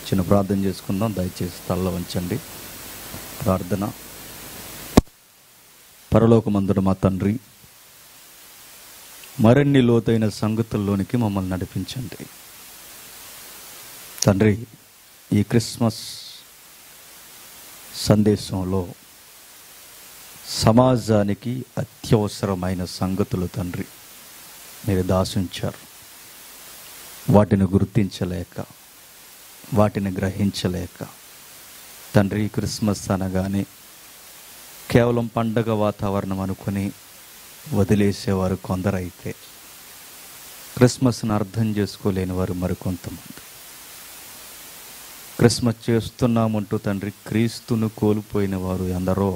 చిన్న ప్రార్థన చేసుకుందాం దయచేసి తల్ల వంచండి ప్రార్థన పరలోకమందున మా తండ్రి మరిన్ని లోతైన సంగతుల్లోనికి మమ్మల్ని నడిపించండి తండ్రి ఈ క్రిస్మస్ సందేశంలో సమాజానికి అత్యవసరమైన సంగతులు తండ్రి మీరు దాసుంచారు వాటిని గుర్తించలేక వాటిని గ్రహించలేక తండ్రి ఈ క్రిస్మస్ అనగానే కేవలం పండగ వాతావరణం అనుకుని వదిలేసేవారు కొందరైతే క్రిస్మస్ని అర్థం చేసుకోలేని వారు మరికొంతమంది క్రిస్మస్ చేస్తున్నామంటూ తండ్రి క్రీస్తును కోల్పోయిన వారు ఎందరో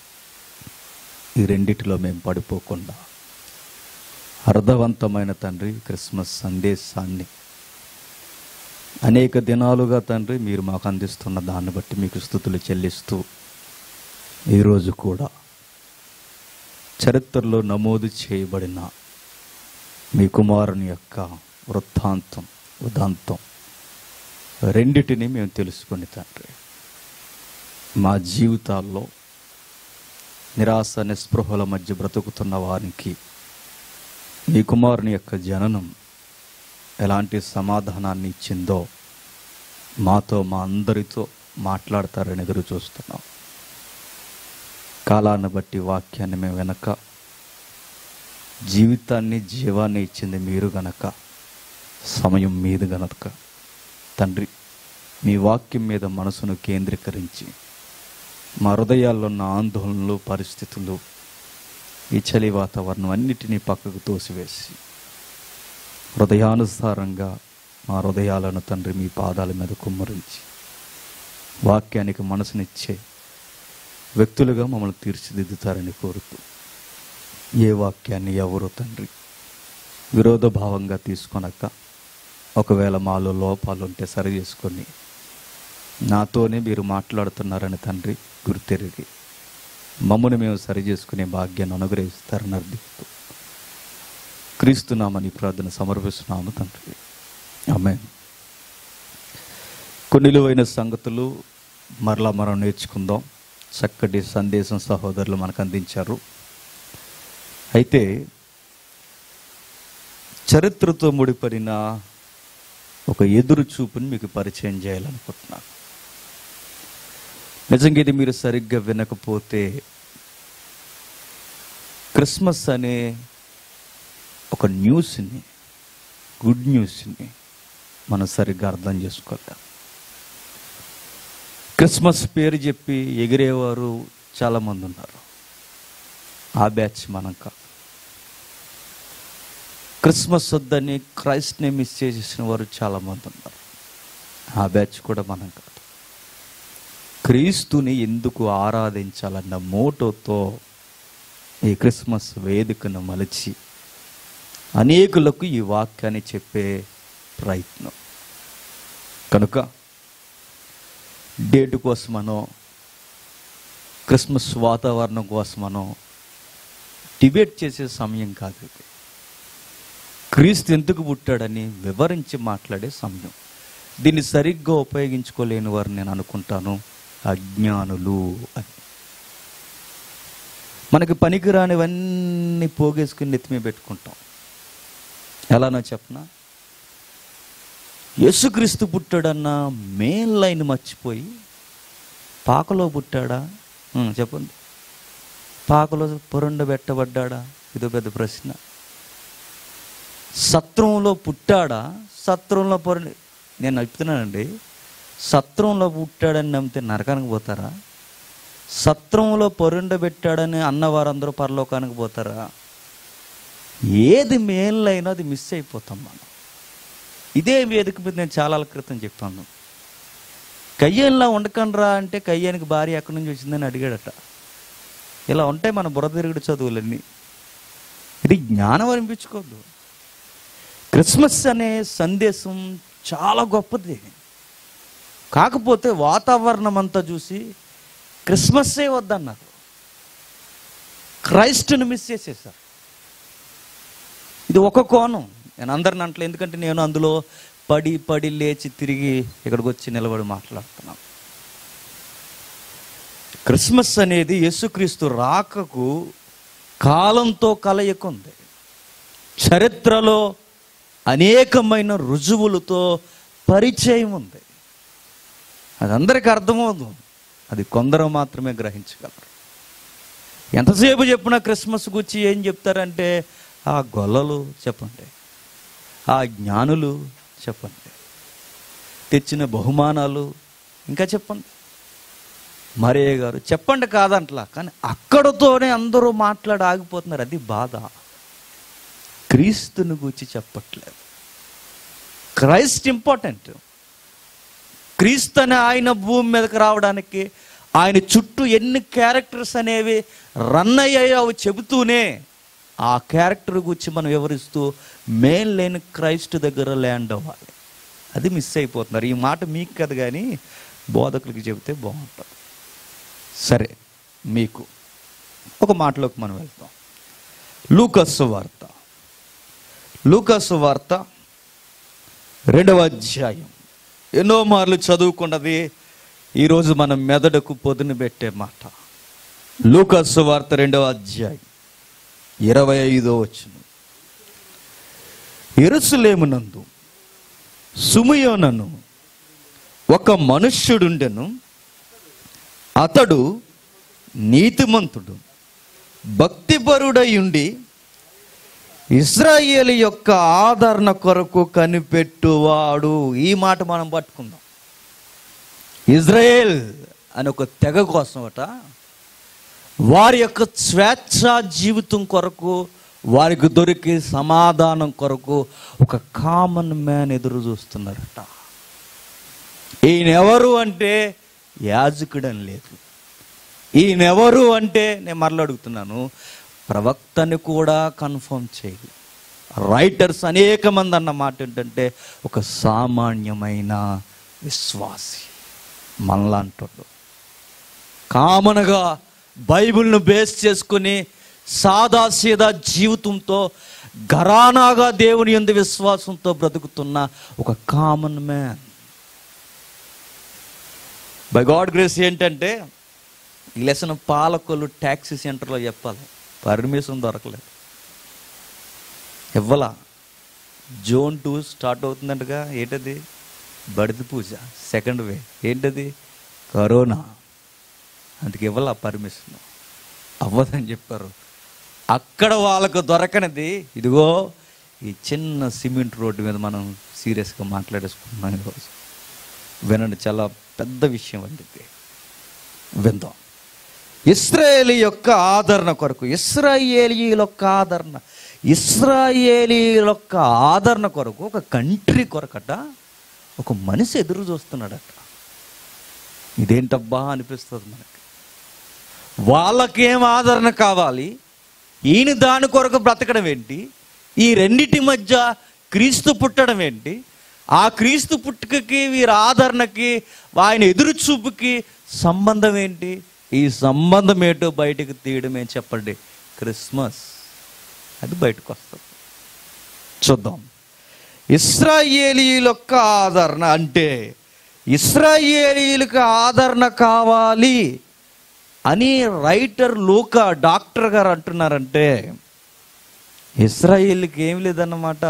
ఈ రెండిటిలో మేము పడిపోకుండా అర్థవంతమైన తండ్రి క్రిస్మస్ సందేశాన్ని అనేక దినాలుగా తండ్రి మీరు మాకు అందిస్తున్న దాన్ని బట్టి మీకు స్థుతులు చెల్లిస్తూ ఈరోజు కూడా చరిత్రలో నమోదు చేయబడిన మీ కుమారుని యొక్క వృత్తాంతం ఉదాంతం రెండిటిని మేము తెలుసుకుని తండ్రి మా జీవితాల్లో నిరాశ నిస్పృహల మధ్య బ్రతుకుతున్న వారికి మీ కుమారుని యొక్క జననం ఎలాంటి సమాధానాన్ని ఇచ్చిందో మాతో మా అందరితో మాట్లాడతారని ఎదురు చూస్తున్నాం కాలాన్ని బట్టి వాక్యాన్ని మేము వెనక జీవితాన్ని జీవాన్ని ఇచ్చింది మీరు గనక సమయం మీది గనక తండ్రి మీ వాక్యం మీద మనసును కేంద్రీకరించి మా హృదయాల్లో ఉన్న ఆందోళనలు పరిస్థితులు ఈ చలి వాతావరణం అన్నిటినీ పక్కకు తోసివేసి హృదయానుసారంగా మా హృదయాలను తండ్రి మీ పాదాల మీద కుమ్మరించి వాక్యానికి మనసునిచ్చే వ్యక్తులుగా మమ్మల్ని తీర్చిదిద్దుతారని కోరుతూ ఏ వాక్యాన్ని ఎవరో తండ్రి విరోధభావంగా తీసుకొనక ఒకవేళ మాలో లోపాలు ఉంటే సరి చేసుకొని నాతోనే మీరు మాట్లాడుతున్నారని తండ్రి గుర్తెరిగి మమ్మల్ని మేము సరి చేసుకునే భాగ్యాన్ని అనుగ్రహిస్తారని అర్థిస్తూ క్రీస్తున్నామని ప్రార్థన సమర్పిస్తున్నాము తండ్రి ఆమె కొన్ని విలువైన సంగతులు మరలా మనం నేర్చుకుందాం చక్కటి సందేశం సహోదరులు మనకు అందించారు అయితే చరిత్రతో ముడిపడిన ఒక ఎదురు చూపుని మీకు పరిచయం చేయాలనుకుంటున్నాను నిజంగా ఇది మీరు సరిగ్గా వినకపోతే క్రిస్మస్ అనే ఒక న్యూస్ని గుడ్ న్యూస్ని మనం సరిగ్గా అర్థం చేసుకోలేం క్రిస్మస్ పేరు చెప్పి ఎగిరేవారు చాలామంది ఉన్నారు ఆ బ్యాచ్ మనం కాదు క్రిస్మస్ వద్దని క్రైస్ట్ని మిస్ చేసేసిన వారు చాలామంది ఉన్నారు ఆ బ్యాచ్ కూడా మనం కాదు క్రీస్తుని ఎందుకు ఆరాధించాలన్న మోటోతో ఈ క్రిస్మస్ వేదికను మలిచి అనేకులకు ఈ వాక్యాన్ని చెప్పే ప్రయత్నం కనుక డేటు కోసమనో క్రిస్మస్ వాతావరణం కోసమనో డిబేట్ చేసే సమయం కాదు ఇది క్రీస్తు ఎందుకు పుట్టాడని వివరించి మాట్లాడే సమయం దీన్ని సరిగ్గా ఉపయోగించుకోలేని వారు నేను అనుకుంటాను అజ్ఞానులు అని మనకి పనికిరానివన్నీ పోగేసుకుని నెత్తిమీ పెట్టుకుంటాం ఎలానో చెప్పనా యేసుక్రీస్తు పుట్టాడన్న మెయిన్ లైన్ మర్చిపోయి పాకలో పుట్టాడా ఉం, చెప్పండి పాకలో పొరుండబెట్టబడ్డాడా ఇదో పెద్ద ప్రశ్న సత్రంలో పుట్టాడా సత్రంలో పొరండి నేను చెప్తున్నానండి సత్రంలో పుట్టాడని నమ్మితే నరకానికి పోతారా సత్రంలో పొరుండబెట్టాడని అన్నవారందరూ పరలోకానికి పోతారా ఏది మేలైనా అది మిస్ అయిపోతాం మనం ఇదే వేదిక మీద నేను చాలా క్రితం చెప్పాను కయ్యంలా ఉండకండ్రా అంటే కయ్యానికి భార్య ఎక్కడి నుంచి వచ్చిందని అడిగాడట ఇలా ఉంటాయి మన బుర్ర తిరుగుడు చదువులన్నీ ఇది జ్ఞానం అనిపించుకోద్దు క్రిస్మస్ అనే సందేశం చాలా గొప్పది కాకపోతే వాతావరణం అంతా చూసి క్రిస్మస్సే వద్దన్నారు క్రైస్ట్ని మిస్ చేసేసారు ఇది ఒక కోణం నేను అందరిని అంటలే ఎందుకంటే నేను అందులో పడి పడి లేచి తిరిగి ఇక్కడికి వచ్చి నిలబడి మాట్లాడుతున్నాం క్రిస్మస్ అనేది యేసుక్రీస్తు రాకకు కాలంతో కలయిక ఉంది చరిత్రలో అనేకమైన రుజువులతో పరిచయం ఉంది అది అందరికీ అర్థమవుతుంది అది కొందరు మాత్రమే గ్రహించగలరు ఎంతసేపు చెప్పినా క్రిస్మస్ గురించి ఏం చెప్తారంటే ఆ గొల్లలు చెప్పండి ఆ జ్ఞానులు చెప్పండి తెచ్చిన బహుమానాలు ఇంకా చెప్పండి మరే గారు చెప్పండి కాదంట్లా కానీ అక్కడతోనే అందరూ మాట్లాడి ఆగిపోతున్నారు అది బాధ క్రీస్తుని గురించి చెప్పట్లేదు క్రైస్ట్ ఇంపార్టెంట్ క్రీస్తు అనే ఆయన భూమి మీదకి రావడానికి ఆయన చుట్టూ ఎన్ని క్యారెక్టర్స్ అనేవి రన్ అయ్యాయో అవి చెబుతూనే ఆ క్యారెక్టర్ గురించి మనం వివరిస్తూ మెయిన్ లేని క్రైస్ట్ దగ్గర ల్యాండ్ అవ్వాలి అది మిస్ అయిపోతున్నారు ఈ మాట మీకు కదా కానీ బోధకులకి చెబితే బాగుంటుంది సరే మీకు ఒక మాటలోకి మనం వెళ్తాం లూకస్సు వార్త లూకస్సు వార్త రెండవ అధ్యాయం ఎన్నో మార్లు చదువుకున్నది ఈరోజు మనం మెదడుకు పొదున పెట్టే మాట లూకస్సు వార్త రెండవ అధ్యాయం ఇరవై ఐదో వచ్చిన ఎరుసలేమునందు సుమయోనను ఒక మనుష్యుడుండెను అతడు నీతిమంతుడు భక్తిపరుడై ఉండి ఇస్రాయేల్ యొక్క ఆదరణ కొరకు కనిపెట్టువాడు ఈ మాట మనం పట్టుకుందాం ఇజ్రాయేల్ అని ఒక తెగ కోసం అట వారి యొక్క స్వేచ్ఛ జీవితం కొరకు వారికి దొరికి సమాధానం కొరకు ఒక కామన్ మ్యాన్ ఎదురు చూస్తున్నారట ఈయనెవరు అంటే యాజకుడని లేదు ఈయనెవరు అంటే నేను మరల అడుగుతున్నాను ప్రవక్తని కూడా కన్ఫర్మ్ చేయాలి రైటర్స్ అనేక మంది అన్న మాట ఏంటంటే ఒక సామాన్యమైన విశ్వాసి మనలాంటోడు కామన్గా బైబిల్ను బేస్ చేసుకుని సాదాసీదా జీవితంతో ఘరానాగా దేవుని ఎందు విశ్వాసంతో బ్రతుకుతున్న ఒక common man by God grace ఏంటంటే ఈ లెసన్ పాలకొల్లు ట్యాక్సీ సెంటర్లో చెప్పాలి పర్మిషన్ దొరకలేదు ఇవ్వలా జోన్ టూ స్టార్ట్ అవుతుందంటగా ఏంటది బడిది పూజ సెకండ్ వే ఏంటది కరోనా అందుకే ఇవ్వాల పర్మిషన్ అవ్వదని చెప్పారు అక్కడ వాళ్ళకు దొరకనిది ఇదిగో ఈ చిన్న సిమెంట్ రోడ్డు మీద మనం సీరియస్గా మాట్లాడేసుకుంటున్నాం ఈరోజు వినండి చాలా పెద్ద విషయం అండి ఇది విందాం ఇస్రాయేలీ యొక్క ఆదరణ కొరకు ఇస్రాయేలీల యొక్క ఆదరణ ఇస్రాయేలీల యొక్క ఆదరణ కొరకు ఒక కంట్రీ కొరకట ఒక మనిషి ఎదురు చూస్తున్నాడట ఇదేంటబ్బా అనిపిస్తుంది మనకి వాళ్ళకేం ఆదరణ కావాలి ఈయన దాని కొరకు బ్రతకడం ఏంటి ఈ రెండిటి మధ్య క్రీస్తు పుట్టడం ఏంటి ఆ క్రీస్తు పుట్టుకకి వీరి ఆదరణకి ఆయన ఎదురు చూపుకి సంబంధం ఏంటి ఈ సంబంధం ఏంటో బయటకు తీయడమే చెప్పండి క్రిస్మస్ అది బయటకు వస్తుంది చూద్దాం ఇస్రాయేలీల యొక్క ఆదరణ అంటే ఇస్రాయేలీలకు ఆదరణ కావాలి అని రైటర్ లూకా డాక్టర్ గారు అంటున్నారంటే ఇస్రాయేల్కి ఏం లేదన్నమాట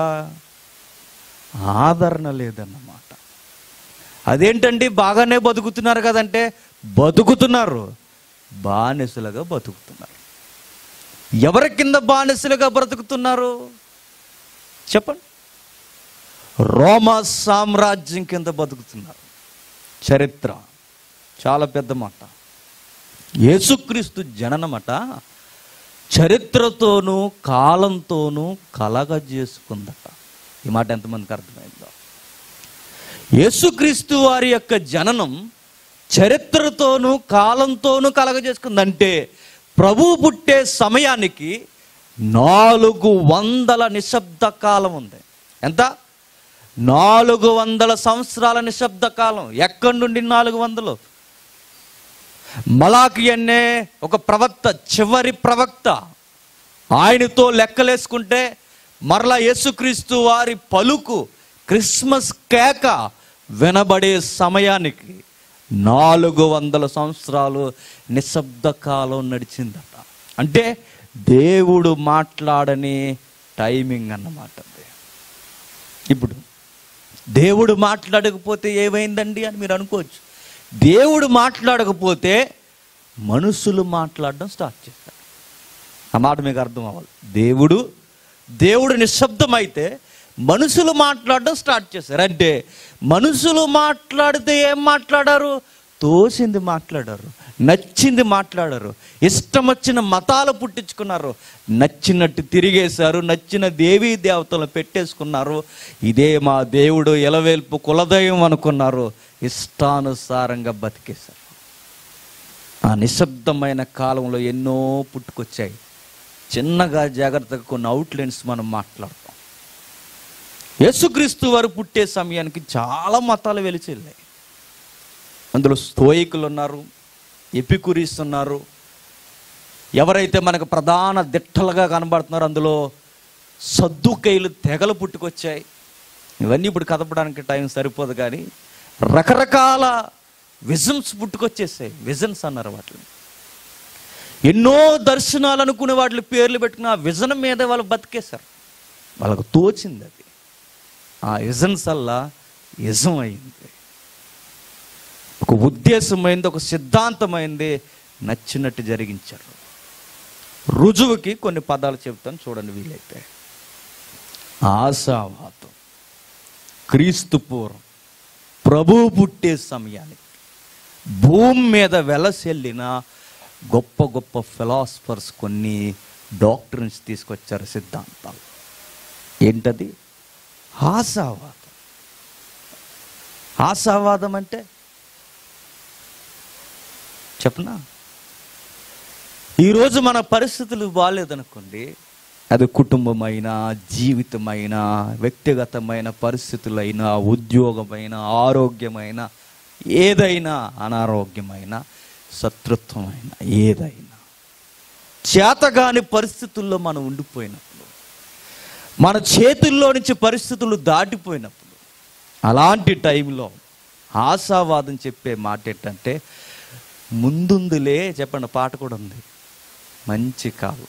ఆదరణ లేదన్నమాట అదేంటండి బాగానే బతుకుతున్నారు కదంటే బతుకుతున్నారు బానిసలుగా బతుకుతున్నారు ఎవరి కింద బానిసలుగా బ్రతుకుతున్నారు చెప్పండి రోమా సామ్రాజ్యం కింద బతుకుతున్నారు చరిత్ర చాలా పెద్ద మాట యేసుక్రీస్తు జననమట చరిత్రతోనూ కాలంతోనూ కలగజేసుకుందట ఈ మాట ఎంతమందికి అర్థమైందో యేసుక్రీస్తు వారి యొక్క జననం చరిత్రతోనూ కాలంతోనూ కలగజేసుకుందంటే ప్రభు పుట్టే సమయానికి నాలుగు వందల నిశ్శబ్ద కాలం ఉంది ఎంత నాలుగు వందల సంవత్సరాల నిశ్శబ్ద కాలం ఎక్కడి నుండి నాలుగు వందలు మలాకి అనే ఒక ప్రవక్త చివరి ప్రవక్త ఆయనతో లెక్కలేసుకుంటే మరలా యేసుక్రీస్తు వారి పలుకు క్రిస్మస్ కేక వినబడే సమయానికి నాలుగు వందల సంవత్సరాలు నిశ్శబ్ద కాలం నడిచిందట అంటే దేవుడు మాట్లాడని టైమింగ్ అన్నమాట అది. ఇప్పుడు దేవుడు మాట్లాడకపోతే ఏమైందండి అని మీరు అనుకోవచ్చు దేవుడు మాట్లాడకపోతే మనుషులు మాట్లాడడం స్టార్ట్ చేస్తారు ఆ మాట మీకు అర్థం అవ్వాలి దేవుడు దేవుడు నిశ్శబ్దమైతే మనుషులు మాట్లాడడం స్టార్ట్ చేశారు అంటే మనుషులు మాట్లాడితే ఏం మాట్లాడారు తోసింది మాట్లాడారు నచ్చింది మాట్లాడారు ఇష్టం వచ్చిన మతాలు పుట్టించుకున్నారు నచ్చినట్టు తిరిగేశారు నచ్చిన దేవీ దేవతలను పెట్టేసుకున్నారు ఇదే మా దేవుడు ఎలవేల్పు కులదయం అనుకున్నారు ఇష్టానుసారంగా బతికేశారు ఆ నిశ్శబ్దమైన కాలంలో ఎన్నో పుట్టుకొచ్చాయి చిన్నగా జాగ్రత్తగా కొన్ని అవుట్లైన్స్ మనం మాట్లాడతాం యేసుక్రీస్తు వారు పుట్టే సమయానికి చాలా మతాలు వెలిచెళ్ళాయి అందులో స్తోయికులు ఉన్నారు ఎపికురీస్ ఉన్నారు ఎవరైతే మనకు ప్రధాన దిట్టలుగా కనబడుతున్నారో అందులో సద్దుకైలు తెగలు పుట్టుకొచ్చాయి ఇవన్నీ ఇప్పుడు కదపడానికి టైం సరిపోదు కానీ రకరకాల విజన్స్ పుట్టుకొచ్చేసాయి విజన్స్ అన్నారు వాటిని ఎన్నో దర్శనాలు అనుకునే వాటి పేర్లు పెట్టుకుని ఆ విజన్ మీద వాళ్ళు బతికేశారు వాళ్ళకు తోచింది అది ఆ విజన్స్ అల్లా యజం అయింది ఒక ఉద్దేశమైంది ఒక సిద్ధాంతమైంది నచ్చినట్టు జరిగించారు రుజువుకి కొన్ని పదాలు చెప్తాను చూడండి వీలైతే ఆశావాదం క్రీస్తు పూర్వం ప్రభువు పుట్టే సమయానికి భూమి మీద వెలసెల్లిన గొప్ప గొప్ప ఫిలాసఫర్స్ కొన్ని డాక్టర్స్ తీసుకొచ్చారు సిద్ధాంతాలు ఏంటది ఆశావాదం ఆశావాదం అంటే చెప్పనా ఈరోజు మన పరిస్థితులు బాగాలేదనుకోండి అది కుటుంబమైన జీవితమైన వ్యక్తిగతమైన పరిస్థితులైన ఉద్యోగమైన ఆరోగ్యమైన ఏదైనా అనారోగ్యమైన శత్రుత్వమైన ఏదైనా చేతగాని పరిస్థితుల్లో మనం ఉండిపోయినప్పుడు మన చేతుల్లో నుంచి పరిస్థితులు దాటిపోయినప్పుడు అలాంటి టైంలో ఆశావాదం చెప్పే మాట ఏంటంటే ముందుందులే చెప్పండి పాట కూడా ఉంది మంచి కాలం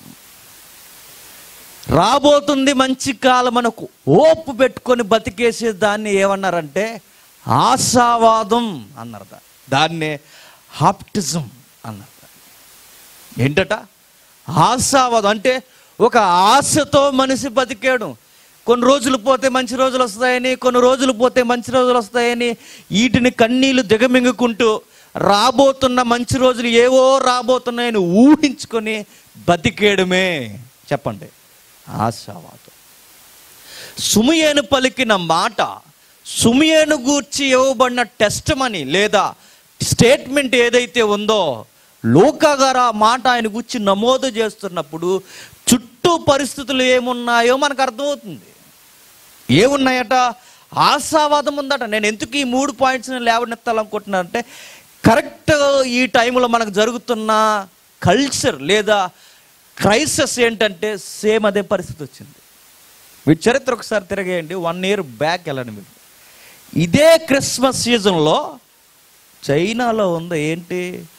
రాబోతుంది మంచి కాలం మనకు ఓపు పెట్టుకొని బతికేసే దాన్ని ఏమన్నారంటే ఆశావాదం అన్నారు దా- దాన్నే హాప్టిజం అన్నారు దాన్ని. ఏంటట ఆశావాదం అంటే ఒక ఆశతో మనిషి బతికాడు కొన్ని రోజులు పోతే మంచి రోజులు వస్తాయని కొన్ని రోజులు పోతే మంచి రోజులు వస్తాయని వీటిని కన్నీళ్లు దిగమింగుకుంటూ రాబోతున్న మంచి రోజులు ఏవో రాబోతున్నాయని ఊహించుకొని బతికేయడమే చెప్పండి ఆశావాదం సుమియేను పలికిన మాట సుమియేను గూర్చి ఇవ్వబడిన టెస్ట్ మని లేదా స్టేట్మెంట్ ఏదైతే ఉందో లోకా గారు ఆ మాట ఆయన గురించి నమోదు చేస్తున్నప్పుడు చుట్టూ పరిస్థితులు ఏమున్నాయో మనకు అర్థమవుతుంది ఏమున్నాయట ఆశావాదం ఉందట నేను ఎందుకు ఈ మూడు పాయింట్స్ని లేవనెత్తాలనుకుంటున్నానంటే కరెక్ట్ ఈ టైంలో మనకు జరుగుతున్న కల్చర్ లేదా క్రైసిస్ ఏంటంటే సేమ్ అదే పరిస్థితి వచ్చింది వీటి చరిత్ర ఒకసారి తిరగేయండి వన్ ఇయర్ బ్యాక్ వెళ్ళండి మీరు ఇదే క్రిస్మస్ సీజన్లో చైనాలో ఉంది ఏంటి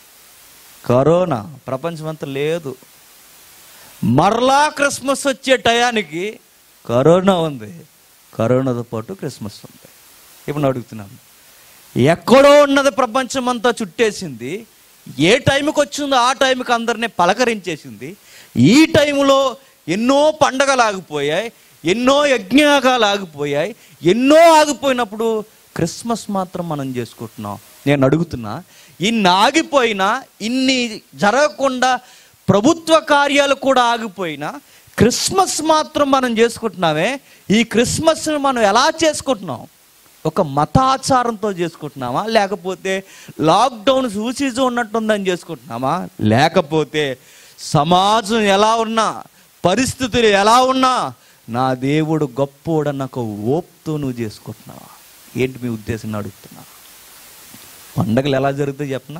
కరోనా ప్రపంచమంతా లేదు మరలా క్రిస్మస్ వచ్చే టయానికి కరోనా ఉంది కరోనాతో పాటు క్రిస్మస్ ఉంది ఇప్పుడు నేను అడుగుతున్నాను ఎక్కడో ఉన్నది ప్రపంచం అంతా చుట్టేసింది ఏ టైంకి వచ్చిందో ఆ టైంకి అందరినీ పలకరించేసింది ఈ టైంలో ఎన్నో పండగలు ఆగిపోయాయి ఎన్నో యజ్ఞాగాలు ఆగిపోయాయి ఎన్నో ఆగిపోయినప్పుడు క్రిస్మస్ మాత్రం మనం చేసుకుంటున్నాం నేను అడుగుతున్నా ఇన్ని ఆగిపోయినా ఇన్ని జరగకుండా ప్రభుత్వ కార్యాలు కూడా ఆగిపోయినా క్రిస్మస్ మాత్రం మనం చేసుకుంటున్నామే ఈ క్రిస్మస్ని మనం ఎలా చేసుకుంటున్నాం ఒక మతాచారంతో చేసుకుంటున్నామా లేకపోతే లాక్డౌన్ సూసీజు ఉన్నట్టుందని చేసుకుంటున్నామా లేకపోతే సమాజం ఎలా ఉన్నా పరిస్థితులు ఎలా ఉన్నా నా దేవుడు గొప్పోడన్న ఒక ఓప్తో నువ్వు చేసుకుంటున్నావా ఏంటి మీ ఉద్దేశం అని అడుగుతున్నా పండగలు ఎలా జరుగుతాయి చెప్పనా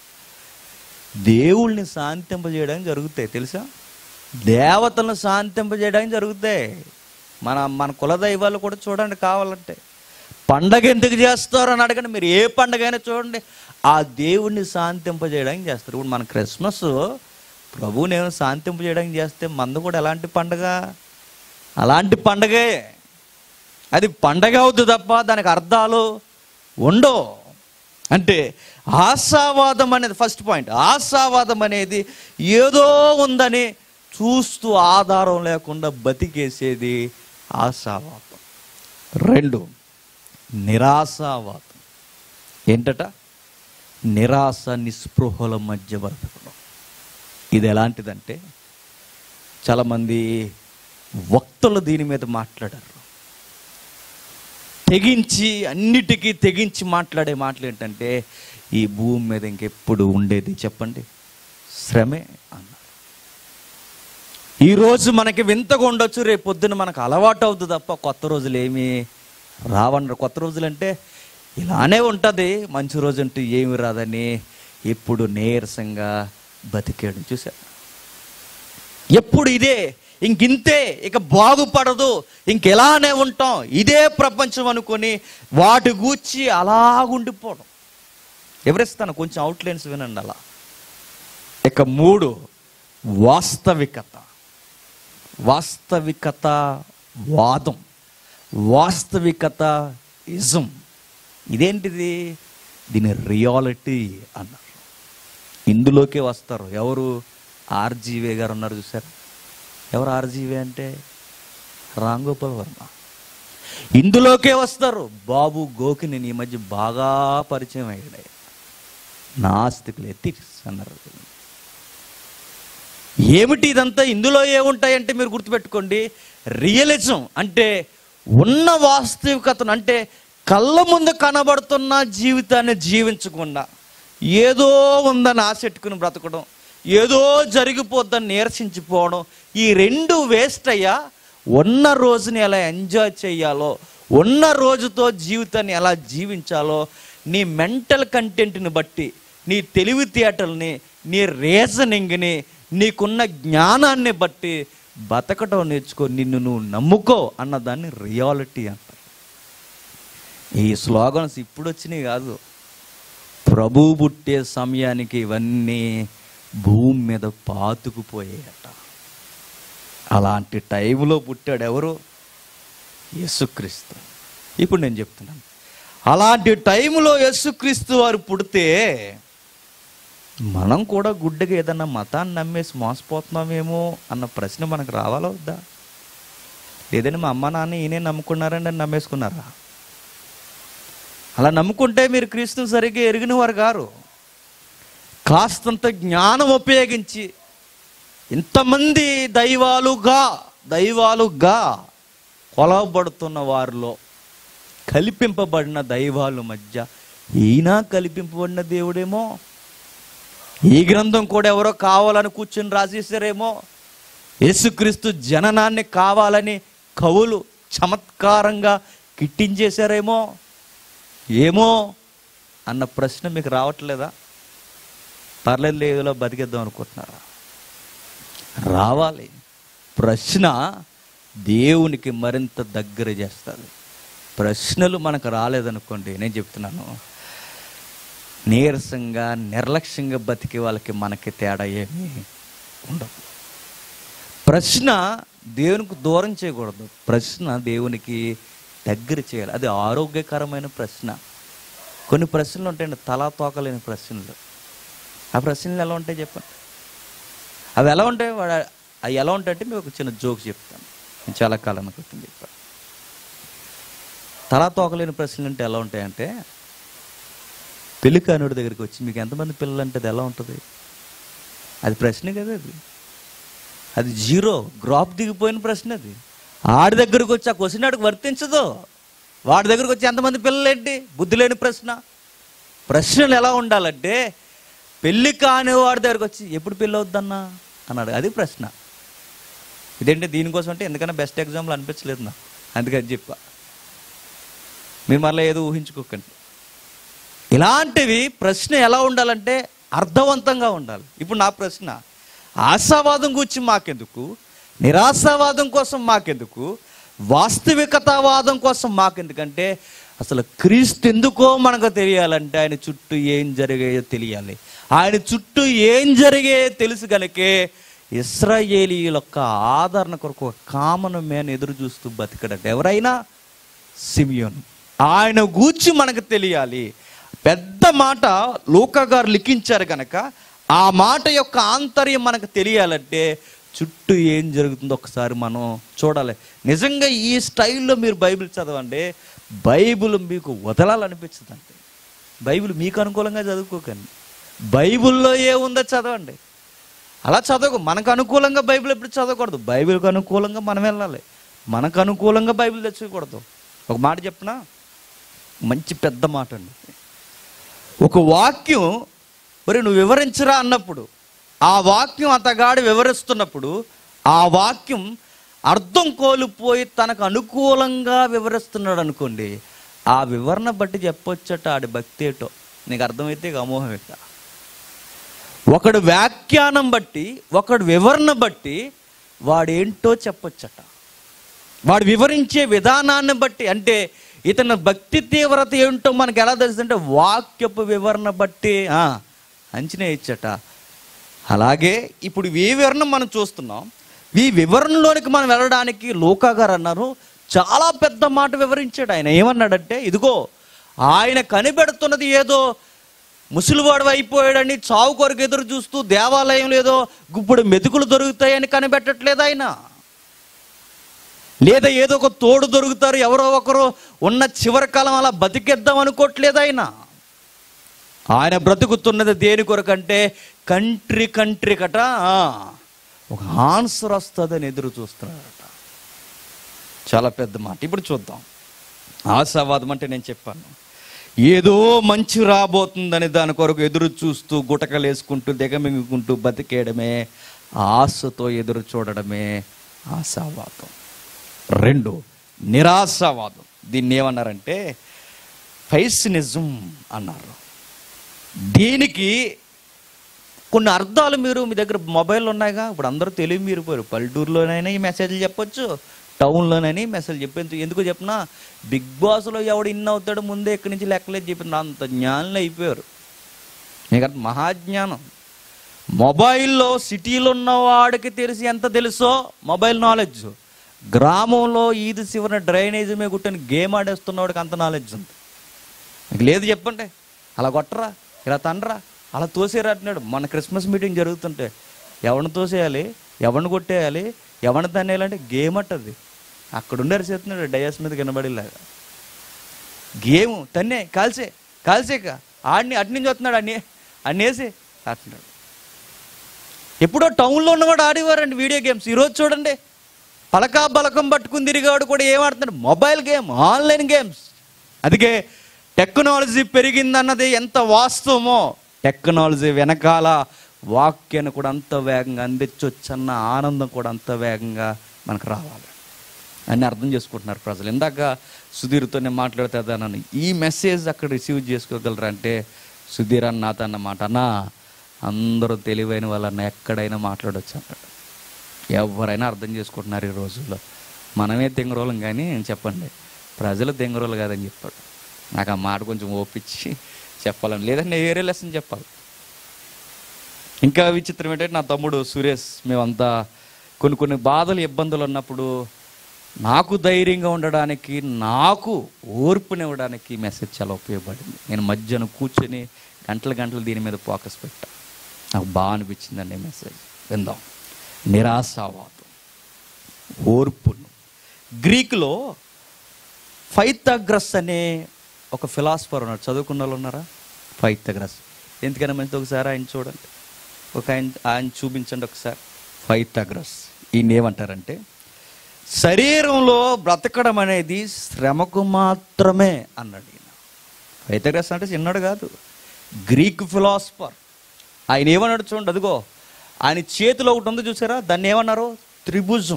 దేవుళ్ళని శాంతింపజేయడానికి జరుగుతాయి తెలుసా దేవతలను శాంతింపజేయడానికి జరుగుతాయి మన మన కుల దైవాలు కూడా చూడండి కావాలంటే పండగ ఎందుకు చేస్తారు అని అడగండి మీరు ఏ పండగ అయినా చూడండి ఆ దేవుణ్ణి శాంతింపజేయడానికి చేస్తారు ఇప్పుడు మన క్రిస్మస్ ప్రభువు నేను శాంతింపజేయడానికి చేస్తే మందు కూడా ఎలాంటి పండగ అలాంటి పండగే అది పండగ అవుతుంది తప్ప దానికి అర్థాలు ఉండవు అంటే ఆశావాదం అనేది ఫస్ట్ పాయింట్ ఆశావాదం అనేది ఏదో ఉందని చూస్తూ ఆధారం లేకుండా బతికేసేది ఆశావాదం రెండు నిరాశావాదం ఏంటట నిరాశ నిస్పృహల మధ్య బ్రతకడం ఇది ఎలాంటిదంటే చాలామంది వక్తలు దీని మీద మాట్లాడారు తెగించి అన్నిటికీ తెగించి మాట్లాడే మాటలు ఏంటంటే ఈ భూమి మీద ఇంకెప్పుడు ఉండేది చెప్పండి శ్రమే అన్నారు ఈరోజు మనకి వింతగా ఉండొచ్చు రేపు పొద్దున మనకు అలవాటు అవుతుంది తప్ప కొత్త రోజులు ఏమి రావన్నారు కొత్త రోజులు అంటే ఇలానే ఉంటుంది మంచి రోజు అంటూ ఏమి రాదని ఎప్పుడు నీరసంగా బతికేయడం చూసా ఎప్పుడు ఇదే ఇంకింతే ఇక బాగుపడదు ఇంకెలానే ఉంటాం ఇదే ప్రపంచం అనుకొని వాటి గూర్చి అలాగుండిపోవడం ఎవరిస్తాను కొంచెం అవుట్లైన్స్ వినండి అలా ఇక మూడు వాస్తవికత వాస్తవికత వాదం వాస్తవికత ఇజం ఇదేంటిది దీని రియాలిటీ అన్నారు ఇందులోకే వస్తారు ఎవరు ఆర్జీవే గారు ఉన్నారు చూసారు ఎవరు ఆర్జీవే అంటే రాంగోపాల్ వర్మ ఇందులోకే వస్తారు బాబు గోకిని ఈ మధ్య బాగా పరిచయం అయ్యాడు నాస్తికులు ఎత్తి అన్నారు ఏమిటి ఇదంతా ఇందులో ఏముంటాయంటే మీరు గుర్తుపెట్టుకోండి రియలిజం అంటే ఉన్న వాస్తవికతను అంటే కళ్ళ ముందు కనబడుతున్న జీవితాన్ని జీవించకుండా ఏదో ఉందని ఆశెట్టుకుని బ్రతకడం ఏదో జరిగిపోద్దని నీరసించిపోవడం ఈ రెండు వేస్ట్ అయ్యా ఉన్న రోజుని ఎలా ఎంజాయ్ చేయాలో ఉన్న రోజుతో జీవితాన్ని ఎలా జీవించాలో నీ మెంటల్ కంటెంట్ని బట్టి నీ తెలివితేటల్ని నీ రీజనింగ్ని నీకున్న జ్ఞానాన్ని బట్టి బతకటం నేర్చుకో నిన్ను నువ్వు నమ్ముకో అన్నదాన్ని రియాలిటీ అంటారు ఈ స్లోగన్స్ ఇప్పుడు వచ్చినాయి కాదు ప్రభు పుట్టే సమయానికి ఇవన్నీ భూమి మీద పాతుకుపోయాయట అలాంటి టైంలో పుట్టాడు ఎవరు యేసుక్రీస్తు ఇప్పుడు నేను చెప్తున్నాను అలాంటి టైంలో యేసుక్రీస్తు వారు పుడితే మనం కూడా గుడ్డగా ఏదన్నా మతాన్ని నమ్మేసి మోసపోతున్నామేమో అన్న ప్రశ్న మనకు రావాలా వద్దా లేదంటే మా అమ్మ నాన్న ఈయనే నమ్ముకున్నారండి అని నమ్మేసుకున్నారా అలా నమ్ముకుంటే మీరు క్రీస్తుని సరిగ్గా ఎరిగిన వారు గారు కాస్తంత జ్ఞానం ఉపయోగించి ఇంతమంది దైవాలుగా దైవాలుగా కొలవబడుతున్న వారిలో కల్పింపబడిన దైవాల మధ్య ఈయన కల్పింపబడిన దేవుడేమో ఈ గ్రంథం కూడా ఎవరో కావాలని కూర్చొని రాసేసారేమో యేసుక్రీస్తు జననాన్ని కావాలని కవులు చమత్కారంగా కిట్టించేశారేమో ఏమో అన్న ప్రశ్న మీకు రావట్లేదా పర్లేదు లేదులో బతికేద్దాం అనుకుంటున్నారా రావాలి ప్రశ్న దేవునికి మరింత దగ్గర చేస్తుంది ప్రశ్నలు మనకు రాలేదనుకోండి నేను చెప్తున్నాను నీరసంగా నిర్లక్ష్యంగా బతికే వాళ్ళకి మనకి తేడా ఏమీ ఉండదు ప్రశ్న దేవునికి దూరం చేయకూడదు ప్రశ్న దేవునికి దగ్గర చేయాలి అది ఆరోగ్యకరమైన ప్రశ్న కొన్ని ప్రశ్నలు ఉంటాయండి తలా తోకలేని ప్రశ్నలు ఆ ప్రశ్నలు ఎలా ఉంటాయి చెప్పండి అవి ఎలా ఉంటాయి వాడు అవి ఎలా ఉంటాయంటే మీకు ఒక చిన్న జోక్ చెప్తాను నేను చాలా కాలం క్రితం చెప్పాను తలా తోకలేని ప్రశ్నలు అంటే ఎలా ఉంటాయంటే పెళ్లి కానుడి దగ్గరికి వచ్చి మీకు ఎంతమంది పిల్లలు అంటే అది ఎలా ఉంటుంది అది ప్రశ్న కదా అది అది జీరో గ్రాప్ దిగిపోయిన ప్రశ్న అది ఆడి దగ్గరకు వచ్చి ఆ క్వశ్చన్ ఆడికి వర్తించదు వాడి దగ్గరకు వచ్చి ఎంతమంది పిల్లలు ఏంటి బుద్ధి లేని ప్రశ్న ప్రశ్నలు ఎలా ఉండాలంటే పెళ్ళి కాని వాడి దగ్గరకు వచ్చి ఎప్పుడు పెళ్ళి అవుద్దన్నా అన్నాడు అది ప్రశ్న ఇదేంటి దీనికోసం అంటే ఎందుకన్నా బెస్ట్ ఎగ్జాంపుల్ అనిపించలేదు నా అందుకని చెప్పా మీరు మళ్ళీ ఏదో ఊహించుకోకండి ఇలాంటివి ప్రశ్న ఎలా ఉండాలంటే అర్థవంతంగా ఉండాలి ఇప్పుడు నా ప్రశ్న ఆశావాదం గురించి మాకెందుకు నిరాశావాదం కోసం మాకెందుకు వాస్తవికతావాదం కోసం మాకు ఎందుకంటే అసలు క్రీస్తు ఎందుకో మనకు తెలియాలంటే ఆయన చుట్టూ ఏం జరిగాయో తెలియాలి ఆయన చుట్టూ ఏం జరిగాయో తెలుసు కనుకే ఇస్రాయేలీల యొక్క ఆదరణ కొరకు ఒక కామన్ మ్యాన్ ఎదురు చూస్తూ బతికడట ఎవరైనా సిమియోన్ ఆయన గూర్చి మనకు తెలియాలి పెద్ద మాట లూకా గారు లిఖించారు కనుక ఆ మాట యొక్క ఆంతర్యం మనకు తెలియాలంటే చుట్టూ ఏం జరుగుతుందో ఒకసారి మనం చూడాలి నిజంగా ఈ స్టైల్లో మీరు బైబిల్ చదవండి బైబిల్ మీకు వదలాలనిపించదండి బైబిల్ మీకు అనుకూలంగా చదువుకోకండి బైబిల్లో ఏముందో చదవండి అలా చదవకు మనకు అనుకూలంగా బైబిల్ ఎప్పుడు చదవకూడదు బైబిల్కి అనుకూలంగా మనం వెళ్ళాలి మనకు అనుకూలంగా బైబిల్ తెచ్చుకోకూడదు ఒక మాట చెప్పనా మంచి పెద్ద మాట అండి ఒక వాక్యం మరి నువ్వు వివరించరా అన్నప్పుడు ఆ వాక్యం అతగాడు వివరిస్తున్నప్పుడు ఆ వాక్యం అర్థం కోల్పోయి తనకు అనుకూలంగా వివరిస్తున్నాడు అనుకోండి ఆ వివరణ బట్టి చెప్పొచ్చట ఆడి భక్తి ఏటో నీకు అర్థమైతే ఇక అమోహం ఇక ఒకడు వ్యాఖ్యానం బట్టి ఒకడు వివరణ బట్టి వాడేంటో చెప్పొచ్చట వాడు వివరించే విధానాన్ని బట్టి అంటే ఇతని భక్తి తీవ్రత ఏంటో మనకు ఎలా తెలుస్తుంటే వాక్యపు వివరణ బట్టి ఆ, అంచనా ఇచ్చట అలాగే ఇప్పుడు ఈ వివరణ మనం చూస్తున్నాం ఈ వివరణలోనికి మనం వెళ్ళడానికి లోకా గారు అన్నారు చాలా పెద్ద మాట వివరించాడు ఆయన ఏమన్నాడంటే ఇదిగో ఆయన కనిపెడుతున్నది ఏదో ముసలివాడు అయిపోయాడని చావు కొరకు ఎదురు చూస్తూ దేవాలయం లేదో గుప్పుడు మెతుకులు దొరుకుతాయని కనిపెట్టట్లేదు ఆయన లేదా ఏదో ఒక తోడు దొరుకుతారు ఎవరో ఒకరు ఉన్న చివరి కాలం అలా బతికేద్దాం అనుకోవట్లేదు ఆయన ఆయన బ్రతుకుతున్నది దేని కొరకంటే కంట్రీ కంట్రీ కట ఆ, ఒక ఆన్సర్ వస్తుందని ఎదురు చూస్తున్నాడట చాలా పెద్ద మాట ఇప్పుడు చూద్దాం ఆశావాదం అంటే నేను చెప్పాను ఏదో మంచి రాబోతుందని దాని కొరకు ఎదురు చూస్తూ గుటకలేసుకుంటూ దిగమింగుకుంటూ బతికేయడమే ఆశతో ఎదురు చూడడమే ఆశావాదం రెండు నిరాశావాదం దీన్ని ఏమన్నారంటే ఫైసినిజం అన్నారు దీనికి కొన్ని అర్థాలు మీరు మీ దగ్గర మొబైల్ ఉన్నాయిగా ఇప్పుడు అందరూ తెలివి మీరిపోయారు పల్లెటూరులోనైనా ఈ మెసేజ్లు చెప్పొచ్చు టౌన్లోనైనా ఈ మెసేజ్ చెప్పేందుకు ఎందుకు చెప్పినా బిగ్ బాస్లో ఎవడు ఇన్ అవుతాడో ముందే ఇక్కడి నుంచి లెక్కలేదు చెప్పింది అంత జ్ఞానులు అయిపోయారు మీకు అర్థం మహాజ్ఞానం మొబైల్లో సిటీలో ఉన్న వాడికి తెలిసి ఎంత తెలుసో మొబైల్ నాలెడ్జ్ గ్రామంలో ఈది శివన డ్రైనేజ్ మీద కుట్టిన గేమ్ ఆడేస్తున్నవాడికి అంత నాలెడ్జ్ ఉంది మీకు లేదు చెప్పండి అలా కొట్టరా ఇలా తండ్రా అలా తోసేరా అంటున్నాడు మన క్రిస్మస్ మీటింగ్ జరుగుతుంటే ఎవరిని తోసేయాలి ఎవరిని కొట్టేయాలి ఎవరిని తన్నేయాలంటే గేమ్ అట్టది అక్కడ ఉండారు చేస్తున్నాడు డయాస్ మీద కనబడేలాగా గేమ్ తన్నే కాల్సే కాల్సేక ఆడిని అటు నుంచి వస్తున్నాడు అన్ని అన్ని వేసి అంటున్నాడు ఎప్పుడో టౌన్లో ఉన్నవాడు ఆడేవారండి వీడియో గేమ్స్ ఈరోజు చూడండి పలకా బలకం పట్టుకుని తిరిగాడు కూడా ఏం ఆడుతున్నాడు మొబైల్ గేమ్ ఆన్లైన్ గేమ్స్ అందుకే టెక్నాలజీ పెరిగిందన్నది ఎంత వాస్తవమో టెక్నాలజీ వెనకాల వాక్యాన్ని కూడా అంత వేగంగా అందించొచ్చన్న ఆనందం కూడా అంత వేగంగా మనకు రావాలి అని అర్థం చేసుకుంటున్నారు ప్రజలు ఇందాక సుధీర్తో నేను మాట్లాడుతుందానని ఈ మెసేజ్ అక్కడ రిసీవ్ చేసుకోగలరా అంటే సుధీర్ అన్న నాతో అన్నమాట అన్నా అందరూ తెలివైన వాళ్ళన్న ఎక్కడైనా మాట్లాడొచ్చు అంటాడు ఎవరైనా అర్థం చేసుకుంటున్నారు ఈ రోజుల్లో మనమే తెంగరోలం కానీ చెప్పండి ప్రజలు తెంగరోలు కాదని చెప్పాడు నాకు ఆ మాట కొంచెం ఓపించి చెప్పాలని లేదంటే వేరే లెసన్ చెప్పాలి ఇంకా విచిత్రం ఏంటంటే నా తమ్ముడు సురేష్ మేమంతా కొన్ని కొన్ని బాధలు ఇబ్బందులు ఉన్నప్పుడు నాకు ధైర్యంగా ఉండడానికి నాకు ఓర్పునివ్వడానికి మెసేజ్ చాలా ఉపయోగపడింది నేను మధ్యాహ్నం కూర్చొని గంటల గంటలు దీని మీద ఫోకస్ పెట్టా నాకు బాగా అనిపించిందండి ఈ మెసేజ్ విందాం నిరాశావాదం ఓర్పును గ్రీకులో ఫైతాగ్రస్ అనే ఒక ఫిలాసఫర్ ఉన్నాడు చదువుకున్న వాళ్ళు ఉన్నారా ఫైతాగ్రస్ ఎందుకైనా మంచిది ఒకసారి ఆయన చూడండి ఒక ఆయన ఆయన చూపించండి ఒకసారి ఫైతాగ్రస్ ఈయన ఏమంటారంటే శరీరంలో బ్రతకడం అనేది శ్రమకు మాత్రమే అన్నాడు ఈయన ఫైతాగ్రస్ అంటే చిన్నాడు కాదు గ్రీక్ ఫిలాసఫర్ ఆయన ఏమన్నాడు చూడండి అదిగో ఆయన చేతిలో ఒకటి ఉంది చూసారా దాన్ని ఏమన్నారు త్రిభుజం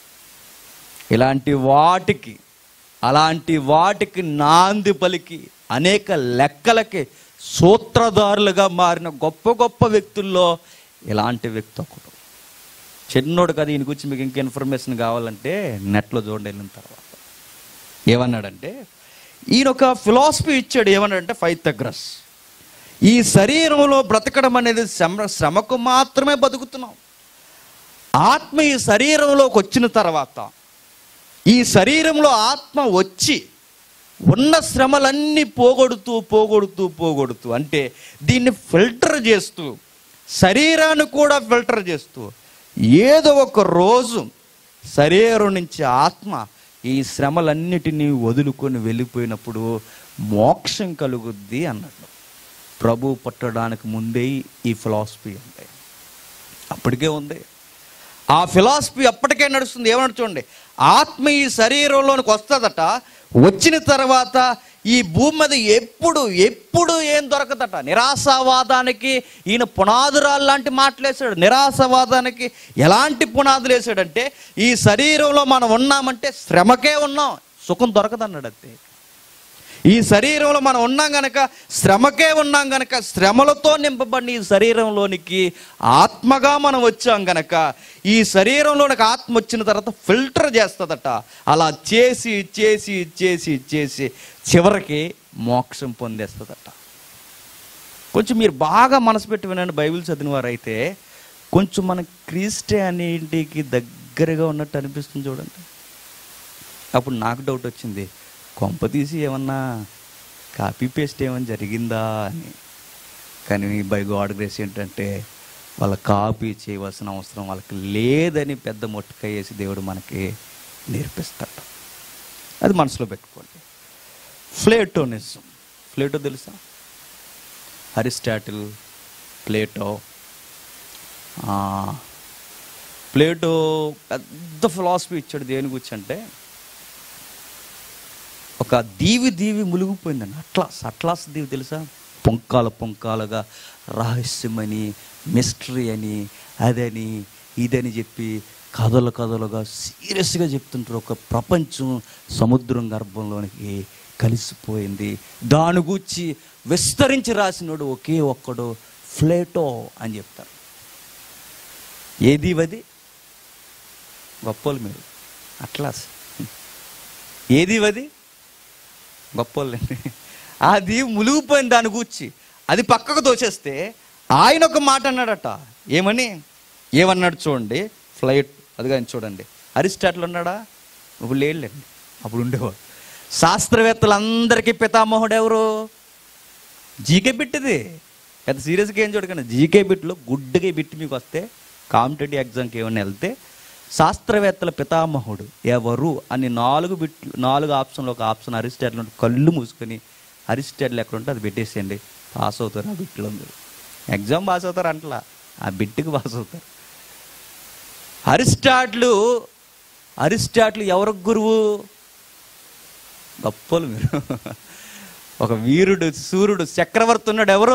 ఇలాంటి వాటికి అలాంటి వాటికి నాంది పలికి అనేక లెక్కలకి సూత్రధారులుగా మారిన గొప్ప గొప్ప వ్యక్తుల్లో ఇలాంటి వ్యక్తి ఒకడు చిన్నోడు కదా ఈయన గురించి మీకు ఇంకా ఇన్ఫర్మేషన్ కావాలంటే నెట్లో చూడండి వెళ్ళిన తర్వాత ఏమన్నాడంటే ఈయన ఒక ఫిలాసఫీ ఇచ్చాడు ఏమన్నాడంటే ఫైతగ్రస్ ఈ శరీరంలో బ్రతకడం అనేది శ్రమ శ్రమకు మాత్రమే బతుకుతున్నాం ఆత్మ ఈ శరీరంలోకి వచ్చిన తర్వాత ఈ శరీరంలో ఆత్మ వచ్చి ఉన్న శ్రమలన్నీ పోగొడుతూ పోగొడుతూ పోగొడుతూ అంటే దీన్ని ఫిల్టర్ చేస్తూ శరీరాన్ని కూడా ఫిల్టర్ చేస్తూ ఏదో ఒక రోజు శరీరం నుంచి ఆత్మ ఈ శ్రమలన్నిటినీ వదులుకొని వెళ్ళిపోయినప్పుడు మోక్షం కలుగుద్ది అన్నాడు ప్రభు పట్టడానికి ముందే ఈ ఫిలాసఫీ ఉంది అప్పటికే ఉంది ఆ ఫిలాసఫీ అప్పటికే నడుస్తుంది ఏమన్నా చూడండి ఆత్మ ఈ శరీరంలోనికి వస్తుందట వచ్చిన తర్వాత ఈ భూమి మీద ఎప్పుడు ఎప్పుడు ఏం దొరకదట నిరాశావాదానికి ఈయన పునాదురాలు లాంటి మాటలేసాడు నిరాశవాదానికి ఎలాంటి పునాదులు వేసాడంటే ఈ శరీరంలో మనం ఉన్నామంటే శ్రమకే ఉన్నాం సుఖం దొరకదన్నాడు అంతే ఈ శరీరంలో మనం ఉన్నాం గనక శ్రమకే ఉన్నాం గనక శ్రమలతో నింపబడిన ఈ శరీరంలోనికి ఆత్మగా మనం వచ్చాం గనక ఈ శరీరంలోనికి ఆత్మ వచ్చిన తర్వాత ఫిల్టర్ చేస్తుందట అలా చేసి చేసి చేసి చేసి చివరికి మోక్షం పొందేస్తుందట కొంచెం మీరు బాగా మనసు పెట్టి వినండి బైబిల్ చదివిన వారైతే కొంచెం మన క్రిస్టియానిటీకి దగ్గరగా ఉన్నట్టు అనిపిస్తుంది చూడండి అప్పుడు నాకు డౌట్ వచ్చింది కొంప తీసి ఏమన్నా కాపీ పేస్ట్ ఏమన్నా జరిగిందా అని కానీ బై గాడ్ గ్రేస్ ఏంటంటే వాళ్ళ కాపీ చేయవలసిన అవసరం వాళ్ళకి లేదని పెద్ద మొట్టక వేసి దేవుడు మనకి నేర్పిస్తాడు అది మనసులో పెట్టుకోండి ఫ్లేటోనిజం ఫ్లేటో తెలుసా అరిస్టాటిల్ ప్లేటో ఆ, ప్లేటో పెద్ద ఫిలాసఫీ ఇచ్చాడు దేని గురించి అంటే ఒక దీవి దీవి మునిగిపోయిందండి అట్లాస్ అట్లాస్ దీవి తెలుసా పొంకాల పొంకాలుగా రహస్యమని మిస్టరీ అని అదని ఇదని చెప్పి కథలు కథలుగా సీరియస్గా చెప్తుంటారు ఒక ప్రపంచం సముద్రం గర్భంలోనికి కలిసిపోయింది దాని గూర్చి విస్తరించి రాసినోడు ఒకే ఒక్కడు ఫ్లేటో అని చెప్తారు ఏది అది గొప్పోలు మీరు అట్లాస్ ఏది అది గొప్పోళ్ళండి అది మునిగిపోయింది దాని గూర్చి అది పక్కకు దోచేస్తే ఆయన ఒక మాట అన్నాడట ఏమని ఏమన్నాడు చూడండి ఫ్లైట్ అది కానీ చూడండి అరిస్టాటిల్ ఉన్నాడా ఇప్పుడు లేడులేండి అప్పుడు ఉండేవాడు శాస్త్రవేత్తలందరికీ పితామహుడు ఎవరు జీకే బిట్టిది పెద్ద సీరియస్గా ఏం చూడకండి జీకే బిట్లో గుడ్డగా బిట్టి మీకు వస్తే కాంపిటేటివ్ ఎగ్జామ్కి ఏమైనా వెళ్తే శాస్త్రవేత్తల పితామహుడు ఎవరు అని నాలుగు బిట్ నాలుగు ఆప్షన్లు ఒక ఆప్షన్ అరిస్టాటిల్ ఉంటే కళ్ళు మూసుకొని అరిస్టాటిల్ ఎక్కడ ఉంటే అది పెట్టేసేయండి పాస్ అవుతారు ఆ బిట్లో మీరు ఎగ్జామ్ పాస్ అవుతారు అంటలా ఆ బిట్టుకి పాస్ అవుతారు అరిస్టాట్లు అరిస్టాట్లు ఎవరికి గురువు గొప్పలు మీరు ఒక వీరుడు సూర్యుడు చక్రవర్తి ఉన్నాడు ఎవరు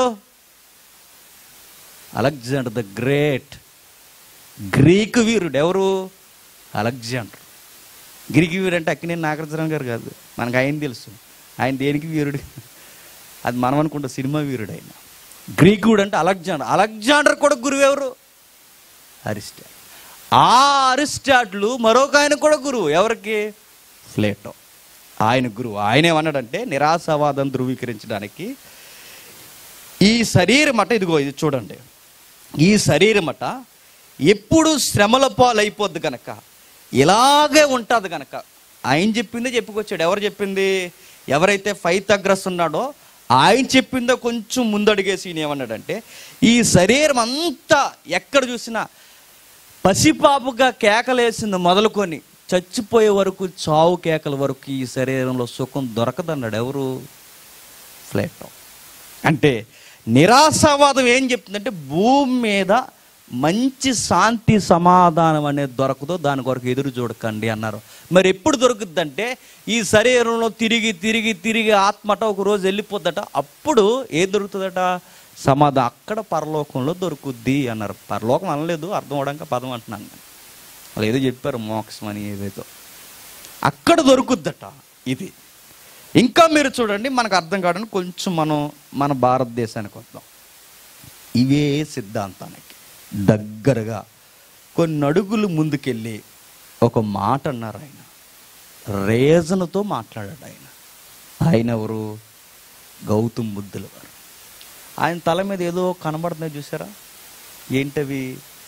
అలెగ్జాండర్ ద గ్రేట్ గ్రీకు వీరుడు ఎవరు అలెగ్జాండర్ గ్రీకు వీరుడు అంటే అక్కినేని నాగార్జున గారు కాదు మనకు ఆయన తెలుసు ఆయన దేనికి వీరుడు అది మనం అనుకుంటాం సినిమా వీరుడు ఆయన గ్రీకుడు అంటే అలెగ్జాండర్ అలెగ్జాండర్ కూడా గురువు ఎవరు అరిస్టాట్ ఆ అరిస్టాట్లు మరొక ఆయన కూడా గురువు ఎవరికి ప్లేటో ఆయన గురువు ఆయన ఏమన్నాడంటే నిరాశావాదం ధృవీకరించడానికి ఈ శరీరం అట ఇదిగో ఇది చూడండి ఈ శరీరం అట ఎప్పుడు శ్రమల పాలైపోద్ది కనుక ఇలాగే ఉంటుంది కనుక ఆయన చెప్పిందే చెప్పుకొచ్చాడు ఎవరు చెప్పింది ఎవరైతే ఫైతగ్రస్ ఉన్నాడో ఆయన చెప్పిందో కొంచెం ముందడిగేసి ఈయన ఏమన్నాడంటే ఈ శరీరం అంతా ఎక్కడ చూసినా పసిపాపుగా కేకలేసింది మొదలుకొని చచ్చిపోయే వరకు చావు కేకల వరకు ఈ శరీరంలో సుఖం దొరకదన్నాడు ఎవరు ఫ్లేటో అంటే నిరాశావాదం ఏం చెప్తుందంటే భూమి మీద మంచి శాంతి సమాధానం అనేది దొరకదో దాని కొరకు ఎదురు చూడకండి అన్నారు మరి ఎప్పుడు దొరుకుద్దంటే ఈ శరీరంలో తిరిగి తిరిగి తిరిగి ఆత్మట ఒక రోజు వెళ్ళిపోద్దట అప్పుడు ఏం దొరుకుతుందట సమాధానం అక్కడ పరలోకంలో దొరుకుద్ది అన్నారు పరలోకం అనలేదు అర్థం అవడానికి పదం అంటున్నాను నేను. వాళ్ళు ఏదో చెప్పారు మోక్షం అని ఏదేదో అక్కడ దొరుకుద్దట ఇది ఇంకా మీరు చూడండి మనకు అర్థం కావడానికి కొంచెం మనం మన భారతదేశానికి వద్దాం ఇవే సిద్ధాంతానికి దగ్గరగా కొన్ని అడుగులు ముందుకెళ్ళి ఒక మాట అన్నారు ఆయన రేజనతో మాట్లాడాడు ఆయన ఆయన ఎవరు గౌతమ్ బుద్ధుల వారు ఆయన తల మీద ఏదో కనబడుతున్నాయి చూసారా ఏంటవి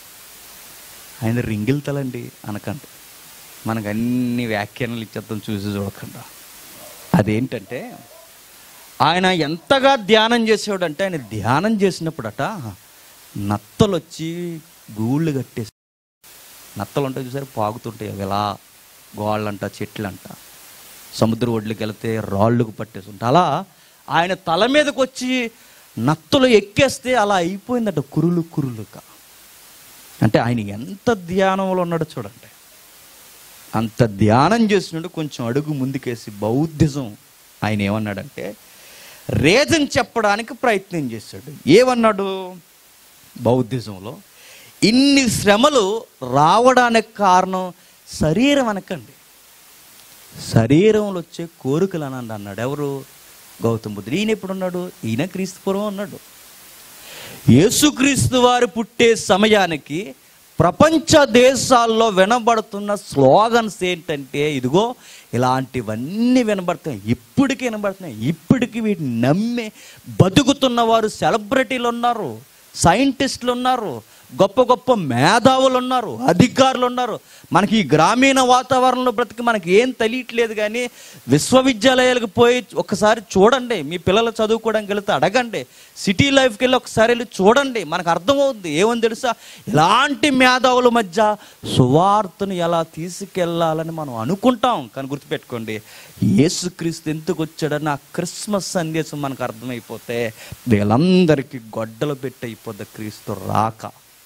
ఆయన రింగిల్ తలండి అనకండి మనకు అన్ని వ్యాఖ్యానాలు ఇచ్చేద్దాం చూసి చూడకుండా అదేంటంటే ఆయన ఎంతగా ధ్యానం చేసేవాడంటే ఆయన ధ్యానం చేసినప్పుడట నత్తలు వచ్చి గూళ్ళు కట్టేసి నత్తలు ఉంటాయి చూసారు పాగుతుంటాయి అవి ఎలా గోళ్ళంట చెట్లంట సముద్ర ఒడ్లకి వెళితే రాళ్ళకు పట్టేసి ఉంటాయి అలా ఆయన తల మీదకి వచ్చి నత్తలు ఎక్కేస్తే అలా అయిపోయిందట కురులు కురులుగా అంటే ఆయన ఎంత ధ్యానంలో ఉన్నాడో చూడండి అంత ధ్యానం చేసినట్టు కొంచెం అడుగు ముందుకేసి బౌద్ధిజం ఆయన ఏమన్నాడంటే రీజన్ చెప్పడానికి ప్రయత్నం చేశాడు ఏమన్నాడు బౌద్ధిజంలో ఇన్ని శ్రమలు రావడానికి కారణం శరీరం అనకండి శరీరంలో వచ్చే కోరికలు అనండి అన్నాడు ఎవరు గౌతమ బుద్ధుడు ఈయన ఎప్పుడు ఉన్నాడు ఈయన క్రీస్తు పూర్వం ఉన్నాడు యేసుక్రీస్తు వారు పుట్టే సమయానికి ప్రపంచ దేశాల్లో వినబడుతున్న స్లోగన్స్ ఏంటంటే ఇదిగో ఇలాంటివన్నీ వినబడుతున్నాయి ఇప్పటికీ వినబడుతున్నాయి ఇప్పటికీ వీటిని నమ్మే బతుకుతున్న వారు సెలబ్రిటీలు ఉన్నారు సైంటిస్టులు ఉన్నారు గొప్ప గొప్ప మేధావులు ఉన్నారు అధికారులు ఉన్నారు మనకి ఈ గ్రామీణ వాతావరణంలో బ్రతికి మనకి ఏం తెలియట్లేదు కానీ విశ్వవిద్యాలయాలకు పోయి ఒకసారి చూడండి మీ పిల్లలు చదువుకోవడానికి వెళితే అడగండి సిటీ లైఫ్కి వెళ్ళి ఒకసారి వెళ్ళి చూడండి మనకు అర్థమవుద్ది ఏమని తెలుసా ఇలాంటి మేధావుల మధ్య సువార్తను ఎలా తీసుకెళ్ళాలని మనం అనుకుంటాం కానీ గుర్తుపెట్టుకోండి యేసుక్రీస్తు ఎందుకు వచ్చాడని ఆ క్రిస్మస్ సందేశం మనకు అర్థమైపోతే వీళ్ళందరికీ గొడ్డలు పెట్టి అయిపోద్ది క్రీస్తు రాక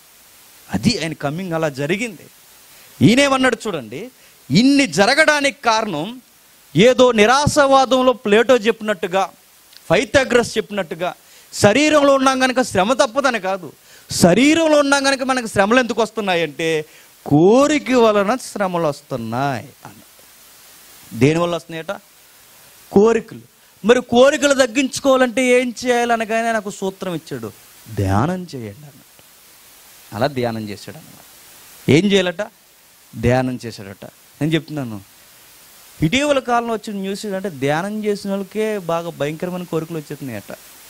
అది ఆయన కమ్మింగ్ అలా జరిగింది ఈయనేమన్నాడు చూడండి ఇన్ని జరగడానికి కారణం ఏదో నిరాశవాదంలో ప్లేటో చెప్పినట్టుగా ఫైథాగ్రస్ చెప్పినట్టుగా శరీరంలో ఉన్నాం కనుక శ్రమ తప్పదని కాదు శరీరంలో ఉన్నాం కనుక మనకు శ్రమలు ఎందుకు వస్తున్నాయంటే కోరిక వలన శ్రమలు వస్తున్నాయి అని దేనివల్ల వస్తున్నాయట కోరికలు మరి కోరికలు తగ్గించుకోవాలంటే ఏం చేయాలనగానే నాకు సూత్రం ఇచ్చాడు ధ్యానం చేయండి అన్నాడు అలా ధ్యానం చేశాడు అన్నమాట ఏం చేయాలట ధ్యానం చేశాడట నేను చెప్తున్నాను ఇటీవల కాలంలో వచ్చిన న్యూస్ ఏంటంటే ధ్యానం చేసిన వాళ్ళకే బాగా భయంకరమైన కోరికలు వచ్చేస్తున్నాయట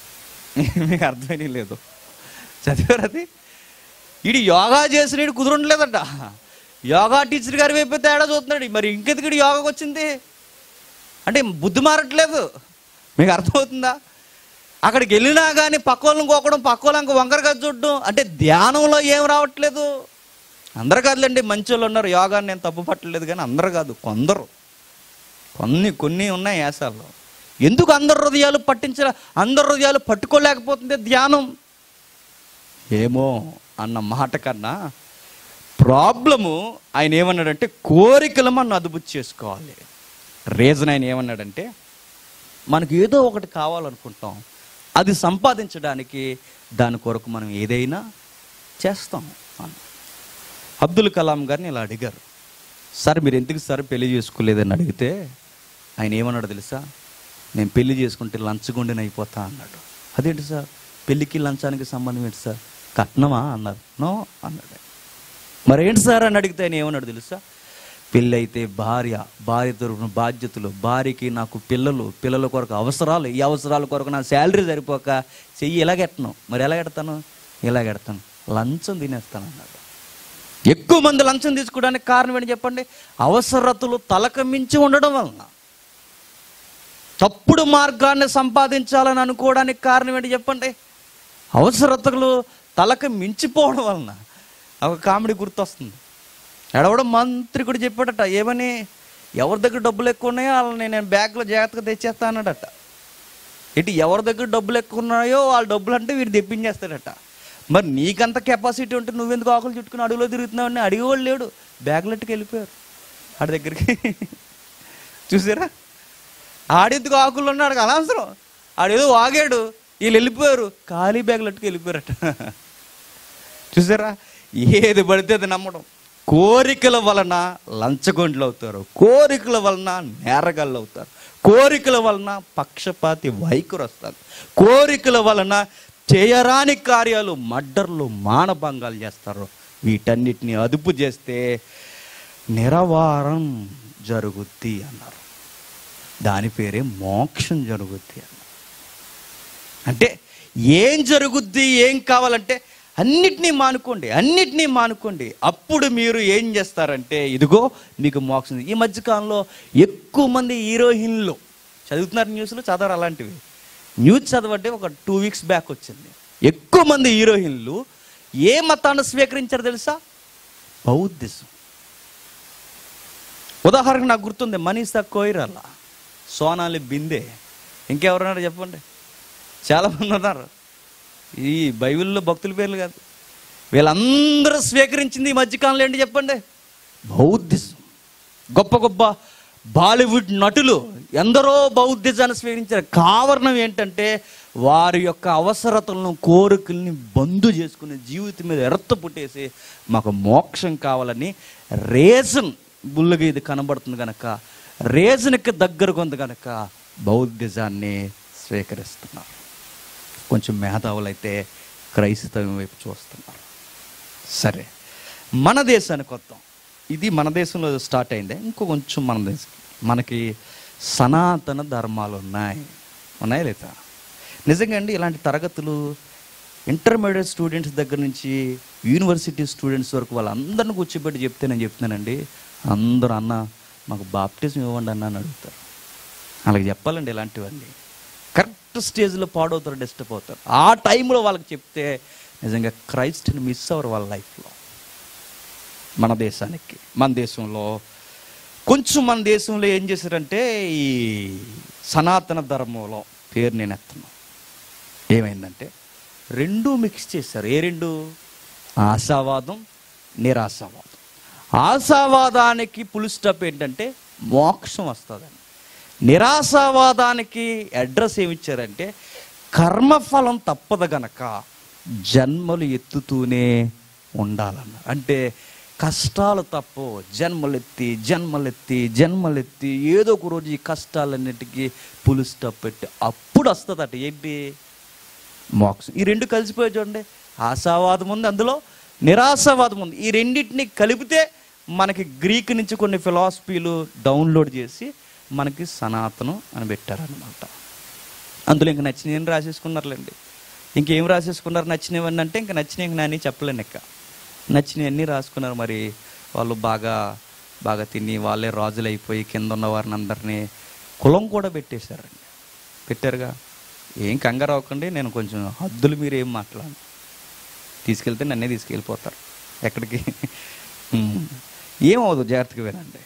మీకు అర్థమైనా లేదు చదివారు అది ఇడు యోగా చేసిన కుదరట్లేదట యోగా టీచర్ గారి వైపు తేడా చూస్తున్నాడు మరి ఇంకెందుకు యోగాకి వచ్చింది అంటే బుద్ధి మారట్లేదు మీకు అర్థమవుతుందా అక్కడికి వెళ్ళినా కానీ పక్క వాళ్ళని కోకడం పక్క వాళ్ళకి వంకరగా చూడడం అంటే ధ్యానంలో ఏం రావట్లేదు అందరు కాదులేండి మంచి వాళ్ళు ఉన్నారు యోగాన్ని నేను తప్పు పట్టలేదు కానీ అందరు కాదు కొందరు కొన్ని కొన్ని ఉన్నాయి యాసాల్లో ఎందుకు అందరు హృదయాలు పట్టించ అందరు హృదయాలు పట్టుకోలేకపోతుంది ధ్యానం ఏమో అన్న మాట కన్నా ప్రాబ్లము ఆయన ఏమన్నాడంటే కోరికలు మనం అదుపు చేసుకోవాలి రీజన్ ఆయన ఏమన్నాడంటే మనకు ఏదో ఒకటి కావాలనుకుంటాం అది సంపాదించడానికి దాని కొరకు మనం ఏదైనా చేస్తాం అన్న అబ్దుల్ కలాం గారిని ఇలా అడిగారు సార్ మీరు ఎందుకు సార్ పెళ్లి చేసుకోలేదని అడిగితే ఆయన ఏమన్నాడు తెలుసా నేను పెళ్లి చేసుకుంటే లంచగొండిని అయిపోతా అన్నాడు అదేంటి సార్ పెళ్ళికి లంచానికి సంబంధం ఏంటి సార్ కట్నమా అన్నారు నో అన్నాడు మరేంటి సార్ అని అడిగితే ఆయన ఏమన్నాడు తెలుసా పెళ్ళి అయితే భార్య భార్య తరపున బాధ్యతలు భార్యకి నాకు పిల్లలు పిల్లల కొరకు అవసరాలు ఈ అవసరాల కొరకు నా శాలరీ సరిపోక చెయ్యి ఎలాగెట్టను మరి ఎలాగెడతాను ఎలాగెడతాను లంచం తినేస్తాను అన్నాడు ఎక్కువ మంది లంచం తీసుకోవడానికి కారణం ఏంటి చెప్పండి అవసరతలు తలక మించి ఉండడం వలన తప్పుడు మార్గాన్ని సంపాదించాలని అనుకోవడానికి కారణం ఏంటి చెప్పండి అవసరతలు తలక మించిపోవడం వలన ఒక కామెడీ గుర్తొస్తుంది ఎడవడం మంత్రికుడు చెప్పాడట ఏమని ఎవరి దగ్గర డబ్బులు ఎక్కువ ఉన్నాయో వాళ్ళని నేను బ్యాగ్లో జాగ్రత్తగా తెచ్చేస్తా అన్నాడట ఇటు ఎవరి దగ్గర డబ్బులు ఎక్కువ ఉన్నాయో వాళ్ళ డబ్బులు అంటే వీడు తెప్పించేస్తాడట మరి నీకంత కెపాసిటీ ఉంటే నువ్వెందుకు ఆకులు చుట్టుకుని అడుగులో తిరుగుతున్నావు అని అడిగేవాళ్ళు లేడు బ్యాగ్లెట్టుకు వెళ్ళిపోయారు ఆడి దగ్గరికి చూసారా ఆడెందుకు ఆకులు ఉన్నాడు అనవసరం ఆడేదో వాగాడు వీళ్ళు వెళ్ళిపోయారు ఖాళీ బ్యాగ్లెట్టుకు వెళ్ళిపోయారట చూసారా ఏది పడితే అది నమ్మడం కోరికల వలన లంచగొండ్లు అవుతారు కోరికల వలన నేరగాళ్ళు అవుతారు కోరికల వలన పక్షపాతి వైఖరి వస్తారు కోరికల వలన చేయరాని కార్యాలు మడ్డర్లు మానభంగాలు చేస్తారు వీటన్నిటిని అదుపు చేస్తే నిరవారం జరుగుద్ది అన్నారు దాని పేరే మోక్షం జరుగుద్ది అన్నారు అంటే ఏం జరుగుద్ది ఏం కావాలంటే అన్నిటినీ మానుకోండి అన్నిటినీ మానుకోండి అప్పుడు మీరు ఏం చేస్తారంటే ఇదిగో మీకు మోక్షం ఈ మధ్యకాలంలో ఎక్కువ మంది హీరోయిన్లు చదువుతున్నారు న్యూస్లో చదవరు అలాంటివి న్యూస్ చదవంటే ఒక టూ వీక్స్ బ్యాక్ వచ్చింది ఎక్కువ మంది హీరోయిన్లు ఏ మతాన్ని స్వీకరించారు తెలుసా బౌద్ధిజం ఉదాహరణకు నాకు గుర్తుంది మనీషా కోయిరాల సోనాలి బిందే ఇంకెవరున్నారు చెప్పండి చాలా మంది ఉన్నారు ఈ బైబిల్లో భక్తుల పేర్లు కాదు వీళ్ళందరూ స్వీకరించింది ఈ మధ్యకాలంలో ఏంటి చెప్పండి బౌద్ధిజం గొప్ప గొప్ప బాలీవుడ్ నటులు ఎందరో బౌద్ధిజాన్ని స్వీకరించారు కారణం ఏంటంటే వారి యొక్క అవసరతలను కోరికల్ని బంధు చేసుకునే జీవితం మీద ఎర్త పుట్టేసి మాకు మోక్షం కావాలని రేజన్ బుల్లుగా ఇది కనబడుతుంది కనుక రేజన్కి దగ్గరకు ఉంది కనుక బౌద్ధిజాన్ని స్వీకరిస్తున్నారు కొంచెం మేధావులైతే క్రైస్తవం వైపు చూస్తున్నారు సరే మన దేశానికి వద్దాం ఇది మన దేశంలో స్టార్ట్ అయిందే ఇంకో కొంచెం మన దేశం మనకి సనాతన ధర్మాలు ఉన్నాయి ఉన్నాయా లేదా నిజంగా అండి ఇలాంటి తరగతులు ఇంటర్మీడియట్ స్టూడెంట్స్ దగ్గర నుంచి యూనివర్సిటీ స్టూడెంట్స్ వరకు వాళ్ళందరిని కూర్చోబెట్టి చెప్తే నేను చెప్తున్నానండి అందరూ అన్న మాకు బాప్టిజం ఇవ్వండి అన్న అని అడుగుతారు వాళ్ళకి చెప్పాలండి ఇలాంటివన్నీ కరెక్ట్ స్టేజ్లో పాడవుతారు డిస్టర్బ్ అవుతారు ఆ టైంలో వాళ్ళకి చెప్తే నిజంగా క్రైస్ట్ని మిస్ అవ్వరు వాళ్ళ లైఫ్లో మన దేశానికి మన దేశంలో కొంచెం మన దేశంలో ఏం చేశారంటే ఈ సనాతన ధర్మంలో పేరు నేను ఎత్తను ఏమైందంటే రెండు మిక్స్ చేశారు ఏ రెండు ఆశావాదం నిరాశావాదం ఆశావాదానికి పులి స్టాప్ ఏంటంటే మోక్షం వస్తుందని నిరాశావాదానికి అడ్రస్ ఏమిచ్చారంటే కర్మఫలం తప్పదు గనక జన్మలు ఎత్తుతూనే ఉండాలన్నారు అంటే కష్టాలు తప్పు జన్మలెత్తి జన్మలెత్తి జన్మలెత్తి ఏదో ఒక రోజు ఈ కష్టాలన్నిటికీ పులి స్టాప్ పెట్టి అప్పుడు వస్తుందట ఏంటి మోక్షం ఈ రెండు కలిసిపోయి చూడండి ఆశావాదం ఉంది అందులో నిరాశావాదం ఉంది ఈ రెండింటిని కలిపితే మనకి గ్రీక్ నుంచి కొన్ని ఫిలాసఫీలు డౌన్లోడ్ చేసి మనకి సనాతనం అని పెట్టారనమాట అందులో ఇంక నచ్చినవి రాసేసుకున్నారులేండి ఇంకేం రాసేసుకున్నారు నచ్చినవన్నీ అంటే ఇంకా నచ్చినవి ఇంక నాని చెప్పలేను ఇక నచ్చినవన్నీ రాసుకున్నారు మరి వాళ్ళు బాగా బాగా తిని వాళ్ళే రాజులు అయిపోయి కింద ఉన్న వారిని అందరినీ కులం కూడా పెట్టేశారండి పెట్టారుగా ఏం కంగారు అవ్వకండి నేను కొంచెం హద్దులు మీరు ఏం మాట్లాడను తీసుకెళ్తే నన్నే తీసుకెళ్ళిపోతారు ఎక్కడికి ఉమ్. ఏమవదు జాగ్రత్తగా వినండి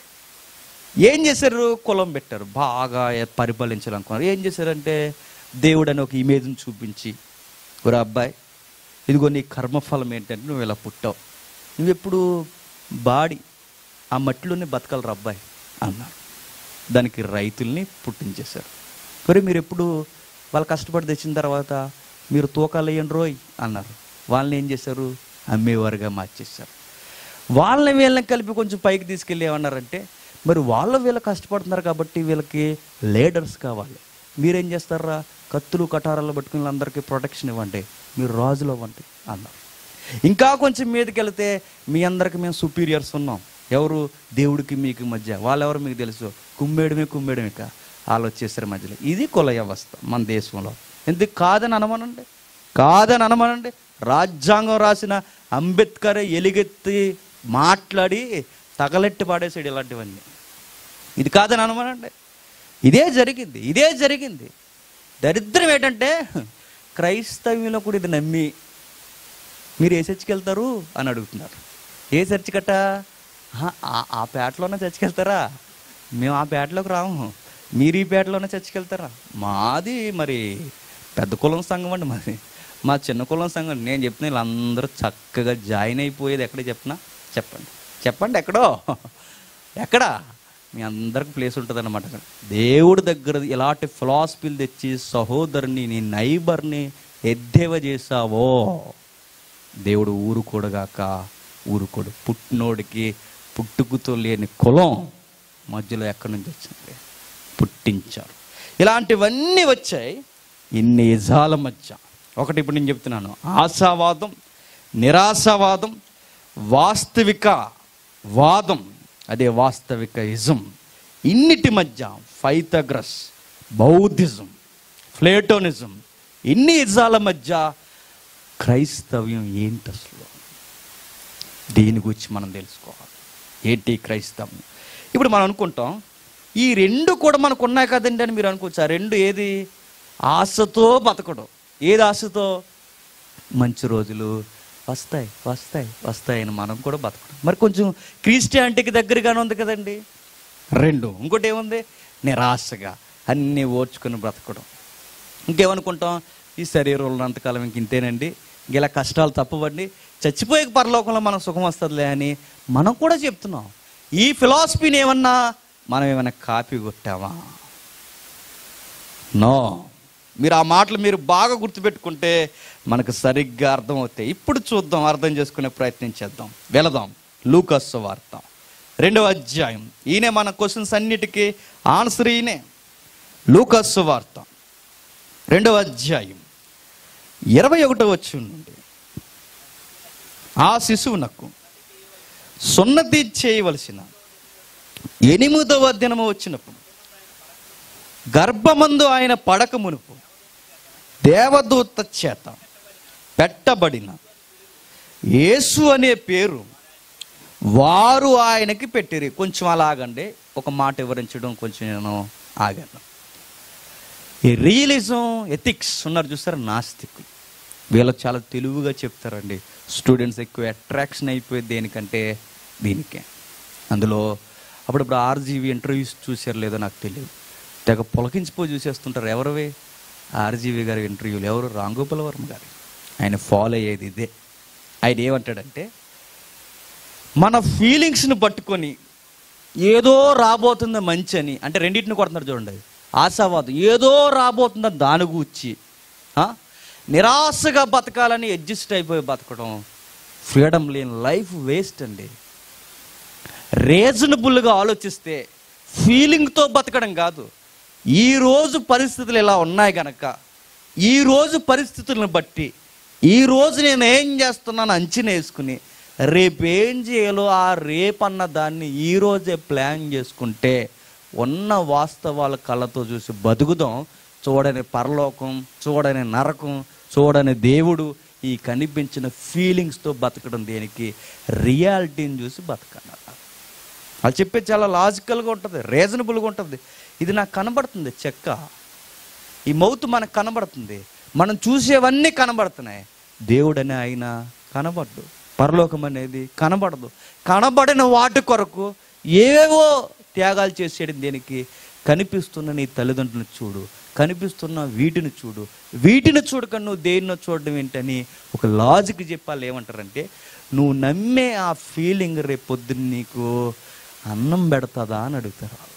ఏం చేశారు కులం పెట్టారు బాగా పరిపాలించాలనుకున్నారు ఏం చేశారంటే దేవుడు అని ఒక ఇమేజ్ని చూపించి ఒక అబ్బాయి ఇదిగో నీ కర్మఫలం ఏంటంటే నువ్వు ఇలా పుట్టావు నువ్వెప్పుడు బాడి ఆ మట్టిలోనే బతకాలరా అబ్బాయి అన్నారు దానికి రైతుల్ని పుట్టించేశారు మరి మీరు ఎప్పుడు వాళ్ళు కష్టపడి తెచ్చిన తర్వాత మీరు తూకాలు వేయండి రోయ్ అన్నారు వాళ్ళని ఏం చేశారు అమ్మేవారుగా మార్చేశారు వాళ్ళని వీళ్ళని కలిపి కొంచెం పైకి తీసుకెళ్ళి ఏమన్నారంటే మరి వాళ్ళు వీళ్ళు కష్టపడుతున్నారు కాబట్టి వీళ్ళకి లీడర్స్ కావాలి మీరేం చేస్తారా కత్తులు కటారాలు పట్టుకుని వీళ్ళందరికీ ప్రొటెక్షన్ ఇవ్వండి మీరు రాజులు అవ్వండి అన్నారు ఇంకా కొంచెం మీదకి వెళితే మీ అందరికి మేము సుపీరియర్స్ ఉన్నాం ఎవరు దేవుడికి మీకు మధ్య వాళ్ళెవరు మీకు తెలుసు కుమ్మేడమే కుమ్మేడమే కా వాళ్ళు వచ్చేసారు మధ్యలో ఇది కుల వ్యవస్థ మన దేశంలో ఎందుకు కాదని అనమనండి కాదని అనమనండి రాజ్యాంగం రాసిన అంబేద్కర్ ఎలిగెత్తి మాట్లాడి తగలెట్టి పాడేసాడు ఇలాంటివన్నీ ఇది కాదని అనమనండి ఇదే జరిగింది ఇదే జరిగింది దరిద్రం ఏంటంటే క్రైస్తవ్యంలో కూడా ఇది నమ్మి మీరు ఏ చర్చికి వెళ్తారు అని అడుగుతున్నారు ఏ చర్చి కట్ట "ఆహా, ఆ- ఆ పేటలోనే చర్చికి వెళ్తారా మేము ఆ పేటలోకి రాము మీరు ఈ పేటలోనే చర్చికి వెళ్తారా మాది మరి పెద్ద కులం సంఘం అండి మాది మా చిన్న కులం సంఘం నేను చెప్తున్నా వీళ్ళందరూ చక్కగా జాయిన్ అయిపోయేది ఎక్కడ చెప్పినా చెప్పండి చెప్పండి ఎక్కడో ఎక్కడా మీ అందరికి ప్లేస్ ఉంటుంది అనమాట అక్కడ దేవుడి దగ్గర ఇలాంటి ఫిలాసఫీలు తెచ్చి సహోదరుని నీ నైబర్ని ఎద్దేవ చేసావో దేవుడు ఊరుకోడుగాక ఊరుకోడు పుట్టినోడికి పుట్టుకుతో లేని కులం మధ్యలో ఎక్కడి నుంచి వచ్చింది పుట్టించారు ఇలాంటివన్నీ వచ్చాయి ఇన్ని యజాల మధ్య ఒకటి ఇప్పుడు నేను చెప్తున్నాను ఆశావాదం నిరాశావాదం వాస్తవిక వాదం అదే వాస్తవిక ఇజం ఇన్నిటి మధ్య ఫైతగ్రస్ బౌద్ధిజం ఫ్లేటోనిజం ఇన్ని ఇజాల మధ్య క్రైస్తవ్యం ఏంటి అసలు దీని గురించి మనం తెలుసుకోవాలి ఏంటి క్రైస్తవం ఇప్పుడు మనం అనుకుంటాం ఈ రెండు కూడా మనకు ఉన్నాయి కదండి అని మీరు అనుకోవచ్చు ఆ రెండు ఏది ఆశతో బతకడం ఏది ఆశతో మంచి రోజులు వస్తాయి వస్తాయి వస్తాయి అని మనం కూడా బతకడం మరి కొంచెం క్రిస్టియానిటీకి దగ్గరగానే ఉంది కదండి రెండు ఇంకోటి ఏముంది నిరాశగా అన్నీ ఓర్చుకుని బ్రతకడం ఇంకేమనుకుంటాం ఈ శరీరంలో ఉన్నంతకాలం ఇంక ఇంతేనండి ఇంక ఇలా కష్టాలు తప్పవండి చచ్చిపోయే పరలోకంలో మనకు సుఖం వస్తుందిలే అని మనం కూడా చెప్తున్నాం ఈ ఫిలాసఫీని ఏమన్నా మనం ఏమైనా కాపీ కొట్టామా నో మీరు ఆ మాటలు మీరు బాగా గుర్తుపెట్టుకుంటే మనకు సరిగ్గా అర్థమవుతాయి ఇప్పుడు చూద్దాం అర్థం చేసుకునే ప్రయత్నం చేద్దాం వెళదాం లూకస్ వార్త రెండవ అధ్యాయం ఈయనే మన క్వశ్చన్స్ అన్నిటికీ ఆన్సర్ ఈయనే లూకస్ వార్త రెండవ అధ్యాయం ఇరవై ఒకటో వచ్చి నుండి ఆ శిశువునకు సున్నతి చేయవలసిన ఎనిమిదవ దినము వచ్చినప్పుడు గర్భమందు ఆయన పడక మునుపు దేవదూత చేత పెట్టబడిన యేసు అనే పేరు వారు ఆయనకి పెట్టిరి కొంచెం అలాగండి ఒక మాట వివరించడం కొంచెం నేను ఆగాను ఈ రియలిజం ఎథిక్స్ ఉన్నారు చూస్తారా నాస్తికులు వీళ్ళకి చాలా తెలివిగా చెప్తారండి స్టూడెంట్స్ ఎక్కువ అట్రాక్షన్ అయిపోయేది దేనికంటే దీనికే అందులో అప్పుడప్పుడు ఆర్జీవి ఇంటర్వ్యూస్ చూసారు లేదో నాకు తెలియదు తెగ పొలకించిపోయి చూసేస్తుంటారు ఎవరివి ఆర్జీవి గారి ఇంటర్వ్యూలు ఎవరు రాంగోపాల్ వర్మ గారు ఆయన ఫాలో అయ్యేది ఇదే ఆయన ఏమంటాడంటే మన ఫీలింగ్స్ని పట్టుకొని ఏదో రాబోతుంది మంచి అని అంటే రెండింటిని కొడుతున్నారు చూడండి అది. ఆశావాదం ఏదో రాబోతుందని దాని గూర్చి ఆ? నిరాశగా బతకాలని అడ్జస్ట్ అయిపోయి బతకడం ఫ్రీడమ్ లేని లైఫ్ వేస్ట్ అండి రీజనబుల్గా ఆలోచిస్తే ఫీలింగ్తో బతకడం కాదు ఈ రోజు పరిస్థితులు ఇలా ఉన్నాయి గనక ఈ రోజు పరిస్థితులను బట్టి ఈ రోజు నేను ఏం చేస్తున్నాను అంచనా వేసుకుని రేపు ఏం చేయాలో ఆ రేపు అన్న దాన్ని ఈ రోజే ప్లాన్ చేసుకుంటే ఉన్న వాస్తవాల కళ్ళతో చూసి బతుకుదాం చూడని పరలోకం చూడని నరకం చూడని దేవుడు ఈ కనిపించిన ఫీలింగ్స్తో బతకడం దేనికి రియాలిటీని చూసి బతకన్నారు వాళ్ళు చెప్పేది చాలా లాజికల్గా ఉంటుంది రీజనబుల్గా ఉంటుంది ఇది నాకు కనబడుతుంది చెక్క ఈ మౌత్ మనకు కనబడుతుంది మనం చూసేవన్నీ కనబడుతున్నాయి దేవుడని ఆయన కనబడ్డు పరలోకం అనేది కనబడదు కనబడిన వాటి కొరకు ఏవేవో త్యాగాలు చేసేయడం దేనికి కనిపిస్తున్న నీ తల్లిదండ్రులను చూడు కనిపిస్తున్న వీటిని చూడు వీటిని చూడక నువ్వు దేన్నో చూడడం ఏంటని ఒక లాజిక్ చెప్పాలి ఏమంటారంటే నువ్వు నమ్మే ఆ ఫీలింగ్ రేపు పొద్దున్న నీకు అన్నం పెడతాదా అని అడుగుతారు వాళ్ళు.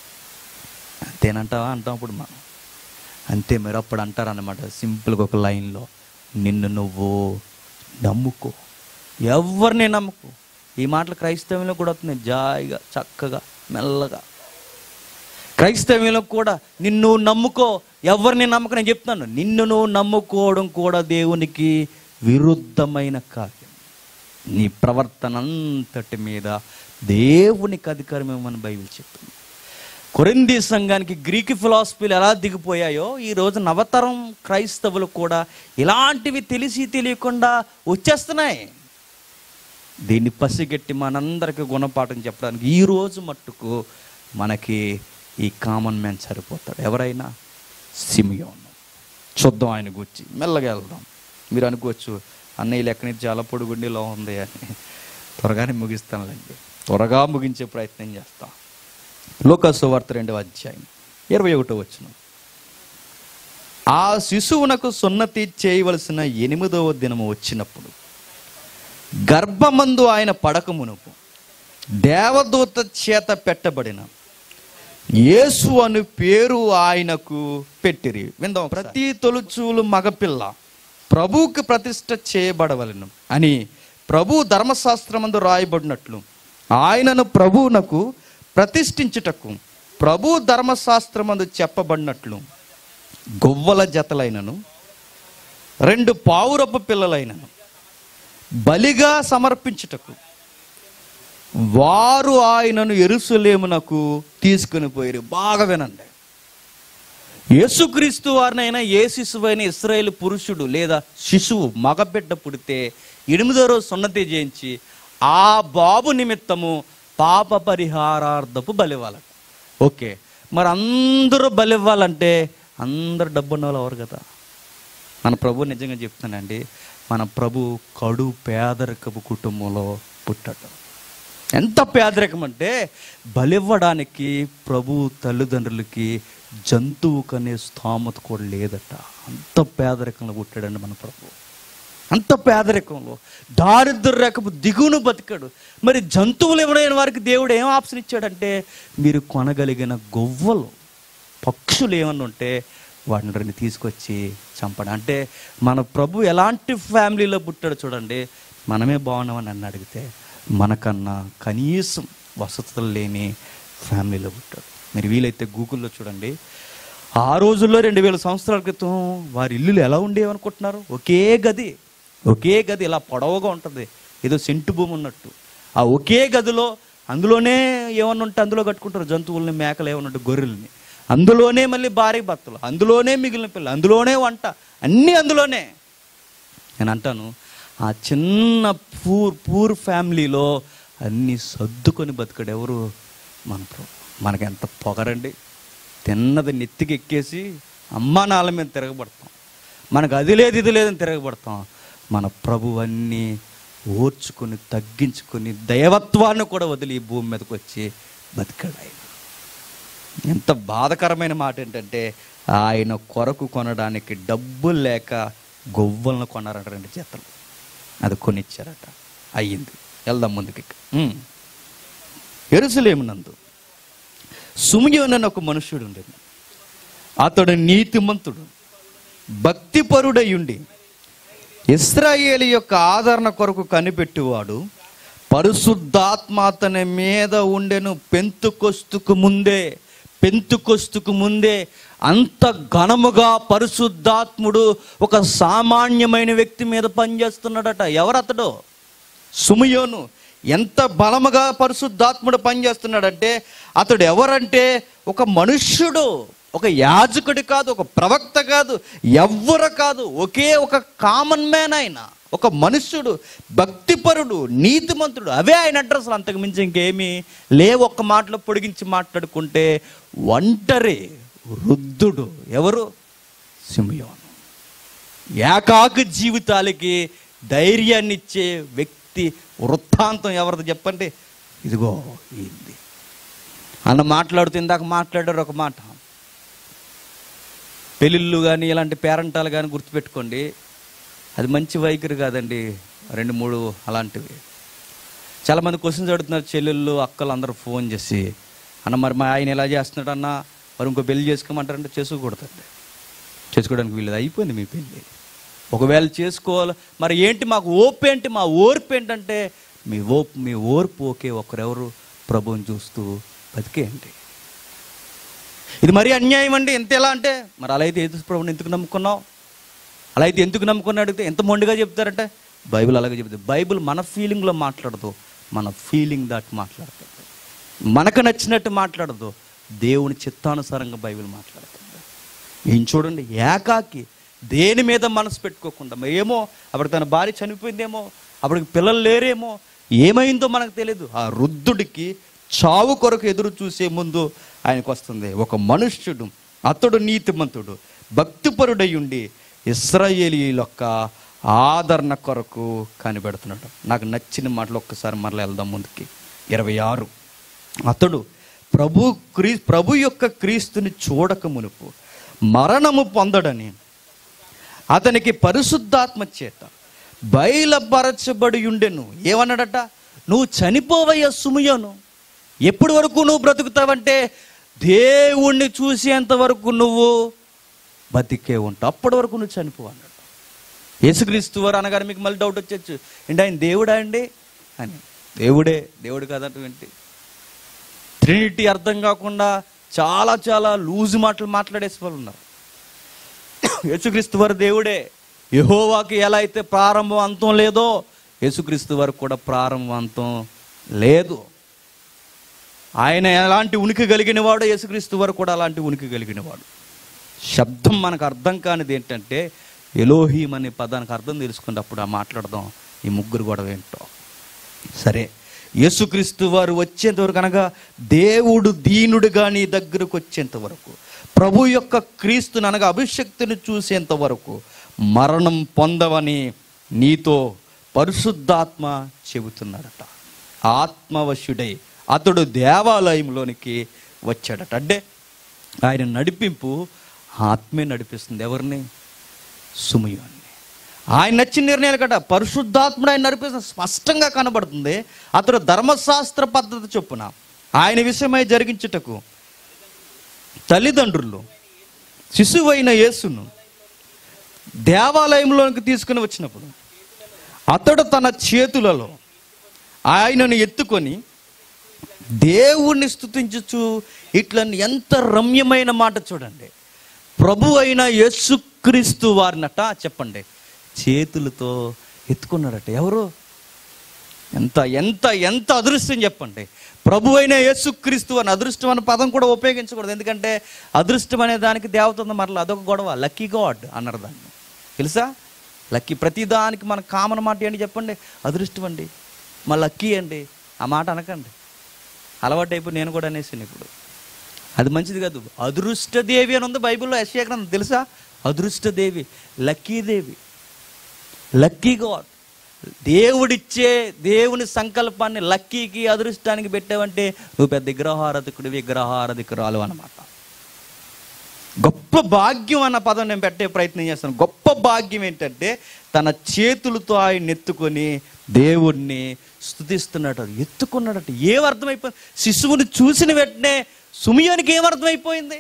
అంతేనంటావా అంటాం అప్పుడు మనం అంతే మీరు అప్పుడు అంటారన్నమాట సింపుల్గా ఒక లైన్లో నిన్ను నువ్వు నమ్ముకో ఎవరిని నమ్ముకో ఈ మాటలు క్రైస్తవంలో కూడా వస్తున్నాయి జాయిగా చక్కగా మెల్లగా క్రైస్తవ్యంలో కూడా నిన్ను నమ్ముకో ఎవరిని నమ్మకం నేను చెప్తున్నాను నిన్ను నువ్వు నమ్ముకోవడం కూడా దేవునికి విరుద్ధమైన కార్యం నీ ప్రవర్తన అంతటి మీద దేవునికి అధికారం ఇవ్వమని బైబిల్ చెప్తుంది కొరింది సంఘానికి గ్రీక్ ఫిలాసఫీలు ఎలా దిగిపోయాయో ఈ రోజు నవతరం క్రైస్తవులు కూడా ఇలాంటివి తెలిసి తెలియకుండా వచ్చేస్తున్నాయి దీన్ని పసిగట్టి మనందరికీ గుణపాఠం చెప్పడానికి ఈ రోజు మట్టుకు మనకి ఈ కామన్ మ్యాన్ సరిపోతాడు ఎవరైనా సిమియోన్ చూద్దాం ఆయన గురించి మెల్లగా వెళ్దాం మీరు అనుకోవచ్చు అన్నయ్య లెక్క నుంచి చాలా పొడుగుండిలో ఉంది అని త్వరగానే ముగిస్తానులేండి త్వరగా ముగించే ప్రయత్నం చేస్తాం లోకసు వార్త రెండవ అధ్యాయం ఇరవై ఒకటో వచ్చిన ఆ శిశువునకు సున్నతి చేయవలసిన ఎనిమిదవ దినము వచ్చినప్పుడు గర్భమందు ఆయన పడక మునుపు దేవదూత చేత పెట్టబడిన యేసు అను పేరు ఆయనకు పెట్టిరి విందాం ప్రతి తొలుచూలు మగపిల్ల ప్రభువుకి ప్రతిష్ట చేయబడవలను అని ప్రభు ధర్మశాస్త్రమందు రాయబడినట్లు ఆయనను ప్రభువునకు ప్రతిష్ఠించుటకు ప్రభు ధర్మశాస్త్రమందు చెప్పబడినట్లు గొవ్వల జతలైనను రెండు పావురపు పిల్లలైనను బలిగా సమర్పించుటకు వారు ఆయనను ఎరుసలేమునకు తీసుకుని పోయారు బాగా వినండి యేసుక్రీస్తు వారినైనా ఏ శిశువైన ఇస్రాయేల్ పురుషుడు లేదా శిశువు మగబిడ్డ పుడితే ఎనిమిదో రోజు సున్నతి చేయించి ఆ బాబు నిమిత్తము పాప పరిహారార్థపు బలివ్వాలట ఓకే మరి అందరూ బలివ్వాలంటే అందరు డబ్బు ఉన్న వాళ్ళు ఎవరు కదా మన ప్రభు నిజంగా చెప్తానండి మన ప్రభు కడు పేదరికపు కుటుంబంలో పుట్టాడు ఎంత పేదరికం అంటే బలివ్వడానికి ప్రభు తల్లిదండ్రులకి జంతువు కనే స్థామత కూడా లేదట అంత పేదరికంలో పుట్టాడండి మన ప్రభు అంత పేదరికంలో దారిద్ర రేఖపు దిగువను బతికాడు మరి జంతువులు ఎవరైన వారికి దేవుడు ఏం ఆప్షన్ ఇచ్చాడంటే మీరు కొనగలిగిన గొవ్వలు పక్షులు ఏమన్నా ఉంటే వాటిని రెండు తీసుకొచ్చి చంపడం అంటే మన ప్రభు ఎలాంటి ఫ్యామిలీలో పుట్టాడు చూడండి మనమే బాగున్నామని నన్ను అడిగితే మనకన్నా కనీసం వసతులు లేని ఫ్యామిలీలో పుట్టాడు మీరు వీలైతే గూగుల్లో చూడండి ఆ రోజుల్లో రెండు వేల సంవత్సరాల క్రితం వారి ఇల్లులు ఎలా ఉండేవి అనుకుంటున్నారు ఒకే గది ఒకే గది ఇలా పొడవుగా ఉంటుంది ఏదో సెంటు భూమి ఉన్నట్టు ఆ ఒకే గదిలో అందులోనే ఏమన్నా ఉంటే అందులో కట్టుకుంటారు జంతువుల్ని మేకలు ఏమన్నా ఉంటే గొర్రెల్ని అందులోనే మళ్ళీ భార్య భర్తలు అందులోనే మిగిలిన పిల్లలు అందులోనే వంట అన్నీ అందులోనే నేను అంటాను ఆ చిన్న పూర్ పూర్ ఫ్యామిలీలో అన్నీ సర్దుకొని బతికాడు ఎవరు మన ప్రభు మనకి ఎంత పొగరండి తిన్నది నెత్తికి ఎక్కేసి అమ్మా నాళ్ళ మీద తిరగబడతాం మనకు అది లేదు ఇది లేదని తిరగబడతాం మన ప్రభు అన్నీ ఓర్చుకొని తగ్గించుకొని దైవత్వాన్ని కూడా వదిలి ఈ భూమి మీదకి వచ్చి బతికాడు ఆయన ఎంత బాధకరమైన మాట ఏంటంటే ఆయన కొరకు కొనడానికి డబ్బులు లేక గొవ్వలను కొన్నారట రెండు జతలు అది కొనిచ్చారట అయ్యింది వెళ్దాం ముందుకి ఉమ్. ఎరుసలేమునందు సుమయోనని ఒక మనుష్యుడు ఉండేది అతడు నీతిమంతుడు భక్తిపరుడై ఉండి ఇస్రాయేలు యొక్క ఆదరణ కొరకు కనిపెట్టువాడు పరిశుద్ధాత్మ అతని మీద ఉండెను పెంతుకొస్తుకు ముందే పెంతుకొస్తుకు ముందే అంత ఘనముగా పరిశుద్ధాత్ముడు ఒక సామాన్యమైన వ్యక్తి మీద పనిచేస్తున్నాడట ఎవరతడు సుమయోను ఎంత బలముగా పరిశుద్ధాత్ముడు పనిచేస్తున్నాడంటే అతడు ఎవరంటే ఒక మనుష్యుడు ఒక యాజకుడి కాదు ఒక ప్రవక్త కాదు ఎవ్వరు కాదు ఒకే ఒక కామన్ మ్యాన్ ఆయన ఒక మనుష్యుడు భక్తిపరుడు నీతిమంతుడు అవే ఆయన అడ్రస్లు అంతకు మించి ఇంకేమీ లే ఒక్క మాటలో పొడిగించి మాట్లాడుకుంటే ఒంటరి వృద్ధుడు ఎవరు సిమియోను ఏకాకి జీవితాలకి ధైర్యాన్ని ఇచ్చే వ్యక్తి వృత్తాంతం ఎవరిది చెప్పండి ఇదిగో ఇది అన్న మాట్లాడుతూ ఇందాక మాట్లాడారు ఒక మాట పెళ్ళిళ్ళు కానీ ఇలాంటి పేరంటాలు కానీ గుర్తుపెట్టుకోండి అది మంచి వైఖరి కాదండి రెండు మూడు అలాంటివి చాలామంది క్వశ్చన్స్ అడుగుతున్నారు చెల్లెళ్ళు అక్కలు అందరూ ఫోన్ చేసి అన్న మరి మా ఆయన ఎలా చేస్తున్నాడు అన్న మరి ఇంకో పెళ్లి చేసుకోమంటారంటే చేసుకోకూడదండి చేసుకోవడానికి వీళ్ళది అయిపోయింది మీ పెళ్ళి ఒకవేళ చేసుకోవాలి మరి ఏంటి మాకు ఓపు ఏంటి మా ఓర్పు ఏంటంటే మీ ఓపు మీ ఓర్పు ఓకే ఒకరెవరు ప్రభువుని చూస్తూ బతికేయండి ఇది మరీ అన్యాయం అండి ఎంత ఎలా అంటే మరి అలా అయితే యేసు ప్రభుని ఎందుకు నమ్ముకున్నావు అలా అయితే ఎందుకు నమ్ముకున్నా అడిగితే ఎంత మొండిగా చెప్తారంటే బైబిల్ అలాగే చెప్తుంది బైబిల్ మన ఫీలింగ్లో మాట్లాడదు మన ఫీలింగ్ దాటి మాట్లాడుతుంది మనకు నచ్చినట్టు మాట్లాడదు దేవుని చిత్తానుసారంగా బైబిల్ మాట్లాడుతుంది ఏం చూడండి ఏకాకి దేని మీద మనసు పెట్టుకోకుండా మరి ఏమో అప్పుడు తన భార్య చనిపోయిందేమో అప్పటికి పిల్లలు లేరేమో ఏమైందో మనకు తెలియదు ఆ వృద్ధుడికి చావు కొరకు ఎదురు చూసే ముందు ఆయనకు వస్తుంది ఒక మనుష్యుడు అతడు నీతిమంతుడు భక్తిపరుడై ఉండి ఇస్రాయేలీల యొక్క ఆదరణ కొరకు కనిపెడుతున్నాడు నాకు నచ్చిన మాటలు ఒక్కసారి మరలా వెళ్దాం ముందుకి ఇరవై ఆరు అతడు ప్రభు క్రీ ప్రభు యొక్క క్రీస్తుని చూడక మునుపు మరణము పొందడని అతనికి పరిశుద్ధాత్మ చేత బయలుపరచబడి ఉండెను ఏమన్నాడట నువ్వు చనిపోవయ్యా సుమయోను ఎప్పటి వరకు నువ్వు బ్రతుకుతావంటే దేవుణ్ణి చూసేంత వరకు నువ్వు బతికే ఉంటావు అప్పటి వరకు నువ్వు చనిపో అన్నాడు యేసుక్రీస్తు వారు అనగానే మీకు మళ్ళీ డౌట్ వచ్చేచ్చు ఏంటి ఆయన దేవుడా అండి అని దేవుడే దేవుడు కాదంటే ట్రినిటీ అర్థం కాకుండా చాలా చాలా లూజ్ మాటలు మాట్లాడేసి వాళ్ళు ఉన్నారు యేసుక్రీస్తు వారు దేవుడే యెహోవాకి ఎలా అయితే ప్రారంభం అంతం లేదో యేసుక్రీస్తు వరకు కూడా ప్రారంభంతం లేదు ఆయన ఎలాంటి ఉనికి కలిగినవాడు యేసుక్రీస్తు వరకు కూడా అలాంటి ఉనికి కలిగినవాడు శబ్దం మనకు అర్థం కానిది ఏంటంటే ఎలోహీం అనే పదానికి అర్థం తెలుసుకున్నప్పుడు ఆ మాట్లాడదాం ఈ ముగ్గురు గొడవ ఏంటో సరే యేసుక్రీస్తు వారు వచ్చేంత వరకు అనగా దేవుడు దీనుడుగా నీ దగ్గరకు వచ్చేంత వరకు ప్రభు యొక్క క్రీస్తుని అనగా అభిషక్తిని చూసేంత వరకు మరణం పొందవని నీతో పరిశుద్ధాత్మ చెబుతున్నాడట ఆత్మవశుడై అతడు దేవాలయంలోనికి వచ్చాడట అంటే ఆయన నడిపింపు ఆత్మే నడిపిస్తుంది ఎవరిని సుమయాన్ని ఆయన నచ్చిన నిర్ణయాలు కట పరిశుద్ధాత్ముడు ఆయన నడిపిస్తుంది స్పష్టంగా కనబడుతుంది అతడు ధర్మశాస్త్ర పద్ధతి చొప్పున ఆయన విషయమై జరిగించుటకు తల్లిదండ్రులు శిశువైన యేసును దేవాలయంలోనికి తీసుకుని వచ్చినప్పుడు అతడు తన చేతులలో ఆయనను ఎత్తుకొని దేవుణ్ణి స్తుతించుచు ఇట్లా ఎంత రమ్యమైన మాట చూడండి ప్రభు అయిన యేసుక్రీస్తు వారినట చెప్పండి చేతులతో ఎత్తుకున్నాడట ఎవరు ఎంత ఎంత ఎంత అదృష్టం చెప్పండి ప్రభు అయిన యేసుక్రీస్తు అని అదృష్టం అనే పదం కూడా ఉపయోగించకూడదు ఎందుకంటే అదృష్టం అనే దానికి దేవత ఉంది మరలా అదొక గొడవ లక్కీ గాడ్ అన్నారు దాన్ని తెలుసా లక్కీ ప్రతిదానికి మన కామన్ మాట ఏంటి చెప్పండి అదృష్టం అండి మా లక్కీ అండి ఆ మాట అనకండి అలవాటు అయిపోయి నేను కూడా అనేసాను ఇప్పుడు అది మంచిది కాదు అదృష్టదేవి అని ఉంది బైబిల్లో యశ్యా గ్రంథం తెలుసా అదృష్టదేవి లక్కీదేవి లక్కీ గాడ్ దేవుడిచ్చే దేవుని సంకల్పాన్ని లక్కీకి అదృష్టానికి పెట్టావంటే నువ్వు పెద్ద విగ్రహారధికుడు విగ్రహారధికురాలు అన్నమాట గొప్ప భాగ్యం అన్న పదం నేను పెట్టే ప్రయత్నం చేస్తాను గొప్ప భాగ్యం ఏంటంటే తన చేతులతో ఆయన ఎత్తుకొని దేవుణ్ణి స్థుతిస్తున్నాడు ఎత్తుకున్నాడట ఏం అర్థమైపోయింది శిశువుని చూసిన వెంటనే సుమియానికి ఏం అర్థమైపోయింది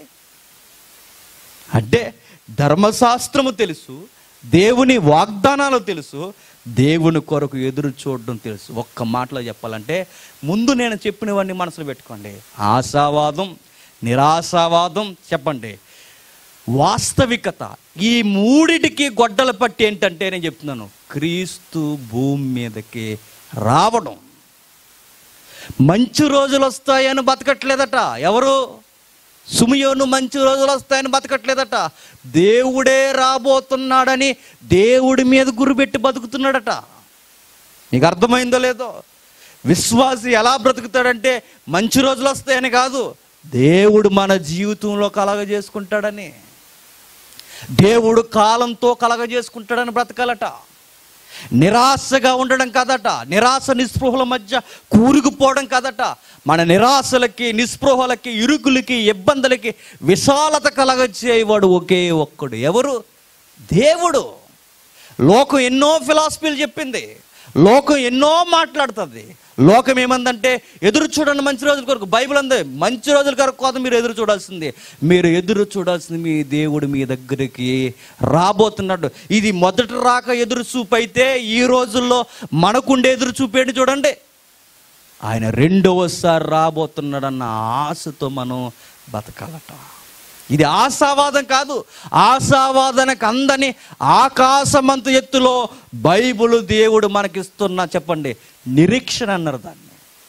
అంటే ధర్మశాస్త్రము తెలుసు దేవుని వాగ్దానాలు తెలుసు దేవుని కొరకు ఎదురు చూడడం తెలుసు ఒక్క మాటలో చెప్పాలంటే ముందు నేను చెప్పినవన్నీ మనసులో పెట్టుకోండి ఆశావాదం నిరాశావాదం చెప్పండి వాస్తవికత ఈ మూడిటికి గొడ్డల పట్టి ఏంటంటే నేను చెప్తున్నాను క్రీస్తు భూమి మీదకి రావడం మంచి రోజులు వస్తాయని బతకట్లేదట ఎవరు సుమియోను మంచి రోజులు వస్తాయని బతకట్లేదట దేవుడే రాబోతున్నాడని దేవుడి మీద గురిపెట్టి బతుకుతున్నాడట నీకు అర్థమైందో లేదో విశ్వాసి ఎలా బ్రతుకుతాడంటే మంచి రోజులు వస్తాయని కాదు దేవుడు మన జీవితంలో కలగజేసుకుంటాడని దేవుడు కాలంతో కలగజేసుకుంటాడని బ్రతకాలట నిరాశగా ఉండడం కాదట నిరాశ నిస్పృహల మధ్య కూరుకుపోవడం కాదట మన నిరాశలకి నిస్పృహలకి ఇరుకులకి ఇబ్బందులకి విశాలత కలగచేవాడు ఒకే ఒక్కడు ఎవరు దేవుడు లోకం ఎన్నో ఫిలాసఫీలు చెప్పింది లోకం ఎన్నో మాట్లాడుతుంది లోకం ఏమందంటే ఎదురు చూడండి మంచి రోజుల కొరకు బైబిల్ అందే మంచి రోజుల కొరకు కాదు మీరు ఎదురు చూడాల్సింది మీరు ఎదురు చూడాల్సింది మీ దేవుడు మీ దగ్గరికి రాబోతున్నాడు ఇది మొదటి రాక ఎదురు చూపు అయితే ఈ రోజుల్లో మనకుండే ఎదురు చూపేంటి చూడండి ఆయన రెండవసారి రాబోతున్నాడన్న ఆశతో మనం బతకాలట ఇది ఆశావాదం కాదు ఆశావాదనకు అందని ఆకాశమంత ఎత్తులో బైబుల్ దేవుడు మనకిస్తున్న చెప్పండి నిరీక్షణ అన్నారు దాన్ని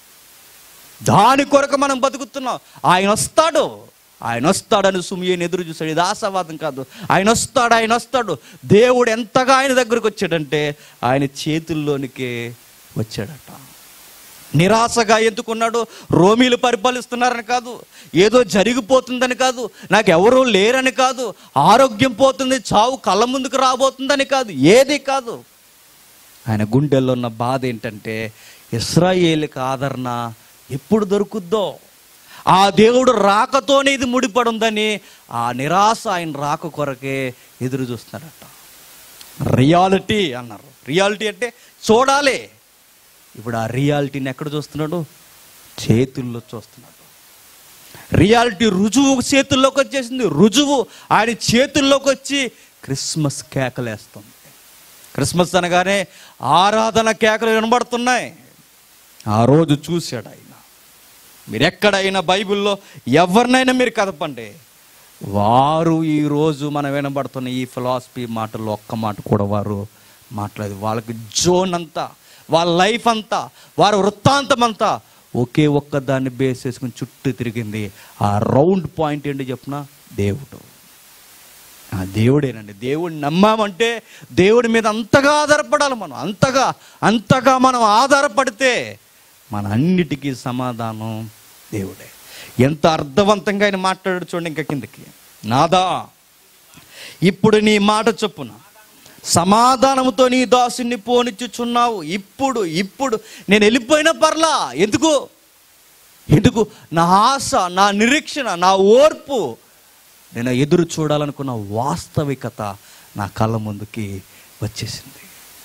దాని కొరకు మనం బతుకుతున్నాం ఆయన వస్తాడు ఆయన వస్తాడని సుమియని ఎదురు చూశాడు ఇది ఆశావాదం కాదు ఆయన వస్తాడు ఆయన వస్తాడు దేవుడు ఎంతగా ఆయన దగ్గరకు వచ్చాడంటే ఆయన చేతుల్లోనికి వచ్చాడట నిరాశగా ఎందుకున్నాడు రోమీలు పరిపాలిస్తున్నారని కాదు ఏదో జరిగిపోతుందని కాదు నాకు ఎవరూ లేరని కాదు ఆరోగ్యం పోతుంది చావు కళ్ళ ముందుకు రాబోతుందని కాదు ఏది కాదు ఆయన గుండెల్లో ఉన్న బాధ ఏంటంటే ఇస్రాయేల్కి ఆదరణ ఎప్పుడు దొరుకుద్దో ఆ దేవుడు రాకతోనే ఇది ముడిపడి ఉందని ఆ నిరాశ ఆయన రాక కొరకే ఎదురు చూస్తున్నాడట రియాలిటీ అన్నారు రియాలిటీ అంటే చూడాలి ఇప్పుడు ఆ రియాలిటీని ఎక్కడ చూస్తున్నాడు చేతుల్లో చూస్తున్నాడు రియాలిటీ రుజువు చేతుల్లోకి వచ్చేసింది రుజువు ఆయన చేతుల్లోకి వచ్చి క్రిస్మస్ కేకలేస్తుంది క్రిస్మస్ అనగానే ఆరాధన కేకలు వినబడుతున్నాయి ఆ రోజు చూశాడు ఆయన మీరు ఎక్కడైనా బైబిల్లో ఎవరినైనా మీరు కదపండి వారు ఈ రోజు మనం వినబడుతున్న ఈ ఫిలాసఫీ మాటల్లో ఒక్క మాట కూడా వారు మాట్లాడదు వాళ్ళకి జోన్ అంతా వాళ్ళ లైఫ్ అంతా వారి వృత్తాంతం అంతా ఒకే ఒక్క దాన్ని బేస్ చేసుకుని చుట్టూ తిరిగింది ఆ రౌండ్ పాయింట్ ఏంటి చెప్పిన దేవుడు ఆ దేవుడేనండి దేవుడిని నమ్మామంటే దేవుడి మీద అంతగా ఆధారపడాలి మనం అంతగా అంతగా మనం ఆధారపడితే మన అన్నిటికీ సమాధానం దేవుడే ఎంత అర్థవంతంగా ఆయన మాట్లాడాడు చూడండి ఇంకా కిందకి నాదా ఇప్పుడు నీ మాట చొప్పున సమాధానముతో నీ దాసుని పోనిచ్చుచున్నావు ఇప్పుడు ఇప్పుడు నేను వెళ్ళిపోయిన పర్లా ఎందుకు ఎందుకు నా ఆశ నా నిరీక్షణ నా ఓర్పు నేను ఎదురు చూడాలనుకున్న వాస్తవికత నా కళ్ళ ముందుకి వచ్చేసింది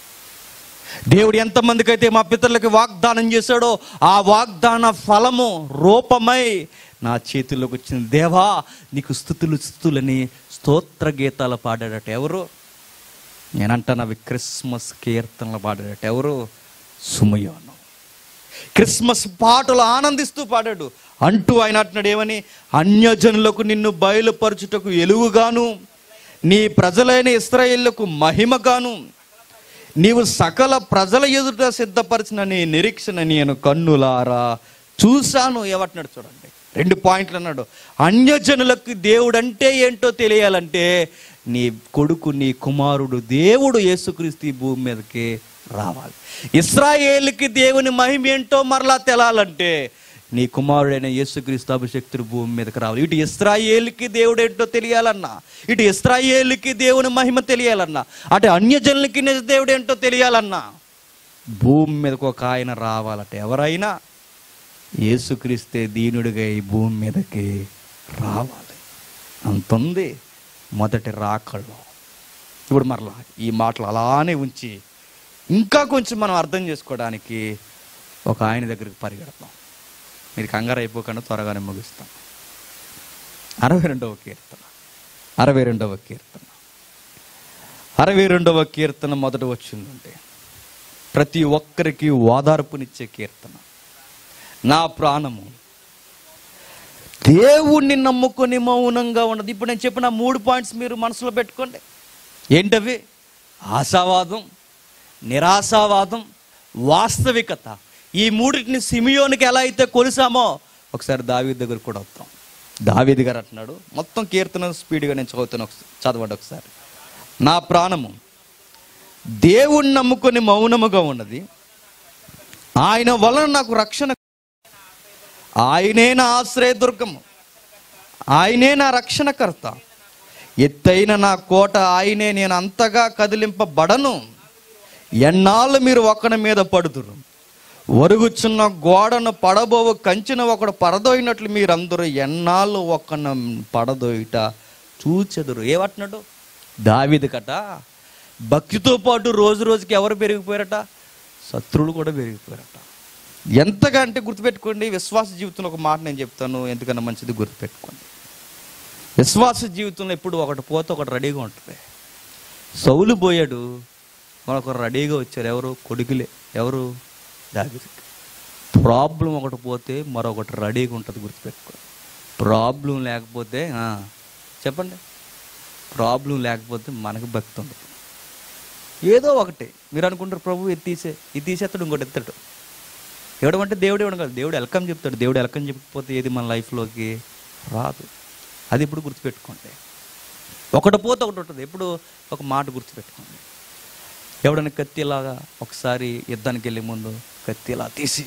దేవుడు ఎంతమందికైతే మా పితరులకి వాగ్దానం చేశాడో ఆ వాగ్దాన ఫలము రూపమై నా చేతిలోకి వచ్చింది దేవా నీకు స్థుతులు స్థుతులని స్తోత్ర గీతాలు పాడాడట ఎవరు నేనంటాను అవి క్రిస్మస్ కీర్తనలు పాడాడట ఎవరు సుమయోను క్రిస్మస్ పాటలు ఆనందిస్తూ పాడాడు అంటూ ఆయన అంటున్నాడు ఏమని అన్యజనులకు నిన్ను బయలుపరచుటకు ఎలుగుగాను నీ ప్రజలైన ఇస్రాయేళ్లకు మహిమగాను నీవు సకల ప్రజల ఎదుట సిద్ధపరిచిన నీ నిరీక్షణ నేను కన్నులారా చూశాను ఏమంటున్నాడు చూడండి రెండు పాయింట్లు అన్నాడు అన్యజనులకు దేవుడు అంటే ఏంటో తెలియాలంటే నీ కొడుకు నీ కుమారుడు దేవుడు యేసుక్రీస్తు ఈ భూమి మీదకి రావాలి ఇస్రాయేలుకి దేవుని మహిమ ఏంటో మరలా తెలాలంటే నీ కుమారుడైన యేసుక్రీస్తు అభిషక్తుడు భూమి మీదకి రావాలి ఇటు ఇస్రాయేలుకి దేవుడు ఏంటో తెలియాలన్నా ఇటు ఇస్రాయేలుకి దేవుని మహిమ తెలియాలన్నా అటు అన్యజనులకి నిజ దేవుడు ఏంటో తెలియాలన్నా భూమి మీదకి ఒక ఆయన రావాలట ఎవరైనా యేసుక్రీస్తే దీనుడిగా ఈ భూమి మీదకి రావాలి అంతుంది మొదటి రాకళ్ళు ఇప్పుడు మరలా ఈ మాటలు అలానే ఉంచి ఇంకా కొంచెం మనం అర్థం చేసుకోవడానికి ఒక ఆయన దగ్గరికి పరిగెడతాం మీరు కంగారు అయిపోకుండా త్వరగానే ముగిస్తాం అరవై రెండవ కీర్తన అరవై రెండవ కీర్తన అరవై రెండవ కీర్తన మొదట వచ్చిందంటే ప్రతి ఒక్కరికి ఓదార్పునిచ్చే కీర్తన నా ప్రాణము దేవుణ్ణి నమ్ముకొని మౌనంగా ఉండదు ఇప్పుడు నేను చెప్పిన మూడు పాయింట్స్ మీరు మనసులో పెట్టుకోండి ఏంటవి ఆశావాదం నిరాశావాదం వాస్తవికత ఈ మూడింటిని సిమియోనికి ఎలా అయితే కొలిసామో ఒకసారి దావీద్ దగ్గర కూడా వస్తాం దావీద్ గారు అంటున్నాడు మొత్తం కీర్తన స్పీడ్గా నేను చదువుతాను ఒకసారి చదవండి ఒకసారి నా ప్రాణము దేవుణ్ణి నమ్ముకొని మౌనముగా ఉన్నది ఆయన వలన నాకు రక్షణ ఆయనే నా ఆశ్రయదుర్గము ఆయనే నా రక్షణకర్త ఎత్తైన నా కోట ఆయనే నేను అంతగా కదిలింపబడను ఎన్నాళ్ళు మీరు ఒకని మీద పడుతురు ఒరుగుచున్న గోడను పడబోవు కంచిన ఒకడు పడదోయినట్లు మీరందరూ ఎన్నాళ్ళు ఒకన పడదోయిట చూచెదురు ఏమంటున్నాడు దావిది కట భక్తితో పాటు రోజు రోజుకి ఎవరు పెరిగిపోయారట శత్రువులు కూడా పెరిగిపోయారట ఎంతగా అంటే గుర్తుపెట్టుకోండి విశ్వాస జీవితంలో ఒక మాట నేను చెప్తాను ఎందుకన్నా మంచిది గుర్తుపెట్టుకోండి విశ్వాస జీవితంలో ఎప్పుడు ఒకటి పోతే ఒకటి రెడీగా ఉంటుంది సౌలు పోయాడు మరొకరు రెడీగా వచ్చారు ఎవరు కొడుకులే ఎవరు దావిది ప్రాబ్లం ఒకటి పోతే మరొకటి రెడీగా ఉంటుంది గుర్తుపెట్టుకోండి ప్రాబ్లం లేకపోతే ఆ, చెప్పండి ప్రాబ్లం లేకపోతే మనకు భక్తి ఉండదు ఏదో ఒకటి మీరు అనుకుంటారు ప్రభు ఇది తీసే ఇది తీసేస్తాడు ఇంకోటి ఎత్తాడు ఇవ్వడం అంటే దేవుడు ఇవ్వడం కాదు దేవుడు వెల్కమ్ చెప్తాడు దేవుడు వెల్కమ్ చెప్పకపోతే ఏది మన లైఫ్లోకి రాదు అది ఇప్పుడు గుర్తుపెట్టుకోండి ఒకటి పోతే ఒకటి ఉంటుంది ఎప్పుడు ఒక మాట గుర్తుపెట్టుకోండి ఎవడైనా కత్తి ఇలాగా ఒకసారి యుద్ధానికి వెళ్ళే ముందు కత్తి ఇలా తీసి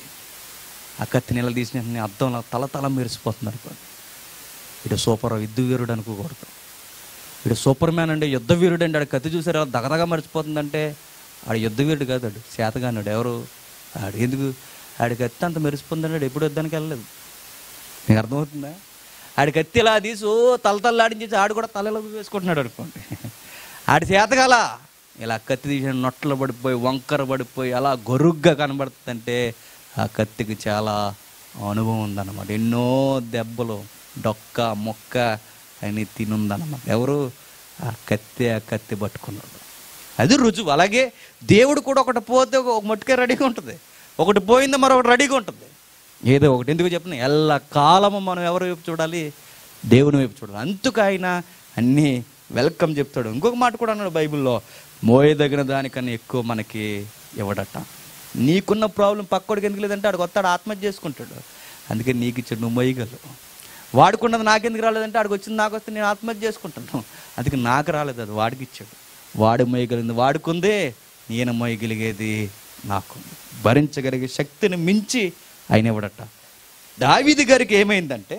ఆ కత్తిని ఇలా తీసిన వెంటనే అద్దంలో తల తల మెరిసిపోతుంది అనుకోండి ఇటు సూపర్ యుద్ధ వీరుడు అనుకోకూడదు ఇటు సూపర్ మ్యాన్ అంటే యుద్ధ వీరుడు అంటే ఆడు కత్తి చూసారు అలా దగదగా మర్చిపోతుందంటే ఆడు యుద్ధ వీరుడు కాదు ఆడు శాతగానుడు ఎవరు ఆడు ఎందుకు ఆడి కత్తి అంత మెరిసిపోతుందంటే ఎప్పుడు యుద్ధానికి వెళ్ళలేదు మీకు అర్థమవుతుందా ఆడి కత్తి ఇలా తీసి ఓ తల తల్లాడించేసి ఆడు కూడా తలలో వేసుకుంటున్నాడు అనుకోండి ఆడి చేతగాల ఇలా కత్తి తీసిన నొట్టలు పడిపోయి వంకర పడిపోయి అలా గొరుగ్గా కనబడుతుందంటే ఆ కత్తికి చాలా అనుభవం ఉందన్నమాట ఎన్నో దెబ్బలు డొక్క మొక్క అని తినుందన్నమాట ఎవరు ఆ కత్తి ఆ కత్తి పట్టుకున్నాడు అది రుజువు అలాగే దేవుడు కూడా ఒకటి పోతే ఒక మట్టుకే రెడీగా ఉంటుంది ఒకటి పోయింది మరొకటి రెడీగా ఉంటుంది ఏదో ఒకటి ఎందుకు చెప్పిన ఎల్ల కాలము మనం ఎవరి వైపు చూడాలి దేవుని వైపు చూడాలి అందుకు ఆయన అన్నీ వెల్కమ్ చెప్తాడు ఇంకొక మాట కూడా అన్నాడు బైబిల్లో మోయదగిన దానికన్నా ఎక్కువ మనకి ఇవ్వడట నీకున్న ప్రాబ్లం పక్కోడికి ఎందుకు లేదంటే ఆడికి వస్తాడు ఆత్మహత్య చేసుకుంటాడు అందుకే నీకు ఇచ్చాడు నువ్వు మొయ్యగలవు వాడుకున్నది నాకెందుకు రాలేదంటే ఆడికి వచ్చింది నాకు వస్తే నేను ఆత్మహత్య చేసుకుంటాను అందుకే నాకు రాలేదు అది వాడికి ఇచ్చాడు వాడు మొయ్యగలిగింది వాడుకుందే నేను మొయ్యగలిగేది నాకు భరించగలిగే శక్తిని మించి ఆయన ఇవ్వడట దావీది గారికి ఏమైందంటే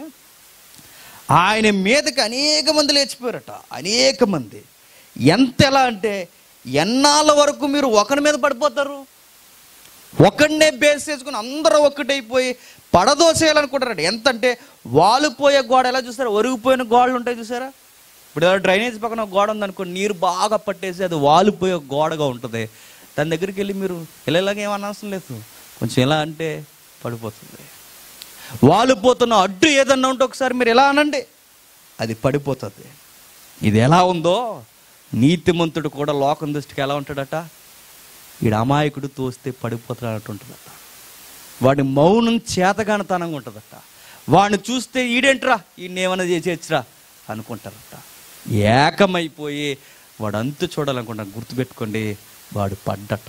ఆయన మీదకి అనేక మంది లేచిపోయారట అనేక మంది ఎంత ఎలా అంటే ఎన్నాళ్ళ వరకు మీరు ఒకరి మీద పడిపోతారు ఒకడినే బేస్ చేసుకుని అందరూ ఒక్కటైపోయి పడదోసేయాలనుకుంటారట ఎంత అంటే వాలిపోయే గోడ ఎలా చూస్తారా ఒరిగిపోయిన గోడలు ఉంటాయి చూసారా ఇప్పుడు ఏదో డ్రైనేజ్ పక్కన ఒక గోడ ఉందనుకో నీరు బాగా పట్టేసి అది వాలిపోయే గోడగా ఉంటుంది దాని దగ్గరికి వెళ్ళి మీరు ఇలా ఇలాగ ఏమన్నా అవసరం లేదు కొంచెం ఎలా అంటే పడిపోతుంది వాలిపోతున్న అడ్డు ఏదన్నా ఉంటే ఒకసారి మీరు ఎలా అనండి అది పడిపోతుంది ఇది ఎలా ఉందో నీతిమంతుడు కూడా లోకం దృష్టికి ఎలా ఉంటాడట ఈడు అమాయకుడు తోస్తే పడిపోతాడు ఉంటుందట వాడి మౌనం చేతగానితనంగా ఉంటుందట వాడిని చూస్తే ఈడేంట్రా ఈయన ఏమైనా చేసేయచ్చురా అనుకుంటారట ఏకమైపోయి వాడు అంతు చూడాలనుకుంటాను గుర్తుపెట్టుకోండి వాడు పడ్డట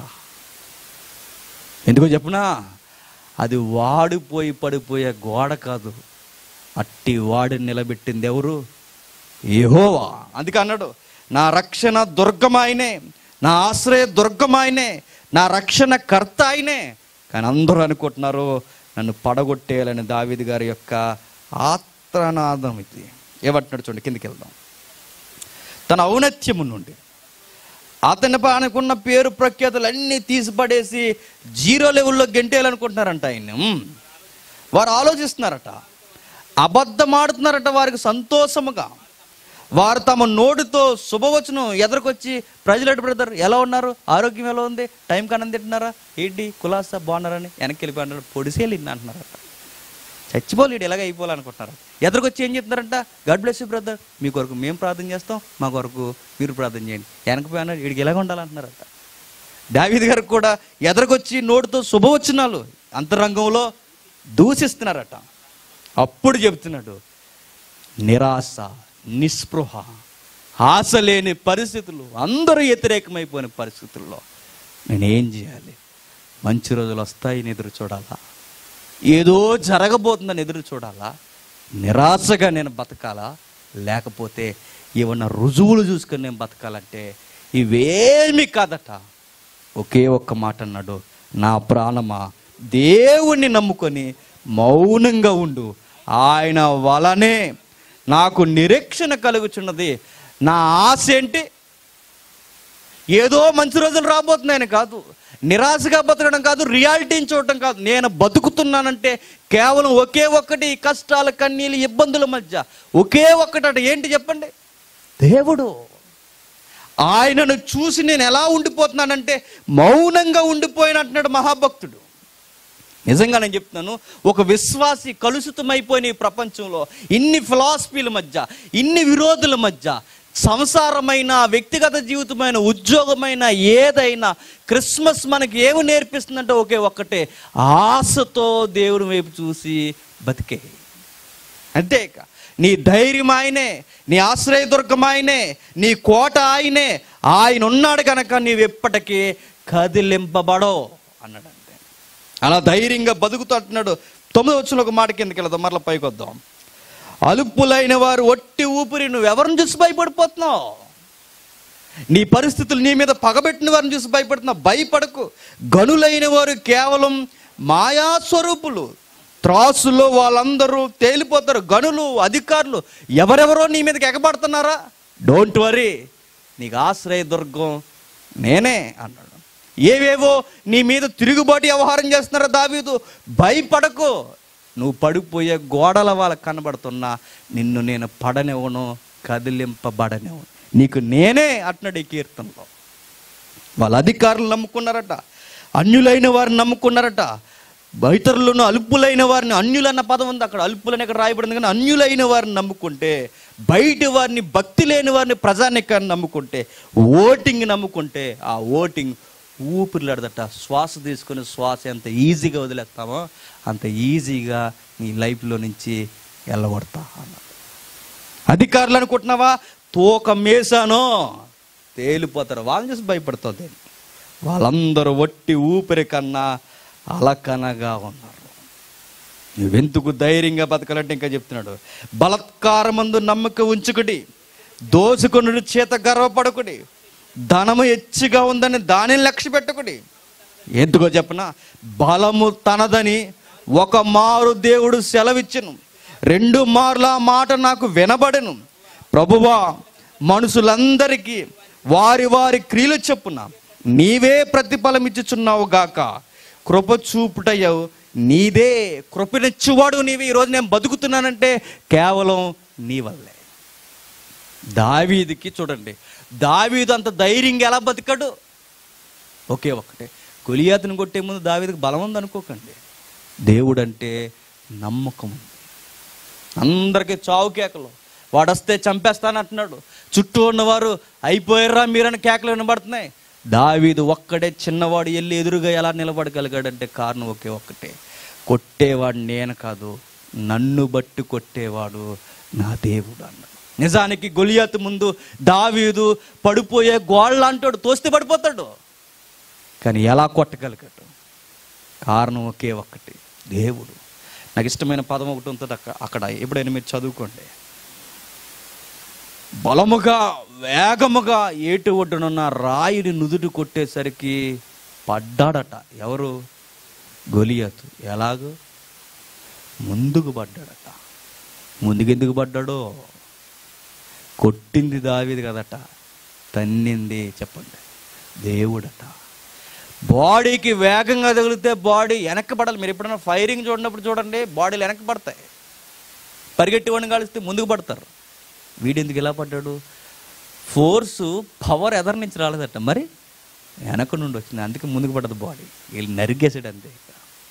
ఎందుకో చెప్పునా అది వాడిపోయి పడిపోయే గోడ కాదు అట్టి వాడిని నిలబెట్టింది ఎవరు యెహోవా అందుకే అన్నాడు నా రక్షణ దుర్గం ఆయనే నా ఆశ్రయ దుర్గం ఆయనే నా రక్షణ కర్త ఆయనే కానీ అందరూ అనుకుంటున్నారు నన్ను పడగొట్టేయాలని దావీది గారి యొక్క ఆత్రనాదం ఇది ఏమంటున్నాడు చూడండి కిందికి వెళ్దాం తన ఔన్నత్యము నుండి అతని అనుకున్న పేరు ప్రఖ్యాతులు అన్నీ తీసిపడేసి జీరో లెవెల్లో గెంటేయాలనుకుంటున్నారంట ఆయన ఉమ్. వారు ఆలోచిస్తున్నారట అబద్ధమాడుతున్నారట వారికి సంతోషముగా వారు తమ నోటితో శుభవచనం ఎదురుకొచ్చి ప్రజలు బ్రదర్ ఎలా ఉన్నారు ఆరోగ్యం ఎలా ఉంది టైం కన్నా తింటున్నారా ఏంటి కులాసా బాగున్నారని వెనక్కి వెళ్ళిపోయినారు పొడిసేలు ఇన్ని అంటున్నారట చచ్చిపోలేడు ఎలాగ అయిపోవాలనుకుంటున్నారు ఎదురుకొచ్చి ఏం చెప్తున్నారంట గాడ్ బ్లెస్ యూ బ్రదర్ మీ కొరకు మేము ప్రార్థన చేస్తాం మా కొరకు మీరు ప్రార్థన చేయండి వెనకపోయినారు వీడికి ఎలాగ ఉండాలంటున్నారట దావీద్ గారికి కూడా ఎదరకొచ్చి నోటితో శుభవచనాలు అంతరంగంలో దూషిస్తున్నారట అప్పుడు చెప్తున్నాడు నిరాశ నిస్పృహ ఆశ లేని పరిస్థితులు అందరూ వ్యతిరేకమైపోయిన పరిస్థితుల్లో నేనేం చేయాలి మంచి రోజులు వస్తాయని ఎదురు చూడాలా ఏదో జరగబోతుందని ఎదురు చూడాలా నిరాశగా నేను బతకాలా లేకపోతే ఏమన్నా రుజువులు చూసుకొని నేను బతకాలంటే ఇవేమి కాదట ఒకే ఒక్క మాట అన్నాడు నా ప్రాణమా దేవుణ్ణి నమ్ముకొని మౌనంగా ఉండు ఆయన వలనే నాకు నిరీక్షణ కలుగుచున్నది నా ఆశ ఏంటి ఏదో మంచి రోజులు రాబోతున్నాయని కాదు నిరాశగా బతకడం కాదు రియాలిటీని చూడటం కాదు నేను బతుకుతున్నానంటే కేవలం ఒకే ఒక్కటి ఈ కష్టాల కన్నీళ్ళు ఇబ్బందుల మధ్య ఒకే ఒక్కటి ఏంటి చెప్పండి దేవుడు ఆయనను చూసి నేను ఎలా ఉండిపోతున్నానంటే మౌనంగా ఉండిపోయినట్టున్నాడు మహాభక్తుడు నిజంగా నేను చెప్తున్నాను ఒక విశ్వాసి కలుషితమైపోయిన ఈ ప్రపంచంలో ఇన్ని ఫిలాసఫీల మధ్య ఇన్ని విరోధుల మధ్య సంసారమైన వ్యక్తిగత జీవితమైన ఉద్యోగమైన ఏదైనా క్రిస్మస్ మనకి ఏమి నేర్పిస్తుందంటే ఒకే ఒక్కటే ఆశతో దేవుని వైపు చూసి బతికే అంతే ఇక నీ ధైర్యం ఆయనే నీ ఆశ్రయదుర్గం ఆయనే నీ కోట ఆయనే ఆయన ఉన్నాడు కనుక నీవు ఎప్పటికీ కదిలింపబడో అన్నాడు అంతే అలా ధైర్యంగా బతుకుతూ అంటున్నాడు తొమ్మిది వచ్చిన ఒక మాట కిందకి వెళ్దాం మరలా పైకి వద్దాం అలుపులైన వారు ఒట్టి ఊపిరి నువ్వు ఎవరిని చూసి భయపడిపోతున్నావు నీ పరిస్థితులు నీ మీద పగబెట్టిన వారిని చూసి భయపడుతున్నావు భయపడకు గనులైన వారు కేవలం మాయా స్వరూపులు త్రాసులో వాళ్ళందరూ తేలిపోతారు గనులు అధికారులు ఎవరెవరో నీ మీదకి ఎగబడుతున్నారా డోంట్ వరీ నీకు ఆశ్రయ దుర్గం నేనే అన్నాడు ఏవేవో నీ మీద తిరుగుబాటు వ్యవహారం చేస్తున్నారా దావీదు భయపడకు నువ్వు పడిపోయే గోడల వాళ్ళకి కనబడుతున్నా నిన్ను నేను పడనివ్వను కదిలింపబడనివ్వను నీకు నేనే అంటున్నాడు ఈ కీర్తనలో వాళ్ళ అధికారులు నమ్ముకున్నారట అన్యులైన వారిని నమ్ముకున్నారట ఇతరులను అల్పులైన వారిని అన్యులన్న పదం ఉంది అక్కడ అల్పులని ఇక్కడ రాయబడింది కానీ అన్యులైన వారిని నమ్ముకుంటే బయట వారిని భక్తి లేని వారిని ప్రజానికాన్ని నమ్ముకుంటే ఓటింగ్ నమ్ముకుంటే ఆ ఓటింగ్ ఊపిరిలాడదట శ్వాస తీసుకొని శ్వాస ఎంత ఈజీగా వదిలేస్తామో అంత ఈజీగా నీ లైఫ్లో నుంచి వెళ్ళగొడతా అన్నాడు అధికారులు అనుకుంటున్నావా తూక మేసానో తేలిపోతారు వాళ్ళని చూసి భయపడుతుంది వాళ్ళందరూ వట్టి ఊపిరి కన్నా అలకనగా ఉన్నారు నువ్వెందుకు ధైర్యంగా బతకాలంటే ఇంకా చెప్తున్నాడు బలత్కారమందు నమ్మక ఉంచుకుడి దోసుకొనుడు చేత గర్వపడకుడి ధనము హెచ్చుగా ఉందని దానిని లక్ష్య పెట్టుకుడి ఎందుకో చెప్పనా బలము తనదని ఒక మారు దేవుడు సెలవిచ్చును రెండు మార్ల ఆ మాట నాకు వినబడెను ప్రభువా మనుషులందరికీ వారి వారి క్రియలు చెప్పున నీవే ప్రతిఫలం ఇచ్చుచున్నావు గాక కృప చూపుటయ్యవు నీదే కృపనిచ్చువాడు నీవే ఈరోజు నేను బతుకుతున్నానంటే కేవలం నీ వల్లే దావీదికి చూడండి దావీదు అంత ధైర్యంగా ఎలా బతికాడు ఒకే ఒక్కటే కొలియాతను కొట్టే ముందు దావీదికి బలం ఉంది అనుకోకండి దేవుడు అంటే నమ్మకం ఉంది అందరికీ చావు కేకలు వాడొస్తే చంపేస్తానంటున్నాడు చుట్టూ ఉన్నవారు అయిపోయారా మీరని కేకలు వినబడుతున్నాయి దావీదు ఒక్కడే చిన్నవాడు వెళ్ళి ఎదురుగా ఎలా నిలబడగలిగాడంటే కారణం ఒకే ఒక్కటే కొట్టేవాడు నేను కాదు నన్ను బట్టి కొట్టేవాడు నా దేవుడు అన్నాడు నిజానికి గొలియాతు ముందు దావీదు పడిపోయే గోళ్ళ అంటాడు తోస్తే పడిపోతాడు కానీ ఎలా కొట్టగలిగాడు కారణం ఒకే ఒక్కటి దేవుడు నాకు ఇష్టమైన పదం ఒకటి ఉంటుంది అక్కడ అక్కడ ఎప్పుడైనా మీరు చదువుకోండి బలముగా వేగముగా ఏటి ఒడ్డునున్న రాయిని నుదుటి కొట్టేసరికి పడ్డాడట ఎవరు గొలియతు ఎలాగో ముందుకు పడ్డాడట ముందుకెందుకు పడ్డాడో కొట్టింది దావిది కదట తన్నింది చెప్పండి దేవుడట బాడీకి వేగంగా తగిలితే బాడీ వెనక్కి పడాలి మీరు ఎప్పుడైనా ఫైరింగ్ చూడనప్పుడు చూడండి బాడీలు వెనక్కి పడతాయి పరిగెట్టి వాడిని కాలిస్తే ముందుకు పడతారు వీడెందుకు ఎలా పడ్డాడు ఫోర్సు పవర్ ఎదరి నుంచి రాలేదట మరి వెనక నుండి వచ్చింది అందుకే ముందుకు పడదు బాడీ వీళ్ళు నరిగేసాడు అంతే ఇక.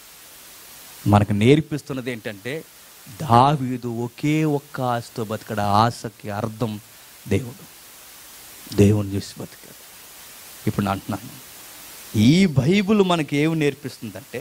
మనకు నేర్పిస్తున్నది ఏంటంటే దావీదు ఒకే ఒక్క ఆశతో బతికాడు ఆ ఆశకి అర్థం దేవుడు దేవుని చూసి బతికాడు ఇప్పుడు నేను అంటున్నాను ఈ బైబిల్ మనకి ఏమి నేర్పిస్తుందంటే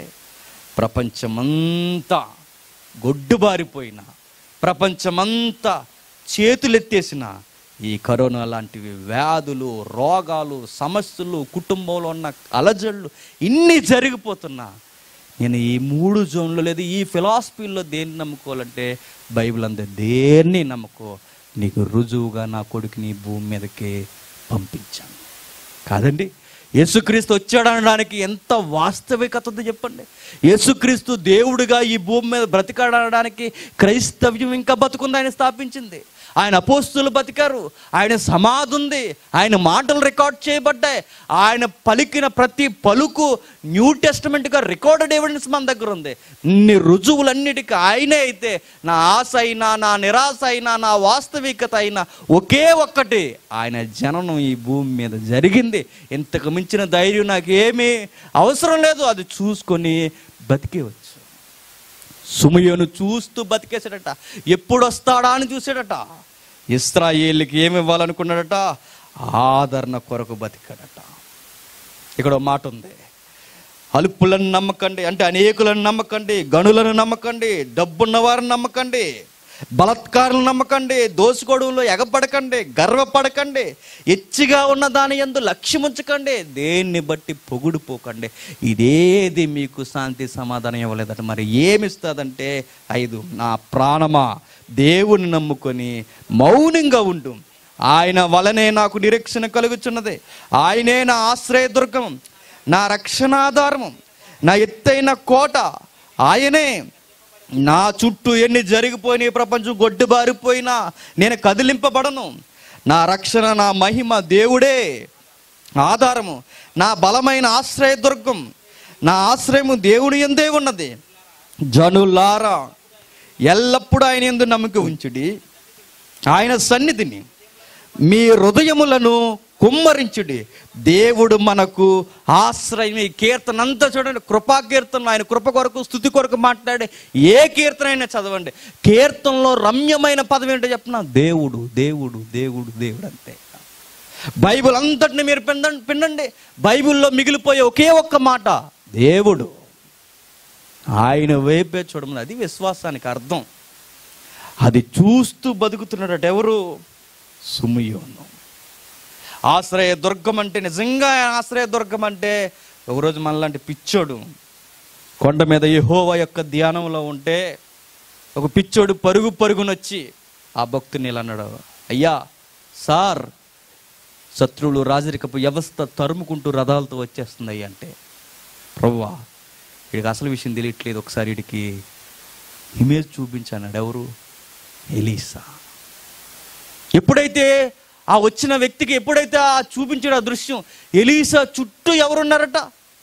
ప్రపంచమంతా గొడ్డుబారిపోయిన ప్రపంచమంతా చేతులెత్తేసిన ఈ కరోనా లాంటివి వ్యాధులు రోగాలు సమస్యలు కుటుంబంలో ఉన్న అలజళ్ళు ఇన్ని జరిగిపోతున్నా నేను ఈ మూడు జోన్లో లేదు ఈ ఫిలాసఫీలో దేన్ని నమ్ముకోవాలంటే బైబిల్ అంతే దేన్ని నమ్ముకో నీకు రుజువుగా నా కొడుకుని ఈ భూమి మీదకి పంపించాను కాదండి యేసుక్రీస్తు వచ్చాడు అనడానికి ఎంత వాస్తవికత ఉందో చెప్పండి యేసుక్రీస్తు దేవుడిగా ఈ భూమి మీద బ్రతికాడనడానికి క్రైస్తవ్యం ఇంకా బతుకుంది ఆయన స్థాపించింది ఆయన అపోస్తులు బతికారు ఆయన సమాధి ఉంది ఆయన మాటలు రికార్డ్ చేయబడ్డాయి ఆయన పలికిన ప్రతి పలుకు న్యూ టెస్టమెంట్గా రికార్డెడ్ ఎవిడెన్స్ మన దగ్గర ఉంది ఇన్ని రుజువులన్నిటికీ ఆయనే అయితే నా ఆశ అయినా నా నిరాశ అయినా నా వాస్తవికత అయినా ఒకే ఒక్కటి ఆయన జననం ఈ భూమి మీద జరిగింది ఇంతకు మించిన ధైర్యం నాకు ఏమీ అవసరం లేదు అది చూసుకొని బతికేవచ్చు సుమయోను చూస్తూ బతికేశాడట ఎప్పుడు వస్తాడా అని చూశాడట ఇస్రాయేళ్ళకి ఏమి ఇవ్వాలనుకున్నాడట ఆదరణ కొరకు బతికాడట ఇక్కడ ఒక మాట ఉంది అలుపులను నమ్మకండి అంటే అనేకులను నమ్మకండి గనులను నమ్మకండి డబ్బున్న వారిని నమ్మకండి బలత్కారులను నమ్మకండి దోసుకోవడంలో ఎగపడకండి గర్వపడకండి ఎచ్చిగా ఉన్న దాని ఎందు లక్ష్యం ఉంచకండి దేన్ని బట్టి పొగుడుపోకండి ఇదేది మీకు శాంతి సమాధానం ఇవ్వలేదట మరి ఏమిస్తుందంటే ఐదు నా ప్రాణమా దేవుని నమ్ముకొని మౌనంగా ఉండు ఆయన వలనే నాకు నిరీక్షణ కలుగుచున్నది ఆయనే నా ఆశ్రయదుర్గం నా రక్షణాధారము నా ఎత్తైన కోట ఆయనే నా చుట్టూ ఎన్ని జరిగిపోయినాయి ప్రపంచం గొడ్డుబారిపోయినా నేను కదిలింపబడను నా రక్షణ నా మహిమ దేవుడే ఆధారము నా బలమైన ఆశ్రయదుర్గం నా ఆశ్రయము దేవుని ఎందే ఉన్నది జనులారా ఎల్లప్పుడూ ఆయన ఎందు నమ్మక ఉంచుడి ఆయన సన్నిధిని మీ హృదయములను కుమ్మరించుడి దేవుడు మనకు ఆశ్రయం ఈ కీర్తన అంతా చూడండి కృపా కీర్తన ఆయన కృప కొరకు స్థుతి కొరకు మాట్లాడే ఏ కీర్తన అయినా చదవండి కీర్తనలో రమ్యమైన పదం ఏంటో చెప్పిన దేవుడు దేవుడు దేవుడు దేవుడు అంతే బైబిల్ అంతటిని మీరు పిండండి పిండండి బైబిల్లో మిగిలిపోయే ఒకే ఒక్క మాట దేవుడు ఆయన వైపే చూడమని అది విశ్వాసానికి అర్థం అది చూస్తూ బతుకుతున్నాడట ఎవరు సుమయోను ఆశ్రయ దుర్గం అంటే నిజంగా ఆశ్రయ దుర్గం అంటే ఒకరోజు మనలాంటి పిచ్చోడు కొండ మీద యెహోవా యొక్క ధ్యానంలో ఉంటే ఒక పిచ్చోడు పరుగు పరుగునొచ్చి ఆ భక్తుని ఇలా అన్నాడు అయ్యా సార్ శత్రువులు రాజరికపు వ్యవస్థ తరుముకుంటూ రథాలతో వచ్చేస్తుంది అయ్యా అంటే ప్రభువా వీడికి అసలు విషయం తెలియట్లేదు ఒకసారి వీడికి ఇమేజ్ చూపించాడు ఎవరు ఎలీసా ఎప్పుడైతే ఆ వచ్చిన వ్యక్తికి ఎప్పుడైతే ఆ చూపించాడు ఆ దృశ్యం ఎలీసా చుట్టూ ఎవరున్నారట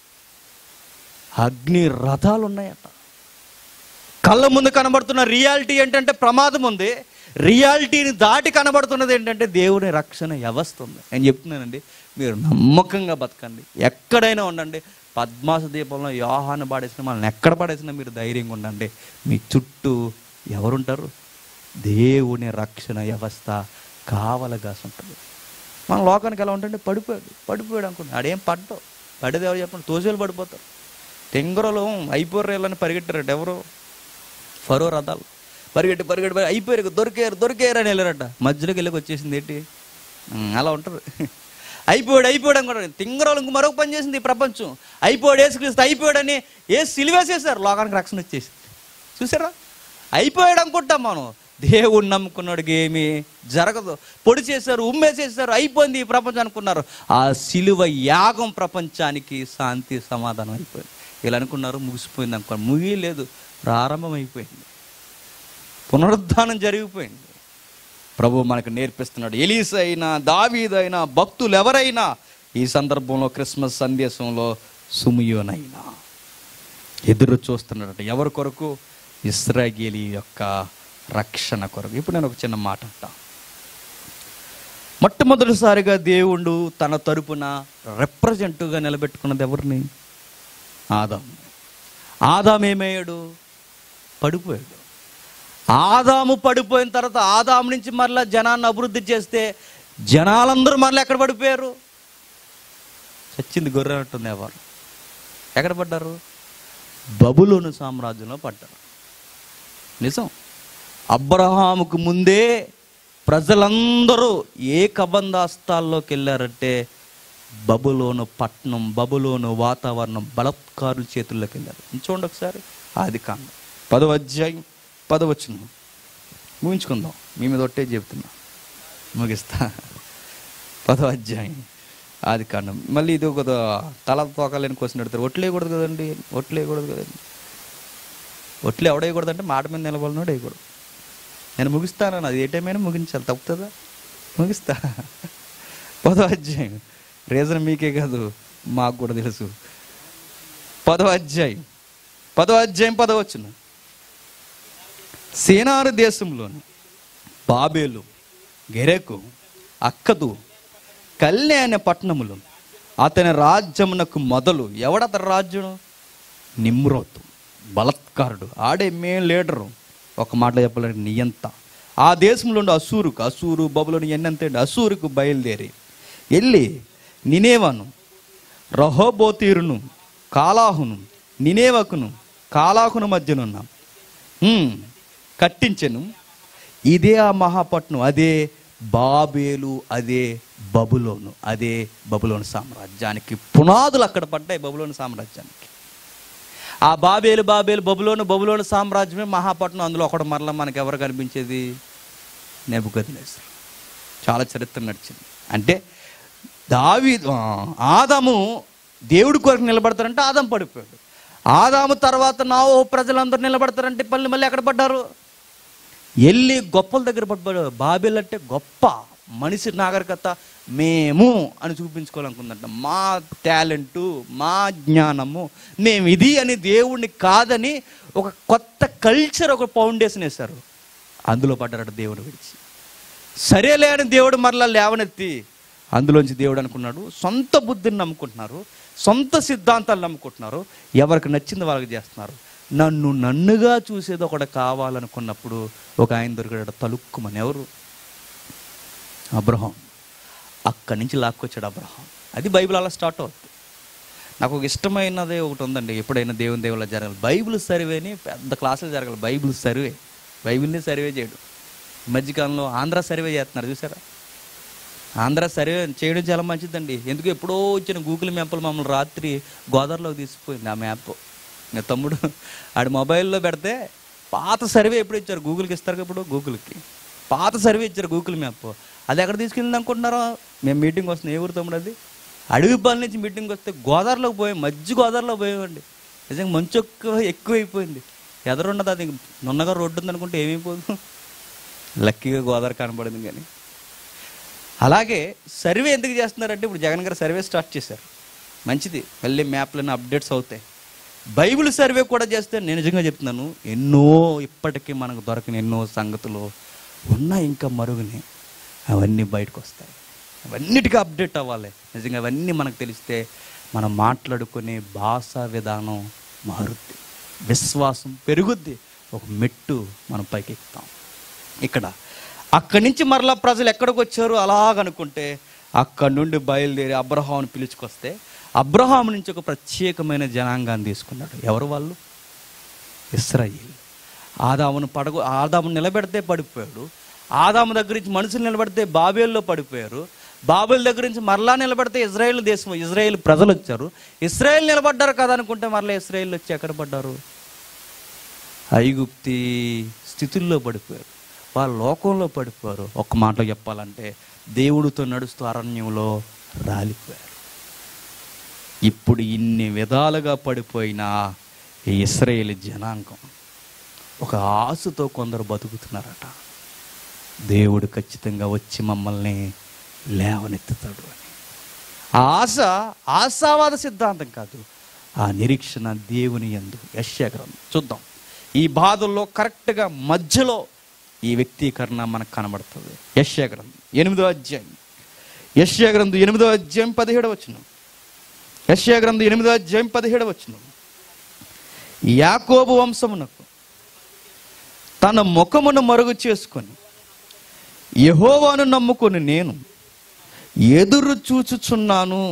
అగ్ని రథాలు ఉన్నాయట కళ్ళ ముందు కనబడుతున్న రియాలిటీ ఏంటంటే ప్రమాదం ఉంది రియాలిటీని దాటి కనబడుతున్నది ఏంటంటే దేవుని రక్షణ వ్యవస్థ ఉంది నేను చెప్తున్నానండి మీరు నమ్మకంగా బతకండి ఎక్కడైనా ఉండండి పద్మాస దీపంలో యోహాను పాడేసిన మనల్ని ఎక్కడ పడేసినా మీరు ధైర్యంగా ఉండండి మీ చుట్టూ ఎవరుంటారు దేవుని రక్షణ వ్యవస్థ కావలగా ఉంటుంది మన లోకానికి ఎలా ఉంటుంటే పడిపోయాడు పడిపోయాడు అనుకుంటా ఆడేం పడ్డావు పడేది ఎవరు చెప్పండి తోసేలు పడిపోతారు తెంగరలో అయిపోర్రేళ్ళని పరిగెట్టారట ఎవరు ఫరో రథాలు పరిగెట్టి పరిగెట్టి పరిగెట్టి అయిపోయారు ఇక దొరికారు దొరికారు అని వెళ్ళారట మధ్యలోకి వెళ్ళకి వచ్చేసింది ఏంటి ఉమ్, అలా ఉంటారు అయిపోయాడు అయిపోయాడు అనుకుంటారు తింగరాలు ఇంక మరొక పని చేసింది ఈ ప్రపంచం అయిపోయాడు వేసుక్రీస్తు అయిపోయాడని ఏ సిలివేసేసారు లోకానికి రక్షణ వచ్చేసింది చూసారా అయిపోయాడు అనుకుంటాం మనం దేవుడు నమ్ముకున్నాడికి ఏమి జరగదు పొడి చేశారు ఉమ్మేసేసారు అయిపోయింది ఈ ప్రపంచం అనుకున్నారు ఆ సిలువ యాగం ప్రపంచానికి శాంతి సమాధానం అయిపోయింది ఇలా అనుకున్నారు ముగిసిపోయింది అనుకోండి ముగియలేదు ప్రారంభం అయిపోయింది పునరుద్ధానం జరిగిపోయింది ప్రభు మనకు నేర్పిస్తున్నాడు ఎలీస్ అయినా దావీదైనా భక్తులు ఎవరైనా ఈ సందర్భంలో క్రిస్మస్ సందేశంలో సుమియోనైనా ఎదురు చూస్తున్నాడట ఎవరి కొరకు ఇస్రాయేలీ యొక్క రక్షణ కొరకు ఇప్పుడు నేను ఒక చిన్న మాట అంటా మొట్టమొదటిసారిగా దేవుడు తన తరపున రిప్రజెంట్గా నిలబెట్టుకున్నది ఎవరిని ఆదాం ఆదాం ఏమయ్యాడు పడిపోయాడు ఆదాము పడిపోయిన తర్వాత ఆదాము నుంచి మరలా జనాన్ని అభివృద్ధి చేస్తే జనాలందరూ మరలా ఎక్కడ పడిపోయారు చచ్చింది గొర్రె అంటుంది ఎవరు ఎక్కడ పడ్డారు బబులోను సామ్రాజ్యంలో పడ్డారు నిజం అబ్రహాముకు ముందే ప్రజలందరూ ఏ కబందాస్తాల్లోకి వెళ్ళారంటే బబులోను పట్నం బబులోను వాతావరణం బలత్కారుల చేతుల్లోకి వెళ్ళారు చూడండి ఒకసారి ఆది కాండం పదవ అధ్యాయం పదవచ్చును ముగించుకుందాం మీ మీద ఒట్టే చెప్తున్నా ముగిస్తా పదవ అధ్యాయం ఆది కాండం మళ్ళీ ఇది ఒక తల తోకాలని క్వశ్చన్ పెడతారు ఒట్లు వేయకూడదు కదండి ఒట్లు వేయకూడదు కదండి ఒట్లు ఎవడేయకూడదు అంటే మాట మీద నిలబడినోడు వేయకూడదు నేను ముగిస్తాను అది ఏ టైమైనా ముగించాలి తప్పుతుందా ముగిస్తా పదో అధ్యాయం రీజన్ మీకే కాదు మాకు కూడా తెలుసు పదో అధ్యాయం పదో అధ్యాయం పదవచ్చును సేనారు దేశంలోని బాబేలు గెరెకు అక్కదు కల్నే అనే పట్టణములు అతని రాజ్యమునకు మొదలు ఎవడతని రాజ్యం నిమ్రోతు బలత్కారుడు ఆడే మే లీడరు ఒక మాటలో చెప్పాలంటే నియంత ఆ దేశంలో ఉండే అసూరుకు అసూరు బబులోని ఎన్నంత అసూరుకు బయలుదేరి వెళ్ళి నినేవను రహోబోతీరును కాలాహును నినేవకును కాలాహును మధ్యనున్న హ్మ్, కట్టించెను ఇదే ఆ మహాపట్నం అదే బాబేలు అదే బబులోను అదే బబులోను సామ్రాజ్యానికి పునాదులు అక్కడ పడ్డాయి బబులోను సామ్రాజ్యానికి ఆ బాబేలు బాబేలు బబులోను బబులోను సామ్రాజ్యమే మహాపట్నం అందులో ఒకటి మరలా మనకి ఎవరు కనిపించేది నెబుకద్నేసర్ చాలా చరిత్ర నడిచింది అంటే దావి ఆదాము దేవుడి కొరకు నిలబడతారంటే ఆదాం పడిపోయాడు ఆదాము తర్వాత నా ఓ ప్రజలందరూ నిలబడతారంటే పళ్ళు మళ్ళీ ఎక్కడ పడ్డారు వెళ్ళి గొప్పల దగ్గర పడ్డాడు బాబేల్ అంటే గొప్ప మనిషి నాగరికత మేము అని చూపించుకోవాలనుకుందంట మా టాలెంటు మా జ్ఞానము మేము ఇది అని దేవుణ్ణి కాదని ఒక కొత్త కల్చర్ ఒక ఫౌండేషన్ వేశారు అందులో పడ్డారట దేవుడు విడిచి సరేలే అని దేవుడు మరలా లేవనెత్తి అందులోంచి దేవుడు అనుకున్నాడు సొంత బుద్ధిని నమ్ముకుంటున్నారు సొంత సిద్ధాంతాలు నమ్ముకుంటున్నారు ఎవరికి నచ్చింది వాళ్ళకి చేస్తున్నారు నన్ను నన్నుగా చూసేది ఒకటి కావాలనుకున్నప్పుడు ఒక ఆయన దొరికాడు తలుక్కుమని ఎవరు అబ్రహాం అక్కడి నుంచి లాక్కొచ్చాడు అబ్రహాం అది బైబిల్ అలా స్టార్ట్ అవుతుంది నాకు ఒక ఇష్టమైనదే ఒకటి ఉందండి ఎప్పుడైనా దేవుని దేవుళ్ళ జరగాలి బైబిల్ సర్వేని పెద్ద క్లాసులు జరగాలి బైబిల్ సర్వే బైబిల్ని సర్వే చేయడు ఈ మధ్యకాలంలో ఆంధ్ర సర్వే చేస్తున్నారు చూసారా ఆంధ్ర సర్వే చేయడం చాలా మంచిదండి ఎందుకు ఎప్పుడో వచ్చిన గూగుల్ మ్యాప్లు మమ్మల్ని రాత్రి గోదావరిలోకి తీసిపోయింది ఆ మ్యాప్ నా తమ్ముడు ఆడి మొబైల్లో పెడితే పాత సర్వే ఎప్పుడు ఇచ్చారు గూగుల్కి ఇస్తారు కదా ఇప్పుడు గూగుల్కి పాత సర్వే ఇచ్చారు గూగుల్ మ్యాప్ అది ఎక్కడ తీసుకెళ్ళింది అనుకుంటున్నారో మేము మీటింగ్ వస్తుంది ఏ ఊరు తమ్ముడు అది అడవిపాల నుంచి మీటింగ్ వస్తే గోదావరిలోకి పోయాం మధ్య గోదావరిలో పోయామండి నిజంగా మంచు ఎక్కువ ఎక్కువైపోయింది ఎదరున్నది అది నున్నగా రోడ్డు ఉంది అనుకుంటే ఏమైపోదు లక్కీగా గోదావరి కనపడింది కానీ అలాగే సర్వే ఎందుకు చేస్తున్నారంటే ఇప్పుడు జగన్ గారు సర్వే స్టార్ట్ చేశారు మంచిది మళ్ళీ మ్యాప్లను అప్డేట్స్ అవుతాయి బైబిల్ సర్వే కూడా చేస్తే నేను నిజంగా చెప్తున్నాను ఎన్నో ఇప్పటికీ మనకు దొరకని ఎన్నో సంగతులు ఉన్నాయి ఇంకా మరుగుని అవన్నీ బయటకు వస్తాయి అవన్నిటికీ అప్డేట్ అవ్వాలి నిజంగా అవన్నీ మనకు తెలిస్తే మనం మాట్లాడుకునే భాష విధానం మారుద్ది విశ్వాసం పెరుగుద్ది ఒక మెట్టు మనం పైకి ఎక్కుతాం ఇక్కడ అక్కడి నుంచి మరలా ప్రజలు ఎక్కడికి వచ్చారు అలాగనుకుంటే అక్కడి నుండి బయలుదేరి అబ్రహాంని పిలుచుకొస్తే అబ్రహాం నుంచి ఒక ప్రత్యేకమైన జనాంగాన్ని తీసుకున్నాడు ఎవరు వాళ్ళు ఇస్రాయిల్ ఆదామును పడగ ఆదామును నిలబెడితే పడిపోయాడు ఆదాము దగ్గర నుంచి మనుషులు నిలబడితే బాబేల్లో పడిపోయారు బాబేల్ దగ్గర నుంచి మరలా నిలబడితే ఇజ్రాయెల్ దేశం ఇజ్రాయెల్ ప్రజలు వచ్చారు ఇస్రాయేల్ నిలబడ్డారు కదా అనుకుంటే మరలా ఇస్రాయేల్ వచ్చి ఎక్కడ పడ్డారు ఐగుప్తి స్థితుల్లో పడిపోయారు వాళ్ళ లోకంలో పడిపోయారు ఒక్క మాటలో చెప్పాలంటే దేవుడితో నడుస్తూ అరణ్యంలో రాలిపోయారు ఇప్పుడు ఇన్ని విధాలుగా పడిపోయిన ఈ ఇస్రాయేల్ జనాంగం ఒక ఆశతో కొందరు బతుకుతున్నారట దేవుడు ఖచ్చితంగా వచ్చి మమ్మల్ని లేవనెత్తుతాడు అని ఆ ఆశ ఆశావాద సిద్ధాంతం కాదు ఆ నిరీక్షణ దేవుని ఎందు యశ్యాగ్రంథం చూద్దాం ఈ బాధల్లో కరెక్ట్గా మధ్యలో ఈ వ్యక్తీకరణ మనకు కనబడుతుంది యశ్యాగ్రంథం ఎనిమిదో అధ్యాయం యశ్యాగ్రంథం ఎనిమిదో అధ్యాయం పదిహేడవ వచనం యశ్యాగ్రంథం ఎనిమిదో అధ్యాయం పదిహేడవ వచనం యాకోబు వంశమునకు తన ముఖమును మరుగు చేసుకొని యహోవాను నమ్ముకొని నేను ఎదురు చూచుచున్నాను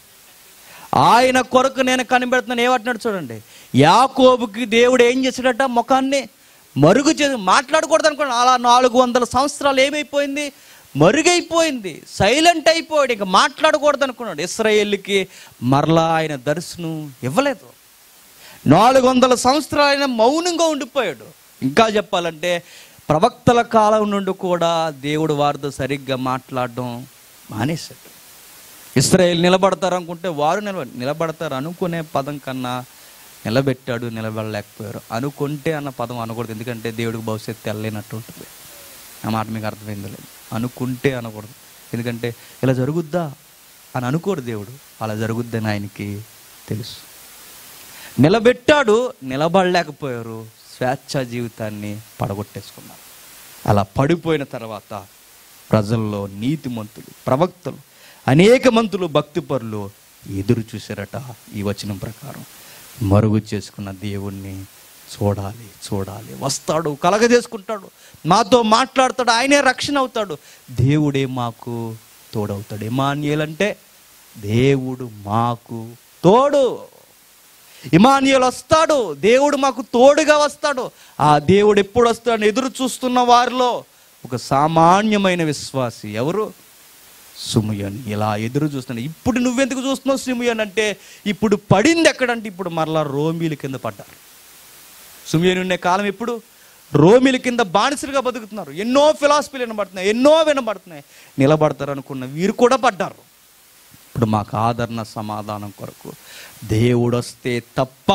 ఆయన కొరకు నేను కనిపెడుతున్నాను ఏమంటున్నాడు చూడండి యాకోబుకి దేవుడు ఏం చేశాడట ముఖాన్ని మరుగు చేసి మాట్లాడకూడదు అనుకోండి అలా నాలుగు వందల సంవత్సరాలు ఏమైపోయింది మరుగైపోయింది సైలెంట్ అయిపోయాడు ఇంకా మాట్లాడకూడదు అనుకున్నాడు ఇస్రాయేల్కి మరలా ఆయన దర్శనం ఇవ్వలేదు నాలుగు వందల సంవత్సరాలు ఆయన మౌనంగా ఉండిపోయాడు ఇంకా చెప్పాలంటే ప్రవక్తల కాలం నుండి కూడా దేవుడు వారితో సరిగ్గా మాట్లాడడం మానేశాడు ఇస్రాయేల్ నిలబడతారు అనుకుంటే వారు నిలబ నిలబడతారు అనుకునే పదం కన్నా నిలబెట్టాడు నిలబడలేకపోయారు అనుకుంటే అన్న పదం అనకూడదు ఎందుకంటే దేవుడికి భవిష్యత్తు తెల్లనట్టు ఉంటుంది ఆ మాట మీకు అర్థమైందో లేదు అనుకుంటే అనకూడదు ఎందుకంటే ఇలా జరుగుద్దా అని అనుకోడు దేవుడు అలా జరుగుద్దని ఆయనకి తెలుసు నిలబెట్టాడు నిలబడలేకపోయారు స్వేచ్ఛ జీవితాన్ని పడగొట్టేసుకున్నారు అలా పడిపోయిన తర్వాత ప్రజల్లో నీతిమంతులు ప్రవక్తలు అనేక మంతులు భక్తిపరులు ఎదురు చూశారట ఈ వచనం ప్రకారం మరుగు చేసుకున్న దేవుణ్ణి చూడాలి చూడాలి వస్తాడు కలగజేసుకుంటాడు మాతో మాట్లాడతాడు ఆయనే రక్షణ అవుతాడు దేవుడే మాకు తోడవుతాడు ఇమాన్యుయల్ అంటే దేవుడు మాకు తోడు ఇమానియల్ వస్తాడు దేవుడు మాకు తోడుగా వస్తాడు ఆ దేవుడు ఎప్పుడు వస్తాడు ఎదురు చూస్తున్న వారిలో ఒక సామాన్యమైన విశ్వాసి ఎవరు సుమయన్ ఇలా ఎదురు చూస్తున్నాడు ఇప్పుడు నువ్వెందుకు చూస్తున్నావు సుమయన్ అంటే ఇప్పుడు పడింది ఎక్కడంటే ఇప్పుడు మరలా రోమిల కింద పడ్డారు సుమయన్ ఉండే కాలం ఎప్పుడు రోమిల కింద బానిసలుగా బతుకుతున్నారు ఎన్నో ఫిలాసఫీలు వినబడుతున్నాయి ఎన్నో వినబడుతున్నాయి నిలబడతారు అనుకున్న వీరు కూడా పడ్డారు ఇప్పుడు మాకు ఆదరణ సమాధానం కొరకు దేవుడు వస్తే తప్ప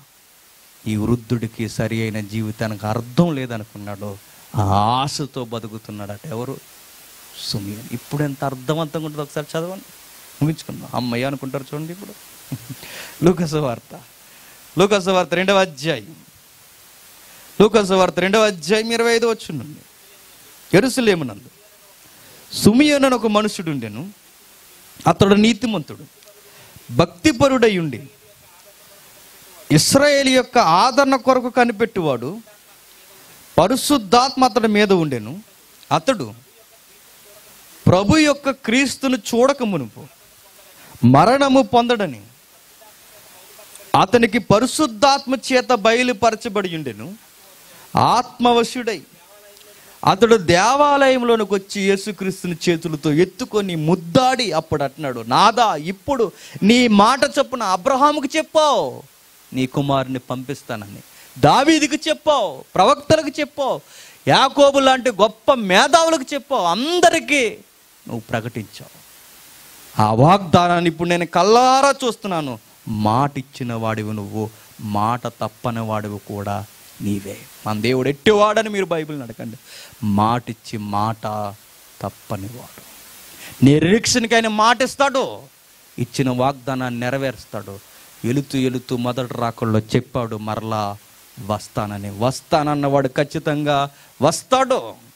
ఈ వృద్ధుడికి సరి అయిన జీవితానికి అర్థం లేదనుకున్నాడు ఆ ఆశతో బతుకుతున్నాడట ఎవరు సుమియన్ ఇప్పుడు ఎంత అర్థవంతంగా ఉంటుందో ఒకసారి చదవండి ముగించుకుందాం అమ్మయ్య అనుకుంటారు చూడండి ఇప్పుడు లూకస వార్త లూకస వార్త రెండవ అధ్యాయం లూకస వార్త రెండవ అధ్యాయం ఇరవై ఐదు వచ్చుండండి ఎరుసలేమునందు సుమియన్ అని ఒక మనుషుడు ఉండెను అతడు నీతిమంతుడు భక్తిపరుడై ఉండి ఇస్రాయేల్ యొక్క ఆదరణ కొరకు కనిపెట్టువాడు పరిశుద్ధాత్మ అతడి మీద ఉండెను అతడు ప్రభు యొక్క క్రీస్తును చూడక మునుపు మరణము పొందడని అతనికి పరిశుద్ధాత్మ చేత బయలుపరచబడి ఉండెను ఆత్మవశుడై అతడు దేవాలయంలోనికి వచ్చి యేసుక్రీస్తుని చేతులతో ఎత్తుకొని ముద్దాడి అప్పుడు అంటున్నాడు నాదా ఇప్పుడు నీ మాట చొప్పున అబ్రహాముకు చెప్పావు నీ కుమారుని పంపిస్తానని దావీదికి చెప్పావు ప్రవక్తలకు చెప్పావు యాకోబు లాంటి గొప్ప మేధావులకు చెప్పావు అందరికీ నువ్వు ప్రకటించావు ఆ వాగ్దానాన్ని ఇప్పుడు నేను కల్లారా చూస్తున్నాను మాట ఇచ్చిన వాడివి నువ్వు మాట తప్పని వాడివి కూడా నీవే మన దేవుడు ఎట్టివాడని మీరు బైబిల్ అడగండి మాట ఇచ్చి మాట తప్పని వాడు నిరీక్షణకి ఆయన మాట ఇస్తాడు ఇచ్చిన వాగ్దానాన్ని నెరవేరుస్తాడు ఎలుతూ ఎలుతూ మొదటి రాకల్లో చెప్పాడు మరలా వస్తానని వస్తానన్నవాడు ఖచ్చితంగా వస్తాడు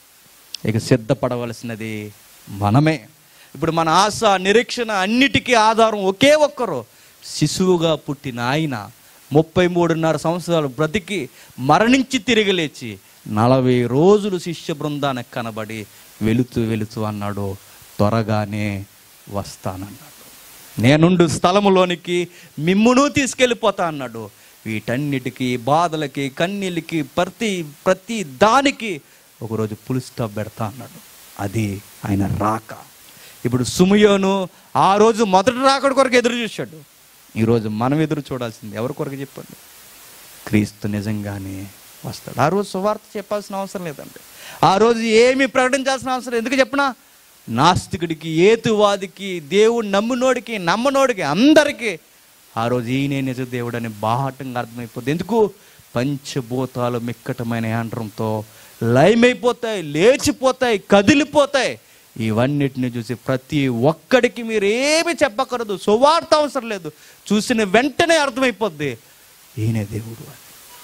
ఇక సిద్ధపడవలసినది మనమే ఇప్పుడు మన ఆశ నిరీక్షణ అన్నిటికీ ఆధారం ఒకే ఒక్కరు శిశువుగా పుట్టిన ఆయన ముప్పై మూడున్నర సంవత్సరాలు బ్రతికి మరణించి తిరిగి లేచి నలభై రోజులు శిష్య బృందానికి కనబడి వెళుతూ వెళుతూ అన్నాడు త్వరగానే వస్తానన్నాడు నేనుండు స్థలములోనికి మిమ్మును తీసుకెళ్ళిపోతా అన్నాడు వీటన్నిటికీ బాధలకి కన్నీళ్ళకి ప్రతి ప్రతి దానికి ఒకరోజు పులి స్టాప్ పెడతా అన్నాడు అది ఆయన రాక ఇప్పుడు సుమయోను ఆ రోజు మొదటి రాకడ కొరకు ఎదురు చూశాడు ఈరోజు మనం ఎదురు చూడాల్సింది ఎవరి కొరకు చెప్పండి క్రీస్తు నిజంగానే వస్తాడు ఆ రోజు సువార్త చెప్పాల్సిన అవసరం లేదండి ఆ రోజు ఏమి ప్రకటించాల్సిన అవసరం ఎందుకు చెప్పనా నాస్తికుడికి ఏతువాదికి దేవుడు నమ్మునోడికి నమ్మనోడికి అందరికీ ఆ రోజు ఈయనే నిజ దేవుడు అని బాహటంగా అర్థమైపోతుంది ఎందుకు పంచభూతాలు మిక్కటమైన యాండ్రంతో లయమైపోతాయి లేచిపోతాయి కదిలిపోతాయి ఇవన్నిటిని చూసి ప్రతి ఒక్కడికి మీరు ఏమి చెప్పకూడదు సువార్త అవసరం లేదు చూసిన వెంటనే అర్థమైపోద్ది ఈయనే దేవుడు అని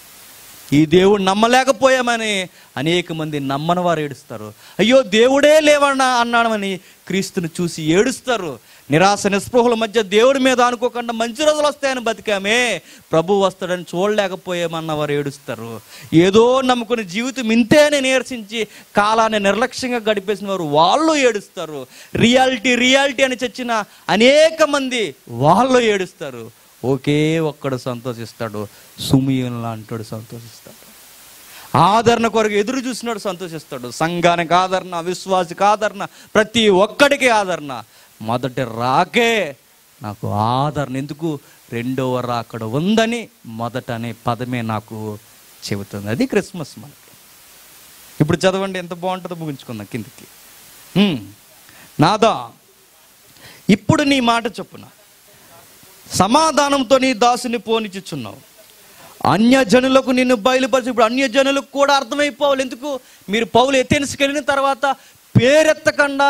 ఈ దేవుడు నమ్మలేకపోయామని అనేక మంది నమ్మని వారు ఏడుస్తారు అయ్యో దేవుడే లేవన్నా అన్నాడమని క్రీస్తుని చూసి ఏడుస్తారు నిరాశ నిస్పృహల మధ్య దేవుడి మీద అనుకోకుండా మంచి రోజులు వస్తాయని బతికామే ప్రభు వస్తాడని చూడలేకపోయామన్న వారు ఏడుస్తారు ఏదో నమ్ముకుని జీవితం ఇంతేనే నీరసించి కాలాన్ని నిర్లక్ష్యంగా గడిపేసిన వారు వాళ్ళు ఏడుస్తారు రియాలిటీ రియాలిటీ అని చచ్చిన అనేక మంది వాళ్ళు ఏడుస్తారు ఒకే ఒక్కడు సంతోషిస్తాడు సుమియన్ లాంటాడు సంతోషిస్తాడు ఆదరణ కొరకు ఎదురు చూసినాడు సంతోషిస్తాడు సంఘానికి ఆదరణ విశ్వాసికి ఆదరణ ప్రతి ఒక్కడికి ఆదరణ మొదటి రాకే నాకు ఆదరణ ఎందుకు రెండవ రాకడ ఉందని మొదట అనే పదమే నాకు చెబుతుంది అది క్రిస్మస్ మనకి ఇప్పుడు చదవండి ఎంత బాగుంటుందో ముగించుకుందాం కిందికి హ్మ్. నాదా ఇప్పుడు నీ మాట చొప్పున సమాధానంతో నీ దాసుని పోనిచుచున్నావు అన్యజనులకు నిన్ను బయలుపరిచి ఇప్పుడు అన్యజనులకు కూడా అర్థమైపోవాలి ఎందుకు మీరు పౌలు ఎథెన్స్కి వెళ్ళిన తర్వాత పేరెత్తకుండా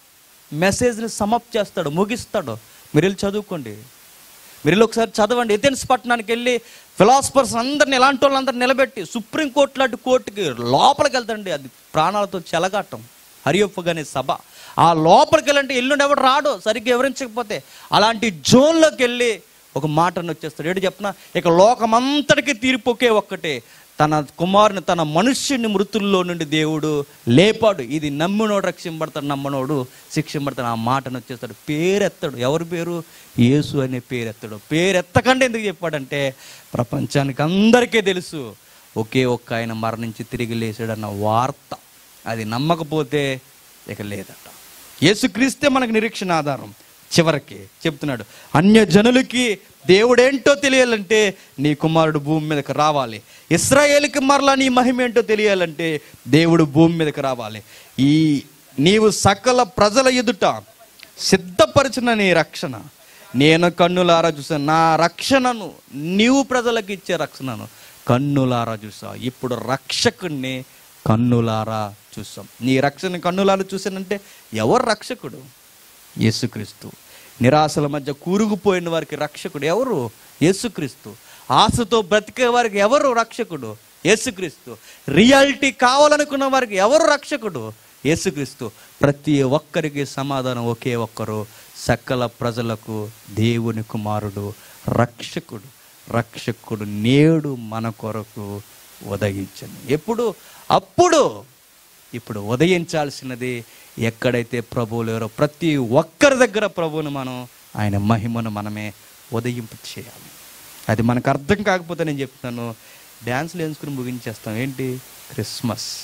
మెసేజ్ని సమప్ చేస్తాడు ముగిస్తాడు మీరు వెళ్ళి చదువుకోండి మీరు వెళ్ళి ఒకసారి చదవండి ఎథెన్స్ పట్టణానికి వెళ్ళి ఫిలాసఫర్స్ అందరిని ఎలాంటి వాళ్ళందరిని నిలబెట్టి సుప్రీంకోర్టు లాంటి కోర్టుకి లోపలికి వెళ్తాండి అది ప్రాణాలతో చెలగాటం హరియొప్ప అనే సభ ఆ లోపలికి వెళ్ళంటే ఎల్లుండి ఎవడు రాడు సరిగ్గా వివరించకపోతే అలాంటి జోన్లోకి వెళ్ళి ఒక మాటను వచ్చేస్తాడు ఏడు చెప్పిన ఇక లోకమంతటికి తీర్పు ఒకే ఒక్కటే తన కుమారుని తన మనుష్యుని మృతుల్లో నుండి దేవుడు లేపాడు ఇది నమ్మినోడు రక్షింపడతాడు నమ్మనోడు శిక్షింపడతాడు ఆ మాటను వచ్చేస్తాడు పేరెత్తాడు ఎవరి పేరు యేసు అనే పేరెత్తాడు పేరెత్తకండి ఎందుకు చెప్పాడంటే ప్రపంచానికి అందరికీ తెలుసు ఒకే ఒక్క ఆయన మరణించి తిరిగి లేచాడన్న వార్త అది నమ్మకపోతే ఇక లేదట యేసుక్రీస్తే మనకు నిరీక్షణ ఆధారం చివరికి చెప్తున్నాడు అన్య జనులకి దేవుడేంటో తెలియాలంటే నీ కుమారుడు భూమి మీదకి రావాలి ఇస్రాయేల్కి మరలా నీ మహిమ ఏంటో తెలియాలంటే దేవుడు భూమి మీదకి రావాలి ఈ నీవు సకల ప్రజల ఎదుట సిద్ధపరిచిన నీ రక్షణ నేను కన్నులారా చూసాను నా రక్షణను నీవు ప్రజలకు ఇచ్చే రక్షణను కన్నులారా చూసా ఇప్పుడు రక్షకుణ్ణి కన్నులారా చూసాం నీ రక్షణ కన్నులారా చూసానంటే ఎవరు రక్షకుడు యేసుక్రీస్తు నిరాశల మధ్య కూరుకుపోయిన వారికి రక్షకుడు ఎవరు యేసుక్రీస్తు ఆశతో బ్రతికే వారికి ఎవరు రక్షకుడు యేసుక్రీస్తు రియాలిటీ కావాలనుకున్న వారికి ఎవరు రక్షకుడు యేసుక్రీస్తు ప్రతి ఒక్కరికి సమాధానం ఒకే ఒక్కరు సకల ప్రజలకు దేవుని కుమారుడు రక్షకుడు రక్షకుడు నేడు మన కొరకు ఉదయించను ఎప్పుడు అప్పుడు ఇప్పుడు ఉదయించాల్సినది ఎక్కడైతే ప్రభువు లేరో ప్రతి ఒక్కరి దగ్గర ప్రభువును మనం ఆయన మహిమను మనమే ఉదయింపు చేయాలి అది మనకు అర్థం కాకపోతే నేను చెప్తున్నాను డ్యాన్స్లు వేసుకుని ముగించేస్తాం ఏంటి క్రిస్మస్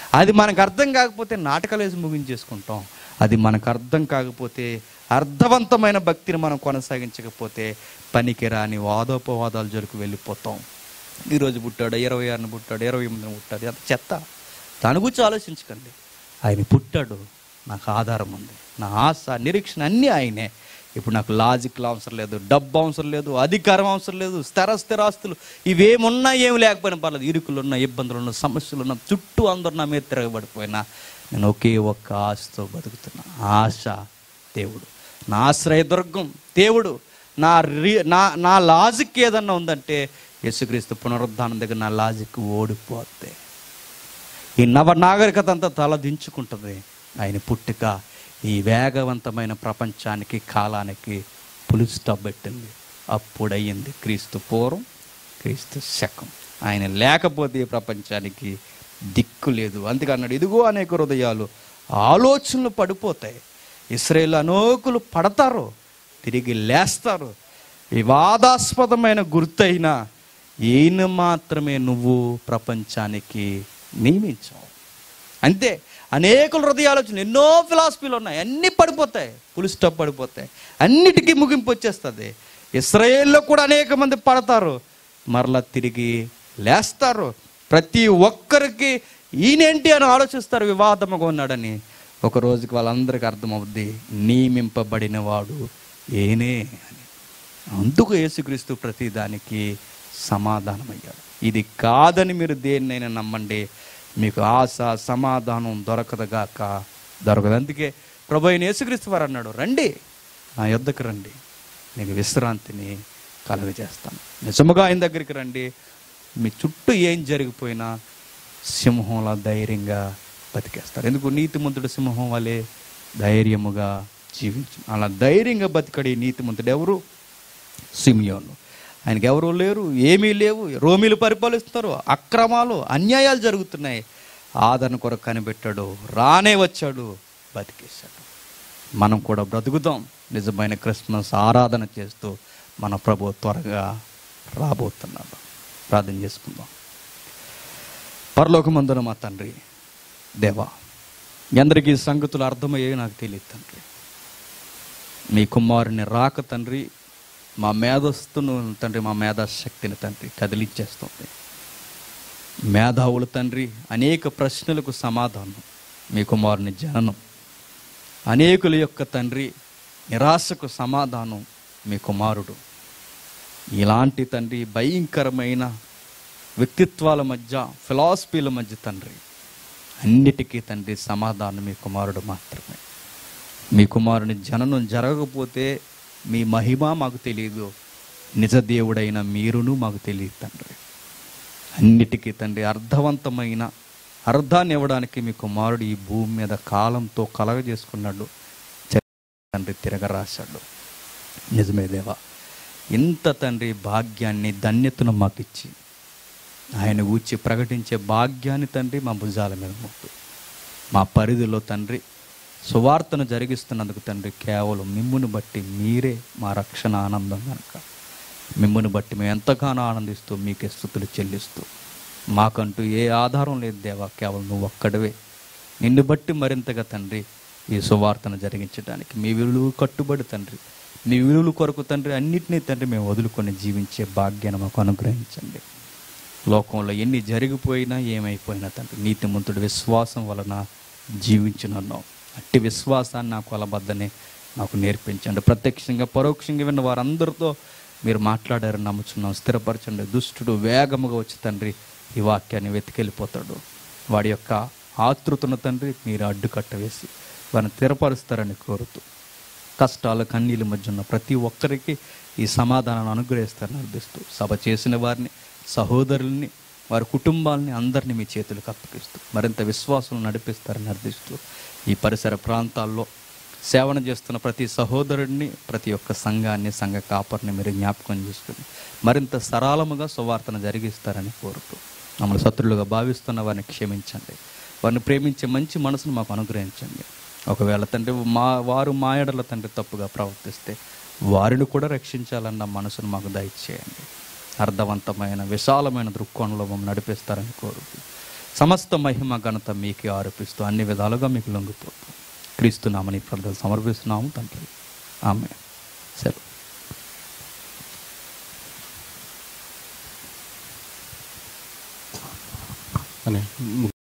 అది మనకు అర్థం కాకపోతే నాటకాలు వేసి ముగించేసుకుంటాం అది మనకు అర్థం కాకపోతే అర్థవంతమైన భక్తిని మనం కొనసాగించకపోతే పనికి రాని వాదోపవాదాలు జరుకు వెళ్ళిపోతాం ఈరోజు పుట్టాడు ఇరవై ఆరున పుట్టాడు ఇరవై ఎనిమిదిన పుట్టాడు అంత చెత్త దాని గురించి ఆలోచించకండి ఆయన పుట్టాడు నాకు ఆధారం ఉంది నా ఆశ నిరీక్షణ అన్నీ ఆయనే ఇప్పుడు నాకు లాజిక్లు అవసరం లేదు డబ్బు అవసరం లేదు అధికారం అవసరం లేదు స్థిర స్థిరాస్తులు ఇవేమున్నా ఏమి లేకపోయినా పర్లేదు ఇరుకులు ఉన్న ఇబ్బందులు ఉన్న సమస్యలు ఉన్న చుట్టూ అందరు నా మీద తిరగబడిపోయినా నేను ఒకే ఒక్క ఆశతో బతుకుతున్నా ఆశ దేవుడు నా ఆశ్రయదుర్గం దేవుడు నా రి నా నా లాజిక్ ఏదన్నా ఉందంటే యేసుక్రీస్తు పునరుద్ధానం దగ్గర నా లాజిక్ ఓడిపోతే ఈ నవ నాగరికత అంతా తల దించుకుంటుంది ఆయన పుట్టుక ఈ వేగవంతమైన ప్రపంచానికి కాలానికి పులుసు స్టాప్ పెట్టింది అప్పుడయ్యింది క్రీస్తు పూర్వం క్రీస్తు శకం ఆయన లేకపోతే ఈ ప్రపంచానికి దిక్కు లేదు అందుకే అన్నాడు ఇదిగో అనేక హృదయాలు ఆలోచనలు పడిపోతాయి ఇస్రాయేల్ అనేకులు పడతారు తిరిగి లేస్తారు వివాదాస్పదమైన గుర్తైన ఈయన మాత్రమే నువ్వు ప్రపంచానికి నియమించావు అంతే అనేక హృదయాలోచన ఎన్నో ఫిలాసఫీలు ఉన్నాయి అన్నీ పడిపోతాయి పులి స్టాప్ పడిపోతాయి అన్నిటికీ ముగింపు వచ్చేస్తుంది ఇస్రాయేల్లో కూడా అనేక మంది పడతారు మరలా తిరిగి లేస్తారు ప్రతి ఒక్కరికి ఈయనేంటి అని ఆలోచిస్తారు వివాదముగా ఉన్నాడని ఒక రోజుకి వాళ్ళందరికీ అర్థమవుద్ది నియమింపబడిన వాడు ఏనే అని అందుకు యేసుక్రీస్తు ప్రతి దానికి సమాధానమయ్యాడు ఇది కాదని మీరు దేన్నైనా నమ్మండి మీకు ఆశ సమాధానం దొరకదుగాక దొరకదు అందుకే ప్రభు అయిన యేసుక్రీస్తు వారు అన్నాడు రండి నా యొద్దకు రండి మీకు విశ్రాంతిని కలుగజేస్తాను నిజముగా ఆయన దగ్గరికి రండి మీ చుట్టూ ఏం జరిగిపోయినా సింహంలా ధైర్యంగా బతికేస్తారు ఎందుకు నీతిమంతుడు సింహం వలె ధైర్యముగా జీవించు అలా ధైర్యంగా బతికడి నీతిమంతుడు ఎవరు సిమియోను ఆయనకి ఎవరు లేరు ఏమీ లేవు రోమిలు పరిపాలిస్తున్నారు అక్రమాలు అన్యాయాలు జరుగుతున్నాయి ఆదరణ కొరకు కనిపెట్టాడు రానే వచ్చాడు బతికేశాడు మనం కూడా బ్రతుకుతాం నిజమైన క్రిస్మస్ ఆరాధన చేస్తూ మన ప్రభు త్వరగా రాబోతున్నాడు ప్రార్థన చేసుకుందాం పరలోకమందున మా తండ్రి దేవా మీ అందరికీ ఈ సంగతులు అర్థమయ్యాయి నాకు తెలియదు తండ్రి మీ కుమారుని రాక తండ్రి మా మేధస్సును తండ్రి మా మేధాశక్తిని తండ్రి కదిలించేస్తుంది మేధావులు తండ్రి అనేక ప్రశ్నలకు సమాధానం మీ కుమారుని జననం అనేకుల యొక్క తండ్రి నిరాశకు సమాధానం మీ కుమారుడు ఇలాంటి తండ్రి భయంకరమైన వ్యక్తిత్వాల మధ్య ఫిలాసఫీల మధ్య తండ్రి అన్నిటికీ తండ్రి సమాధానం మీ కుమారుడు మాత్రమే మీ కుమారుని జననం జరగకపోతే మీ మహిమ మాకు తెలియదు నిజ దేవుడైన మీరును మాకు తెలియదు తండ్రి అన్నిటికీ తండ్రి అర్థవంతమైన అర్థాన్ని ఇవ్వడానికి మీ కుమారుడు ఈ భూమి మీద కాలంతో కలగజేసుకున్నాడు తండ్రి తిరగరాశాడు నిజమే దేవా ఇంత తండ్రి భాగ్యాన్ని ధన్యతను మాకు ఇచ్చి ఆయన ఊచి ప్రకటించే భాగ్యాన్ని తండ్రి మా భుజాల మీద మోపు మా పరిధిలో తండ్రి సువార్తను జరిగిస్తున్నందుకు తండ్రి కేవలం మిమ్మును బట్టి మీరే మా రక్షణ ఆనందం కనుక మిమ్మును బట్టి మేము ఎంతగానో ఆనందిస్తూ మీకే స్థుతులు చెల్లిస్తూ మాకంటూ ఏ ఆధారం లేదు దేవా కేవలం నువ్వు ఒక్కడవే నిన్ను బట్టి మరింతగా తండ్రి ఈ సువార్తను జరిగించడానికి మీ విలువ కట్టుబడి తండ్రి మీ విలువల కొరకు తండ్రి అన్నిటినీ తండ్రి మేము వదులుకొని జీవించే భాగ్యాన్ని మాకు అనుగ్రహించండి లోకంలో ఎన్ని జరిగిపోయినా ఏమైపోయినా తండ్రి నీతిమంతుడి విశ్వాసం వలన జీవించునన్నావు అట్టి విశ్వాసాన్ని నాకు అలబద్దని నాకు నేర్పించండి ప్రత్యక్షంగా పరోక్షంగా విన్న వారందరితో మీరు మాట్లాడారని నమ్ముచున్నాం స్థిరపరచండి దుష్టుడు వేగముగా వచ్చి తండ్రి ఈ వాక్యాన్ని వెతికెళ్ళిపోతాడు వాడి యొక్క ఆతృతను తండ్రి మీరు అడ్డుకట్ట వేసి వారిని స్థిరపరుస్తారని కోరుతూ కష్టాల కన్నీళ్ళ మధ్య ఉన్న ప్రతి ఒక్కరికి ఈ సమాధానాన్ని అనుగ్రహిస్తారని అర్థిస్తూ సభ చేసిన వారిని సహోదరుల్ని వారి కుటుంబాలని అందరినీ మీ చేతులకు అప్పగిస్తూ మరింత విశ్వాసం నడిపిస్తారని అర్థిస్తూ ఈ పరిసర ప్రాంతాల్లో సేవన చేస్తున్న ప్రతి సహోదరుడిని ప్రతి ఒక్క సంఘాన్ని సంఘ కాపర్ని మీరు జ్ఞాపకం చేసుకుని మరింత సరళముగా సువార్తను జరిగిస్తారని కోరుతూ మమ్మల్ని శత్రులుగా భావిస్తున్న వారిని క్షమించండి వారిని ప్రేమించే మంచి మనసును మాకు అనుగ్రహించండి ఒకవేళ తండ్రి మా వారు మా ఎడల తండ్రి తప్పుగా ప్రవర్తిస్తే వారిని కూడా రక్షించాలన్న మనసును మాకు దయచేయండి అర్థవంతమైన విశాలమైన దృక్కోణంలో మమ్మల్ని నడిపిస్తారని కోరుతూ సమస్త మహిమ ఘనత మీకే ఆరోపిస్తూ అన్ని విధాలుగా మీకు లొంగిపోతూ క్రీస్తున్నామని ప్రార్థన సమర్పిస్తున్నాము తండ్రి ఆమె సరే అని